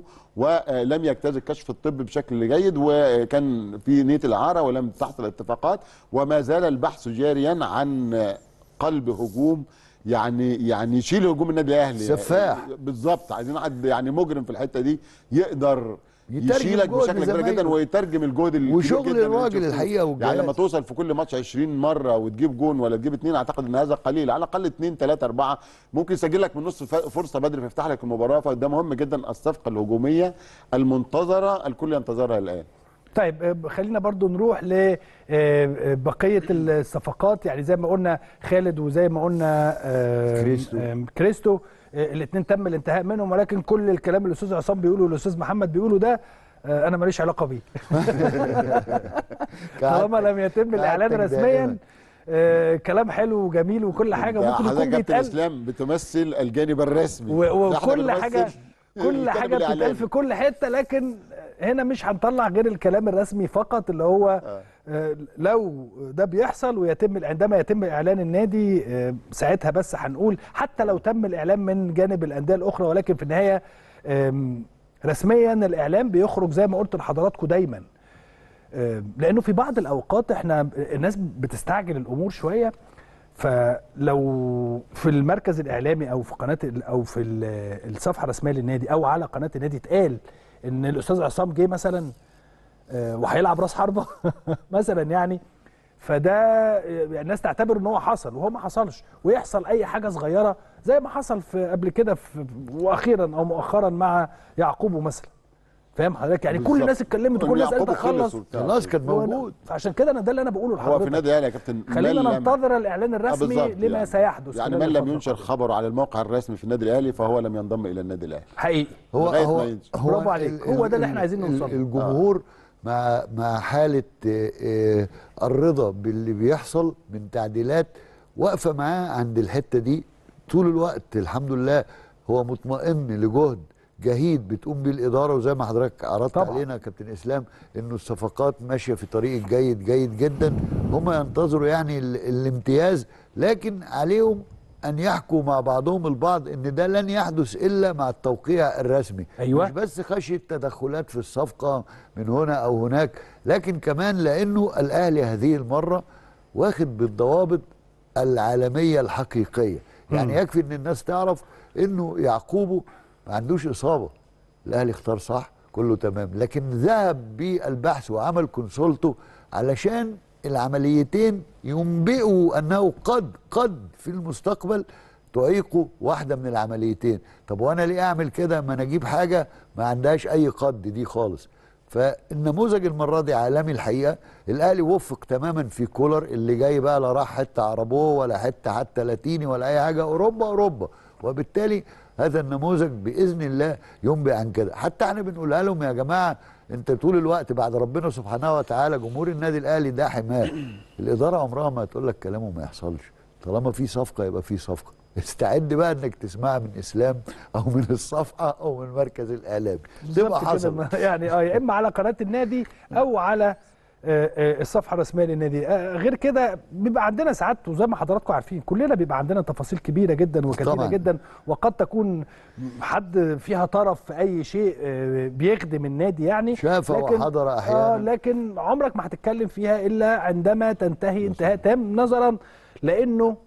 ولم يجتاز الكشف الطبي بشكل جيد وكان في نيه الاعاره ولم تحصل اتفاقات وما زال البحث جاريا عن آه، قلب هجوم يعني يعني يشيل هجوم النادي الاهلي
سفاح.
بالظبط عايزين حد يعني مجرم في الحته دي يقدر
يترجم
يشيلك
جهد
بشكل كبير جدا
زمايله.
ويترجم الجهد الكبير
وشغل
جدا اللي
الراجل
بنشوفه.
الحقيقة والجهاز.
يعني لما توصل في كل ماتش 20 مره وتجيب جون ولا تجيب اثنين اعتقد ان هذا قليل على الاقل اثنين ثلاثه اربعه ممكن يسجل لك من نص ف- فرصه بدري فيفتح لك المباراه فده مهم جدا الصفقه الهجوميه المنتظره الكل ينتظرها الان
طيب آه، خلينا برضو نروح لبقيه الصفقات يعني زي ما قلنا خالد وزي ما قلنا آه،
كريستو.
آه، كريستو الاثنين تم الانتهاء منهم ولكن كل الكلام اللي الاستاذ عصام بيقوله والاستاذ محمد بيقوله ده آه، انا ماليش علاقه بيه طالما لم يتم الاعلان
كعادتك
رسميا
دائماً.
آه، كلام حلو وجميل وكل حاجه
ده
ممكن
حضرتك
يكون
كابتن
بيتقال
اسلام بتمثل الجانب الرسمي
و-
ده احنا
وكل
بنمثل
حاجه كل
الجانب
حاجه بتتقال
الإعلامي.
في كل حته لكن هنا مش هنطلع غير الكلام الرسمي فقط اللي هو آه، لو ده بيحصل ويتم عندما يتم اعلان النادي آه، ساعتها بس هنقول حتى لو تم الاعلان من جانب الانديه الاخرى ولكن في النهايه آم، رسميا الاعلان بيخرج زي ما قلت لحضراتكم دايما آه، لانه في بعض الاوقات احنا الناس بتستعجل الامور شويه فلو في المركز الاعلامي او في قناه ال- او في ال- الصفحه الرسميه للنادي او على قناه النادي اتقال ان الاستاذ عصام جه مثلا آه، وهيلعب راس حربه مثلا يعني فده آه، الناس تعتبر ان هو حصل وهو ما حصلش ويحصل اي حاجه صغيره زي ما حصل في قبل كده في واخيرا او مؤخرا مع يعقوب مثلا فاهم حضرتك يعني كل
بالظبط.
الناس اتكلمت وكل الناس قالت
يعقوب خلص
خلص
وبتاع.
خلاص كان
هو أنا-
موجود
فعشان كده انا ده اللي انا بقوله
هو في
لحضرتك
النادي الاهلي يا كابتن
خلينا
من لم-
ننتظر الاعلان
آه،
الرسمي
بالظبط
لما
يعني.
سيحدث
يعني
خلال
من لم
الفترة
ينشر خبره على الموقع الرسمي في النادي الاهلي فهو لم ينضم الى النادي الاهلي
حقيقي
هو
لغاية
هو
ما ينزل.
هو
برافو عليك.
ال-
هو
ال-
ده اللي إحنا عايزين
ال-
نوصل له.
الجمهور مع مع حاله آه، آه، الرضا باللي بيحصل من تعديلات واقفه معاه عند الحته دي طول الوقت الحمد لله هو مطمئن لجهد جهيد بتقوم بيه الاداره وزي ما حضرتك عرضت
طبعاً.
علينا يا كابتن اسلام انه الصفقات ماشيه في طريق جيد جيد جدا هم ينتظروا يعني ال- الامتياز لكن عليهم ان يحكوا مع بعضهم البعض ان ده لن يحدث الا مع التوقيع الرسمي
أيوة.
مش بس خشيه تدخلات في الصفقه من هنا او هناك لكن كمان لانه الاهلي هذه المره واخد بالضوابط العالميه الحقيقيه يعني
مم.
يكفي ان الناس تعرف انه يعقوبه ما عندوش اصابه الاهلي اختار صح كله تمام لكن ذهب بالبحث وعمل كونسولته علشان العمليتين ينبئوا انه قد قد في المستقبل تعيقوا واحده من العمليتين طب وانا ليه اعمل كده ما انا اجيب حاجه ما عندهاش اي قد دي خالص فالنموذج المره دي عالمي الحقيقه الاهلي وفق تماما في كولر اللي جاي بقى لا راح حته عربوه ولا حته حتى لاتيني ولا اي حاجه اوروبا اوروبا وبالتالي هذا النموذج باذن الله ينبئ عن كده حتى احنا بنقولها لهم يا جماعه انت طول الوقت بعد ربنا سبحانه وتعالى جمهور النادي الاهلي ده حماه الاداره عمرها ما تقول لك كلامه ما يحصلش طالما في صفقه يبقى في صفقه استعد بقى انك تسمعها من اسلام او من الصفحه او من مركز الاعلام تبقى
بالظبط كده،
حصل
ما- يعني اه يا اما على قناه النادي او على آه، آه، الصفحه الرسميه للنادي آه، غير كده بيبقى عندنا ساعات وزي ما حضراتكم عارفين كلنا بيبقى عندنا تفاصيل كبيره جدا وكثيره
طبعاً.
جدا وقد تكون حد فيها طرف في اي شيء آه، بيخدم النادي يعني
شاف
لكن-
وحضر أحياناً.
اه لكن عمرك ما هتتكلم فيها الا عندما تنتهي انتهاء تام نظرا لانه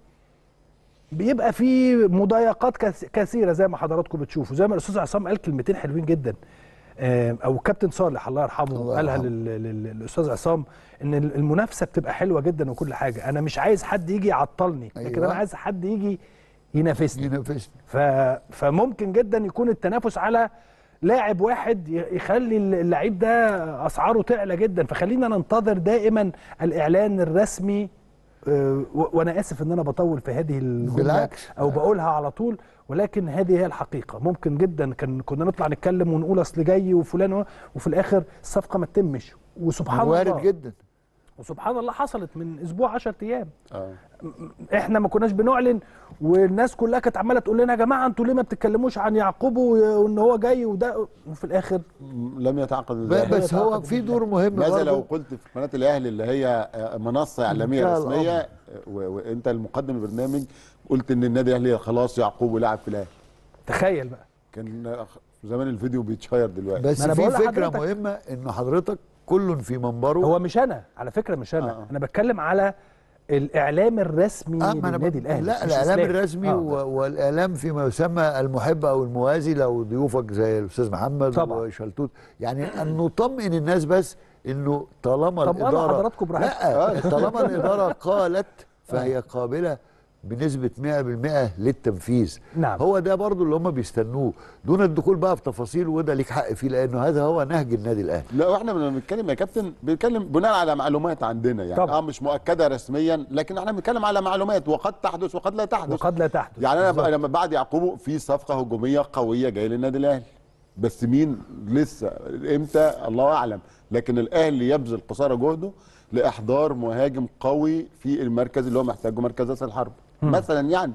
بيبقى في مضايقات كث- كثيره زي ما حضراتكم بتشوفوا زي ما الاستاذ عصام قال كلمتين حلوين جدا آه، او كابتن صالح الله يرحمه
الله
قالها
يرحمه.
لل- لل- للاستاذ عصام ان المنافسه بتبقى حلوه جدا وكل حاجه انا مش عايز حد يجي يعطلني لكن
أيوة.
انا عايز حد يجي ينافسني
ينافسني
ف... فممكن جدا يكون التنافس على لاعب واحد ي- يخلي اللعيب ده اسعاره تعلى جدا فخلينا ننتظر دائما الاعلان الرسمي آه، و- وانا اسف ان انا بطول في هذه الجمله
بالعكس.
او بقولها على طول ولكن هذه هي الحقيقه ممكن جدا كان كنا نطلع نتكلم ونقول اصل جاي وفلان و- وفي الاخر الصفقه ما تتمش وسبحان
وارد
الله
جدا
وسبحان الله حصلت من اسبوع 10 ايام
اه
احنا ما كناش بنعلن والناس كلها كانت عماله تقول لنا يا جماعه انتوا ليه ما بتتكلموش عن يعقوب و- وان هو جاي وده وفي الاخر
لم يتعاقد
ب-
الأهلي.
بس هو في دور مهم
ماذا لو
برضه
قلت في قناه الاهلي اللي هي آه، منصه اعلاميه
منتهى
رسميه
الأمر.
آه، و- وانت المقدم البرنامج قلت ان النادي الاهلي خلاص يعقوب ولعب في الاهلي
تخيل بقى
كان آه، زمان الفيديو بيتشير دلوقتي
بس
ما أنا
في
بقول
فكره
لحضرتك.
مهمه انه حضرتك كل في منبره
هو مش انا على فكره مش انا
آه.
انا بتكلم على الاعلام الرسمي
آه ما أنا
للنادي
بق-
الاهلي
لا
مش
الاعلام
إسلام.
الرسمي
آه.
و- والاعلام فيما يسمى المحب او الموازي لو ضيوفك زي الاستاذ محمد
طبعا.
وشلتوت يعني ان نطمئن الناس بس انه طالما
طب وأنا
الاداره
حضراتكم براحتكم.
لا طالما الاداره قالت فهي قابله بنسبه 100% للتنفيذ
نعم.
هو ده برضو اللي هم بيستنوه دون الدخول بقى في تفاصيل وده ليك حق فيه لانه هذا هو نهج النادي الاهلي
لا واحنا لما بنتكلم يا كابتن بنتكلم بناء على معلومات عندنا يعني
طبعا.
اه مش مؤكده رسميا لكن احنا بنتكلم على معلومات وقد تحدث وقد لا تحدث
وقد لا تحدث
يعني انا
بالظبط.
بقى لما بعد يعقوب في صفقه هجوميه قويه جايه للنادي الاهلي بس مين لسه امتى الله اعلم لكن الاهلي يبذل قصارى جهده لاحضار مهاجم قوي في المركز اللي هو محتاجه مركز راس الحرب مثلا يعني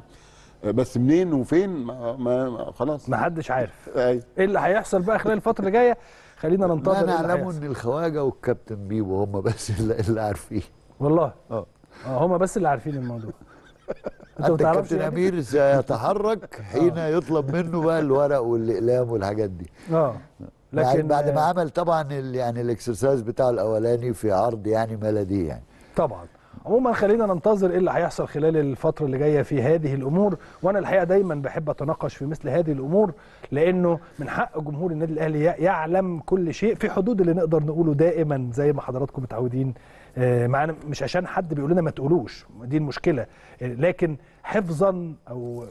بس منين وفين ما, ما ما- خلاص
ما حدش عارف
أيوة.
ايه اللي هيحصل بقى خلال الفتره اللي جايه خلينا
ما
ننتظر إيه اللي
نعلمه
هيحصل.
ان الخواجه والكابتن بيبو هم بس اللي, اللي عارفين
والله
اه
اه هم بس اللي عارفين الموضوع انت ما
حتى
تعرفش
الكابتن
يعني؟
امير سيتحرك حين يطلب منه بقى الورق والاقلام والحاجات دي
اه
لكن
لكن
بعد ما
آه،
عمل طبعا ال- يعني الاكسرسايز بتاعه الاولاني في عرض يعني ملدي يعني
طبعا عموما خلينا ننتظر ايه اللي هيحصل خلال الفتره اللي جايه في هذه الامور وانا الحقيقه دايما بحب اتناقش في مثل هذه الامور لانه من حق جمهور النادي الاهلي ي- يعلم كل شيء في حدود اللي نقدر نقوله دائما زي ما حضراتكم متعودين آه، معانا مش عشان حد بيقول لنا ما تقولوش دي المشكله آه، لكن حفظا او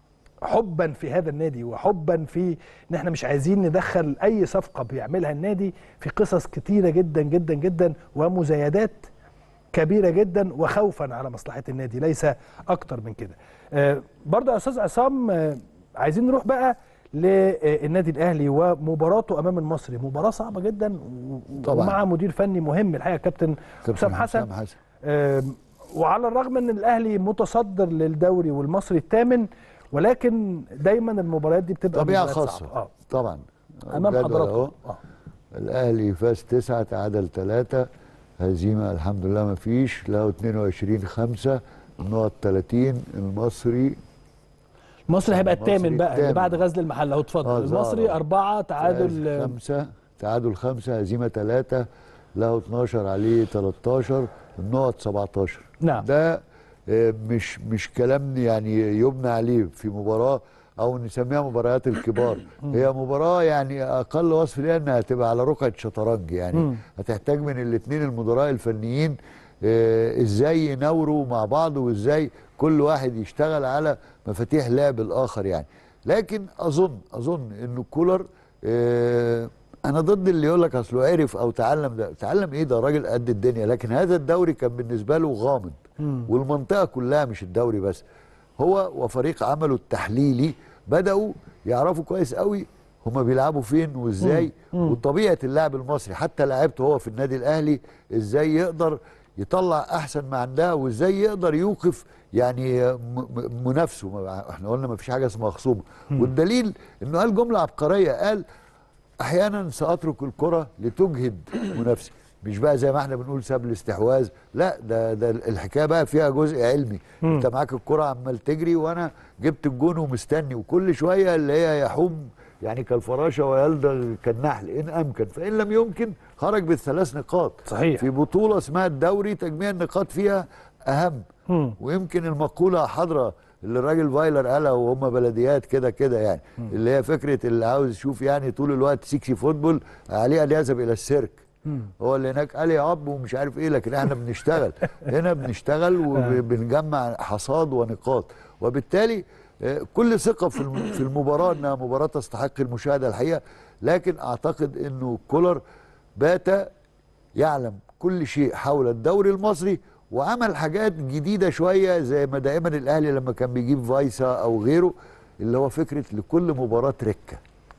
حبا في هذا النادي وحبا في ان احنا مش عايزين ندخل اي صفقه بيعملها النادي في قصص كتيره جدا جدا جدا ومزايدات كبيره جدا وخوفا على مصلحه النادي ليس اكتر من كده. آه، برضه يا استاذ عصام آه، عايزين نروح بقى للنادي الاهلي ومباراته امام المصري مباراه صعبه جدا و-
طبعاً.
ومع مدير فني مهم الحقيقه كابتن حسام حسن
حسن حسن
آم، وعلى الرغم ان الاهلي متصدر للدوري والمصري الثامن ولكن دايما المباريات دي بتبقى
طبيعه
مباريات
خاصه
صعبة. اه
طبعا
امام
الجدول
حضراتكم
أهو.
اه
الاهلي فاز تسعة تعادل ثلاثة هزيمه الحمد لله ما فيش له 22 5 النقط 30 المصري
المصري هيبقى
المصري
الثامن بقى اللي
الثامن.
بعد غزل المحله اهو اتفضل
آه،
المصري
زهرة.
أربعة تعادل
فاز خمسة تعادل خمسة هزيمة ثلاثة له 12 عليه 13 النقط 17
نعم.
ده آه، مش مش كلام يعني يبنى عليه في مباراه او نسميها مباريات الكبار هي مباراه يعني اقل وصف ليها انها تبقى على رقعه شطرنج يعني
مم.
هتحتاج من الاثنين المدراء الفنيين آه، ازاي يناوروا مع بعض وازاي كل واحد يشتغل على مفاتيح لعب الاخر يعني لكن اظن اظن انه كولر آه، انا ضد اللي يقول لك اصله عرف او تعلم ده تعلم ايه ده راجل قد الدنيا لكن هذا الدوري كان بالنسبه له غامض والمنطقه كلها مش الدوري بس هو وفريق عمله التحليلي بداوا يعرفوا كويس قوي هما بيلعبوا فين وازاي وطبيعه اللاعب المصري حتى لعبته هو في النادي الاهلي ازاي يقدر يطلع احسن ما عندها وازاي يقدر يوقف يعني م- م- منافسه ما- احنا قلنا ما فيش حاجه اسمها خصومه والدليل انه قال جمله عبقريه قال احيانا ساترك الكره لتجهد منافسي مش بقى زي ما احنا بنقول ساب الاستحواذ لا ده ده الحكايه بقى فيها جزء علمي
مم.
انت معاك الكره عمال تجري وانا جبت الجون ومستني وكل شويه اللي هي يحوم يعني كالفراشه ويلدغ كالنحل ان امكن فان لم يمكن خرج بالثلاث نقاط
صحيح
في بطوله اسمها الدوري تجميع النقاط فيها اهم
مم.
ويمكن المقوله حاضره اللي الراجل فايلر قالها وهم بلديات كده كده يعني اللي هي فكره اللي عاوز يشوف يعني طول الوقت سيكسي فوتبول عليه ان يذهب الى السيرك هو اللي هناك قال يا اب ومش عارف ايه لكن احنا بنشتغل هنا بنشتغل وبنجمع حصاد ونقاط وبالتالي آه، كل ثقه في الم- في المباراه انها مباراه تستحق المشاهده الحقيقه لكن اعتقد انه كولر بات يعلم كل شيء حول الدوري المصري وعمل حاجات جديده شويه زي ما دائما الاهلي لما كان بيجيب فايسا او غيره اللي هو فكره لكل مباراه ركه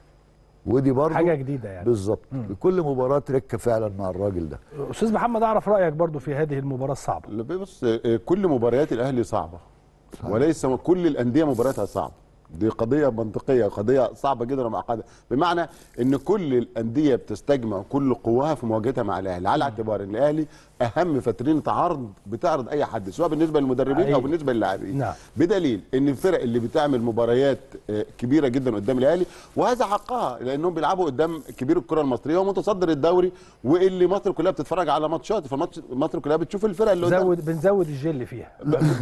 ودي برضه
حاجه جديده يعني
بالظبط لكل مباراه ركه فعلا مع الراجل ده
استاذ محمد اعرف رايك برضو في هذه المباراه الصعبه
لا، بص آه، كل مباريات الاهلي صعبه وليس كل الانديه مبارياتها صعبه دي قضيه منطقيه قضيه صعبه جدا ومعقده بمعنى ان كل الانديه بتستجمع كل قواها في مواجهتها مع الاهلي على اعتبار ان الاهلي اهم فترين عرض بتعرض اي حد سواء بالنسبه للمدربين او
أيوة.
بالنسبه للاعبين
نعم.
بدليل ان الفرق اللي بتعمل مباريات آه، كبيره جدا قدام الاهلي وهذا حقها لانهم بيلعبوا قدام كبير الكره المصريه ومتصدر الدوري واللي مصر كلها بتتفرج على ماتشات فمصر كلها بتشوف الفرق اللي قدام
زود بنزود الجل فيها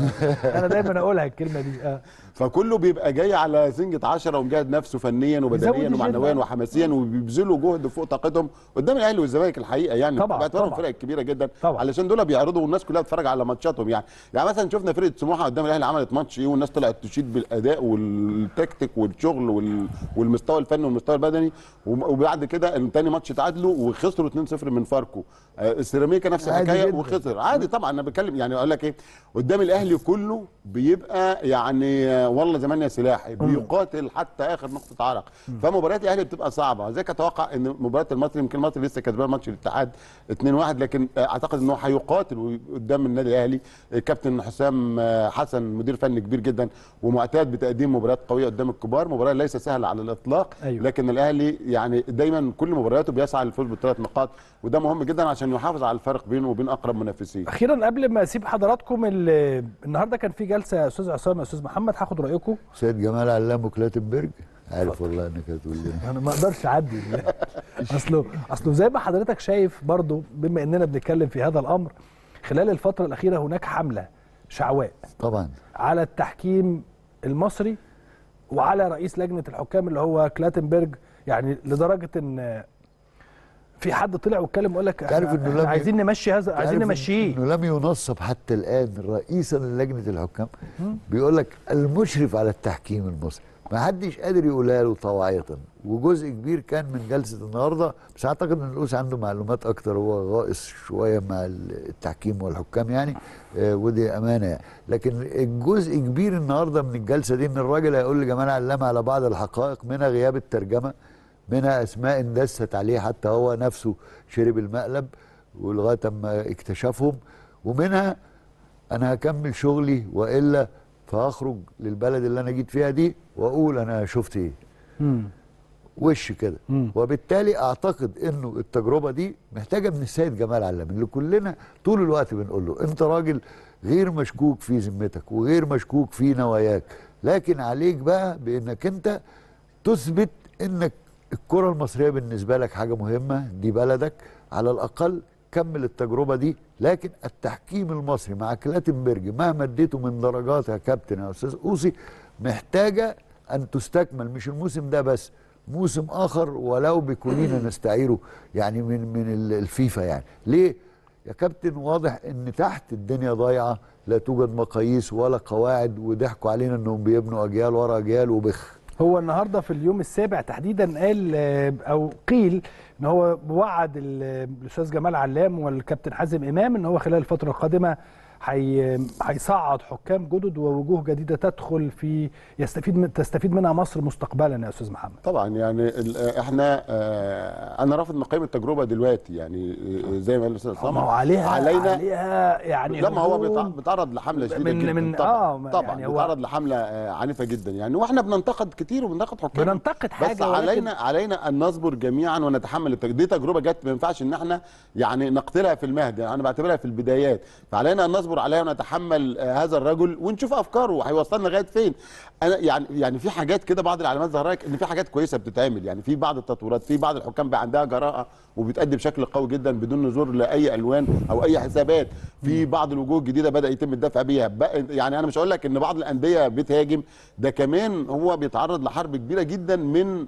انا دايما اقولها الكلمه دي اه
فكله بيبقى جاي على زنجة عشرة ومجاهد نفسه فنيا وبدنيا
بيزود
ومعنويا
الجد.
وحماسيا وبيبذلوا جهد فوق طاقتهم قدام الاهلي والزمالك الحقيقه يعني
طبعاً،
باعتبارهم
طبعاً.
فرق كبيره جدا
طبعاً.
علشان دول بيعرضوا والناس كلها بتتفرج على ماتشاتهم يعني يعني مثلا شفنا فرقه سموحه قدام الاهلي عملت ماتش ايه والناس طلعت تشيد بالاداء والتكتيك والشغل وال... والمستوى الفني والمستوى البدني وم- وبعد كده تاني ماتش تعادلوا وخسروا 2-0 من فاركو آه، السيراميكا نفس
عادي
الحكايه
جداً.
وخسر عادي طبعا انا بتكلم يعني اقول لك ايه قدام الاهلي كله بيبقى يعني آه، والله زمان يا سلاحي بيقاتل حتى اخر نقطه عرق فمباريات الاهلي بتبقى صعبه زي اتوقع ان مباراه المصري يمكن المصري لسه كسبان ماتش الاتحاد 2-1 لكن آه، اعتقد انه هيقاتل قدام النادي الاهلي آه، كابتن حسام آه، حسن مدير فني كبير جدا ومعتاد بتقديم مباريات قويه قدام الكبار مباراه ليس سهله على الاطلاق
أيوة.
لكن الاهلي يعني دايما كل مبارياته بيسعى للفوز بالثلاث نقاط وده مهم جدا عشان يحافظ على الفرق بينه وبين اقرب منافسيه
اخيرا قبل ما اسيب حضراتكم ال- النهارده كان في جلسه يا استاذ عصام يا استاذ محمد هاخد رايكم
سيد جمال علام وكلاتنبرج عارف والله انك هتقول لنا
انا ما اقدرش اعدي اصله اصله زي ما حضرتك شايف برضو بما اننا بنتكلم في هذا الامر خلال الفتره الاخيره هناك حمله شعواء
طبعا
على التحكيم المصري وعلى رئيس لجنه الحكام اللي هو كلاتنبرج يعني لدرجه ان في حد طلع واتكلم وقال لك
تعرف
إحنا-
إنه
إحنا
لم-
عايزين نمشي هذا عايزين
تعرف
نمشيه
انه لم ينصب حتى الان رئيسا للجنه الحكام بيقول لك المشرف على التحكيم المصري ما حدش قادر يقولها له طوعيه وجزء كبير كان من جلسه النهارده بس اعتقد ان القوس عنده معلومات اكتر هو غائص شويه مع التحكيم والحكام يعني آه ودي امانه يعني لكن الجزء كبير النهارده من الجلسه دي ان الراجل هيقول لجمال علام على بعض الحقائق منها غياب الترجمه منها اسماء اندست عليه حتى هو نفسه شرب المقلب ولغايه اما اكتشفهم ومنها انا هكمل شغلي والا فاخرج للبلد اللي انا جيت فيها دي واقول انا شفت ايه وش كده وبالتالي اعتقد انه التجربه دي محتاجه من السيد جمال علام اللي كلنا طول الوقت بنقول له انت راجل غير مشكوك في ذمتك وغير مشكوك في نواياك لكن عليك بقى بانك انت تثبت انك الكره المصريه بالنسبه لك حاجه مهمه دي بلدك على الاقل كمل التجربه دي لكن التحكيم المصري مع كلاتنبرج مهما اديته من درجات يا كابتن يا استاذ اوسي محتاجه ان تستكمل مش الموسم ده بس موسم اخر ولو بكوننا نستعيره يعني من من ال- الفيفا يعني ليه يا كابتن واضح ان تحت الدنيا ضايعه لا توجد مقاييس ولا قواعد وضحكوا علينا انهم بيبنوا اجيال ورا اجيال وبخ
هو النهارده في اليوم السابع تحديدا قال آه، او قيل ان هو وعد ال- الاستاذ جمال علام والكابتن حازم امام ان هو خلال الفتره القادمه هي- هيصعد حكام جدد ووجوه جديده تدخل في يستفيد من تستفيد منها مصر مستقبلا يا استاذ محمد
طبعا يعني ال- احنا آه، انا رافض مقاييم التجربه دلوقتي يعني آه، زي ما قال الاستاذ
ما
سامح
هو عليها
علينا
عليها يعني
لما هو
هجوم
بيتع- بيتعرض لحمله شديده
من-
جدا
من-
طبعا
آه،
طبعا
يعني هو-
بيتعرض لحمله آه، عنيفه جدا يعني واحنا بننتقد كتير وبننتقد حكام
بننتقد
بس
حاجة ولكن-
علينا علينا ان نصبر جميعا ونتحمل التج... دي تجربه جت ما ينفعش ان احنا يعني نقتلها في المهد يعني انا بعتبرها في البدايات فعلينا ان نصبر عليها ونتحمل آه، هذا الرجل ونشوف افكاره هيوصلنا لغايه فين انا يعني يعني في حاجات كده بعض العلامات ظهرت ان في حاجات كويسه بتتعمل يعني في بعض التطورات في بعض الحكام بقى عندها جراءه وبتأدي بشكل قوي جدا بدون نزور لاي الوان او اي حسابات في بعض الوجوه الجديده بدا يتم الدفع بيها بقى يعني انا مش هقول لك ان بعض الانديه بتهاجم ده كمان هو بيتعرض لحرب كبيره جدا من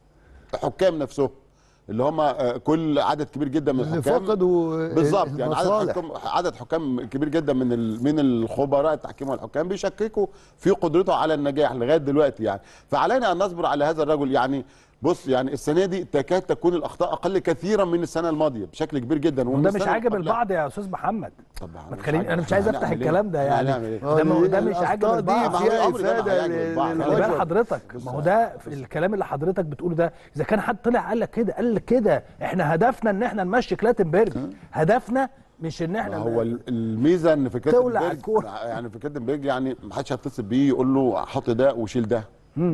حكام نفسهم اللي هم آه، كل عدد كبير جدا من
اللي
الحكام
فقدوا
بالظبط يعني عدد
المصالح.
حكام عدد حكام كبير جدا من ال- من الخبراء التحكيم والحكام بيشككوا في قدرته على النجاح لغايه دلوقتي يعني فعلينا ان نصبر على هذا الرجل يعني بص يعني السنه دي تكاد تكون الاخطاء اقل كثيرا من السنه الماضيه بشكل كبير جدا ومن
وده مش
السنة
عاجب
اللي قبلها.
البعض يا استاذ محمد
طبعا
ما تخليني انا مش عايز افتح
هنعمل إيه؟
الكلام ده يعني
هنعمل إيه؟
ده, ما- ده مش عاجب
الأخطاء دي
البعض
فيها
عمري ده ما
إفادة
هيعجب البعض.
لل-
خلي بال
للبشر.
حضرتك ما هو ده في الكلام اللي حضرتك بتقوله ده اذا كان حد طلع قال لك كده قال لك كده احنا هدفنا ان احنا نمشي كلاتنبرج هدفنا مش ان احنا
هو ال- الميزه ان في
تولع
كاتنبرج
الكورة.
يعني في كاتنبرج يعني ما حدش هيتصل بيه يقول له حط ده وشيل ده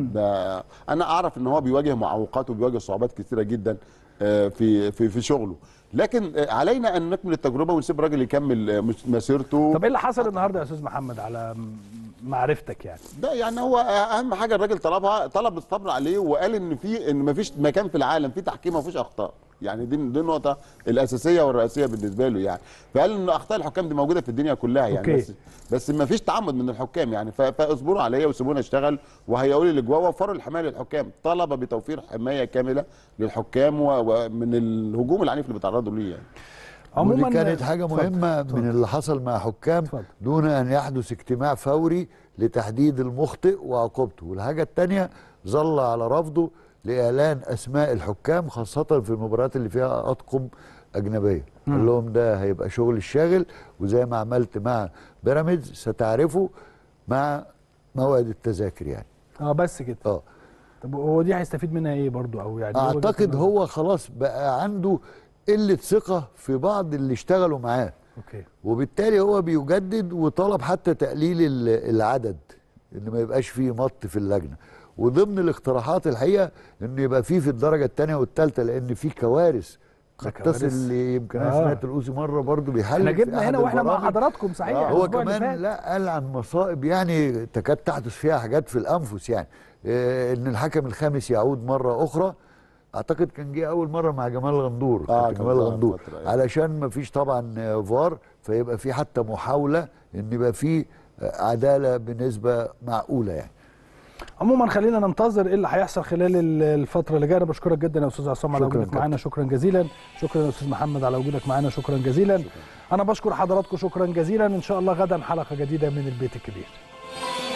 ده انا اعرف ان هو بيواجه معوقات وبيواجه صعوبات كثيره جدا آه، في في في شغله لكن آه، علينا ان نكمل التجربه ونسيب الراجل يكمل آه، مس- مسيرته
طب ايه اللي حصل النهارده يا استاذ محمد على م- معرفتك يعني
ده يعني هو اهم حاجه الراجل طلبها طلب الصبر عليه وقال ان في ان مفيش مكان في العالم في تحكيم ما فيهوش اخطاء يعني دي دي النقطه الاساسيه والرئيسيه بالنسبه له يعني فقال ان اخطاء الحكام دي موجوده في الدنيا كلها يعني
أوكي.
بس بس ما فيش تعمد من الحكام يعني ف- فاصبروا عليا وسيبونا اشتغل وهيقولوا لي الاجواء وفروا الحمايه للحكام طلب بتوفير حمايه كامله للحكام و- ومن الهجوم العنيف اللي بيتعرضوا ليه يعني
ودي كانت حاجة مهمة من اللي حصل مع حكام دون أن يحدث اجتماع فوري لتحديد المخطئ وعقوبته والحاجة التانية ظل على رفضه لإعلان أسماء الحكام خاصة في المباريات اللي فيها أطقم أجنبية قال لهم ده هيبقى شغل الشاغل وزي ما عملت مع بيراميدز ستعرفوا مع موعد التذاكر يعني
اه بس كده
اه
طب هو دي هيستفيد منها ايه برضو او يعني إيه وجهة
اعتقد
النظر؟
هو خلاص بقى عنده قله ثقه في بعض اللي اشتغلوا معاه
اوكي
وبالتالي هو بيجدد وطلب حتى تقليل ال- العدد ان ما يبقاش فيه مط في اللجنه وضمن الاقتراحات الحقيقه ان يبقى فيه في الدرجه الثانيه والثالثه لان في كوارث قد
كوارث.
تصل ل- يمكن انا
آه.
سمعت الاوسي مره برضو بيحل
احنا
في
جبنا
أحد
هنا واحنا مع
البرامج.
حضراتكم صحيح
هو
الأسبوع اللي
كمان
فات.
لا قال عن مصائب يعني تكاد تحدث فيها حاجات في الانفس يعني آه، ان الحكم الخامس يعود مره اخرى اعتقد كان جه اول مره مع جمال غندور
آه،
كابتن
كان
جمال
ظهر
غندور
فترة، أيوة.
علشان ما فيش طبعا آه، فار فيبقى في حتى محاوله ان يبقى في آه، عداله بنسبه معقوله يعني
عموما خلينا ننتظر ايه اللي هيحصل خلال ال- الفتره اللي جايه انا بشكرك جدا يا استاذ عصام على
شكراً
وجودك معانا شكرا جزيلا شكرا يا استاذ محمد على وجودك معانا شكرا جزيلا انا بشكر حضراتكم شكرا جزيلا ان شاء الله غدا حلقه جديده من البيت الكبير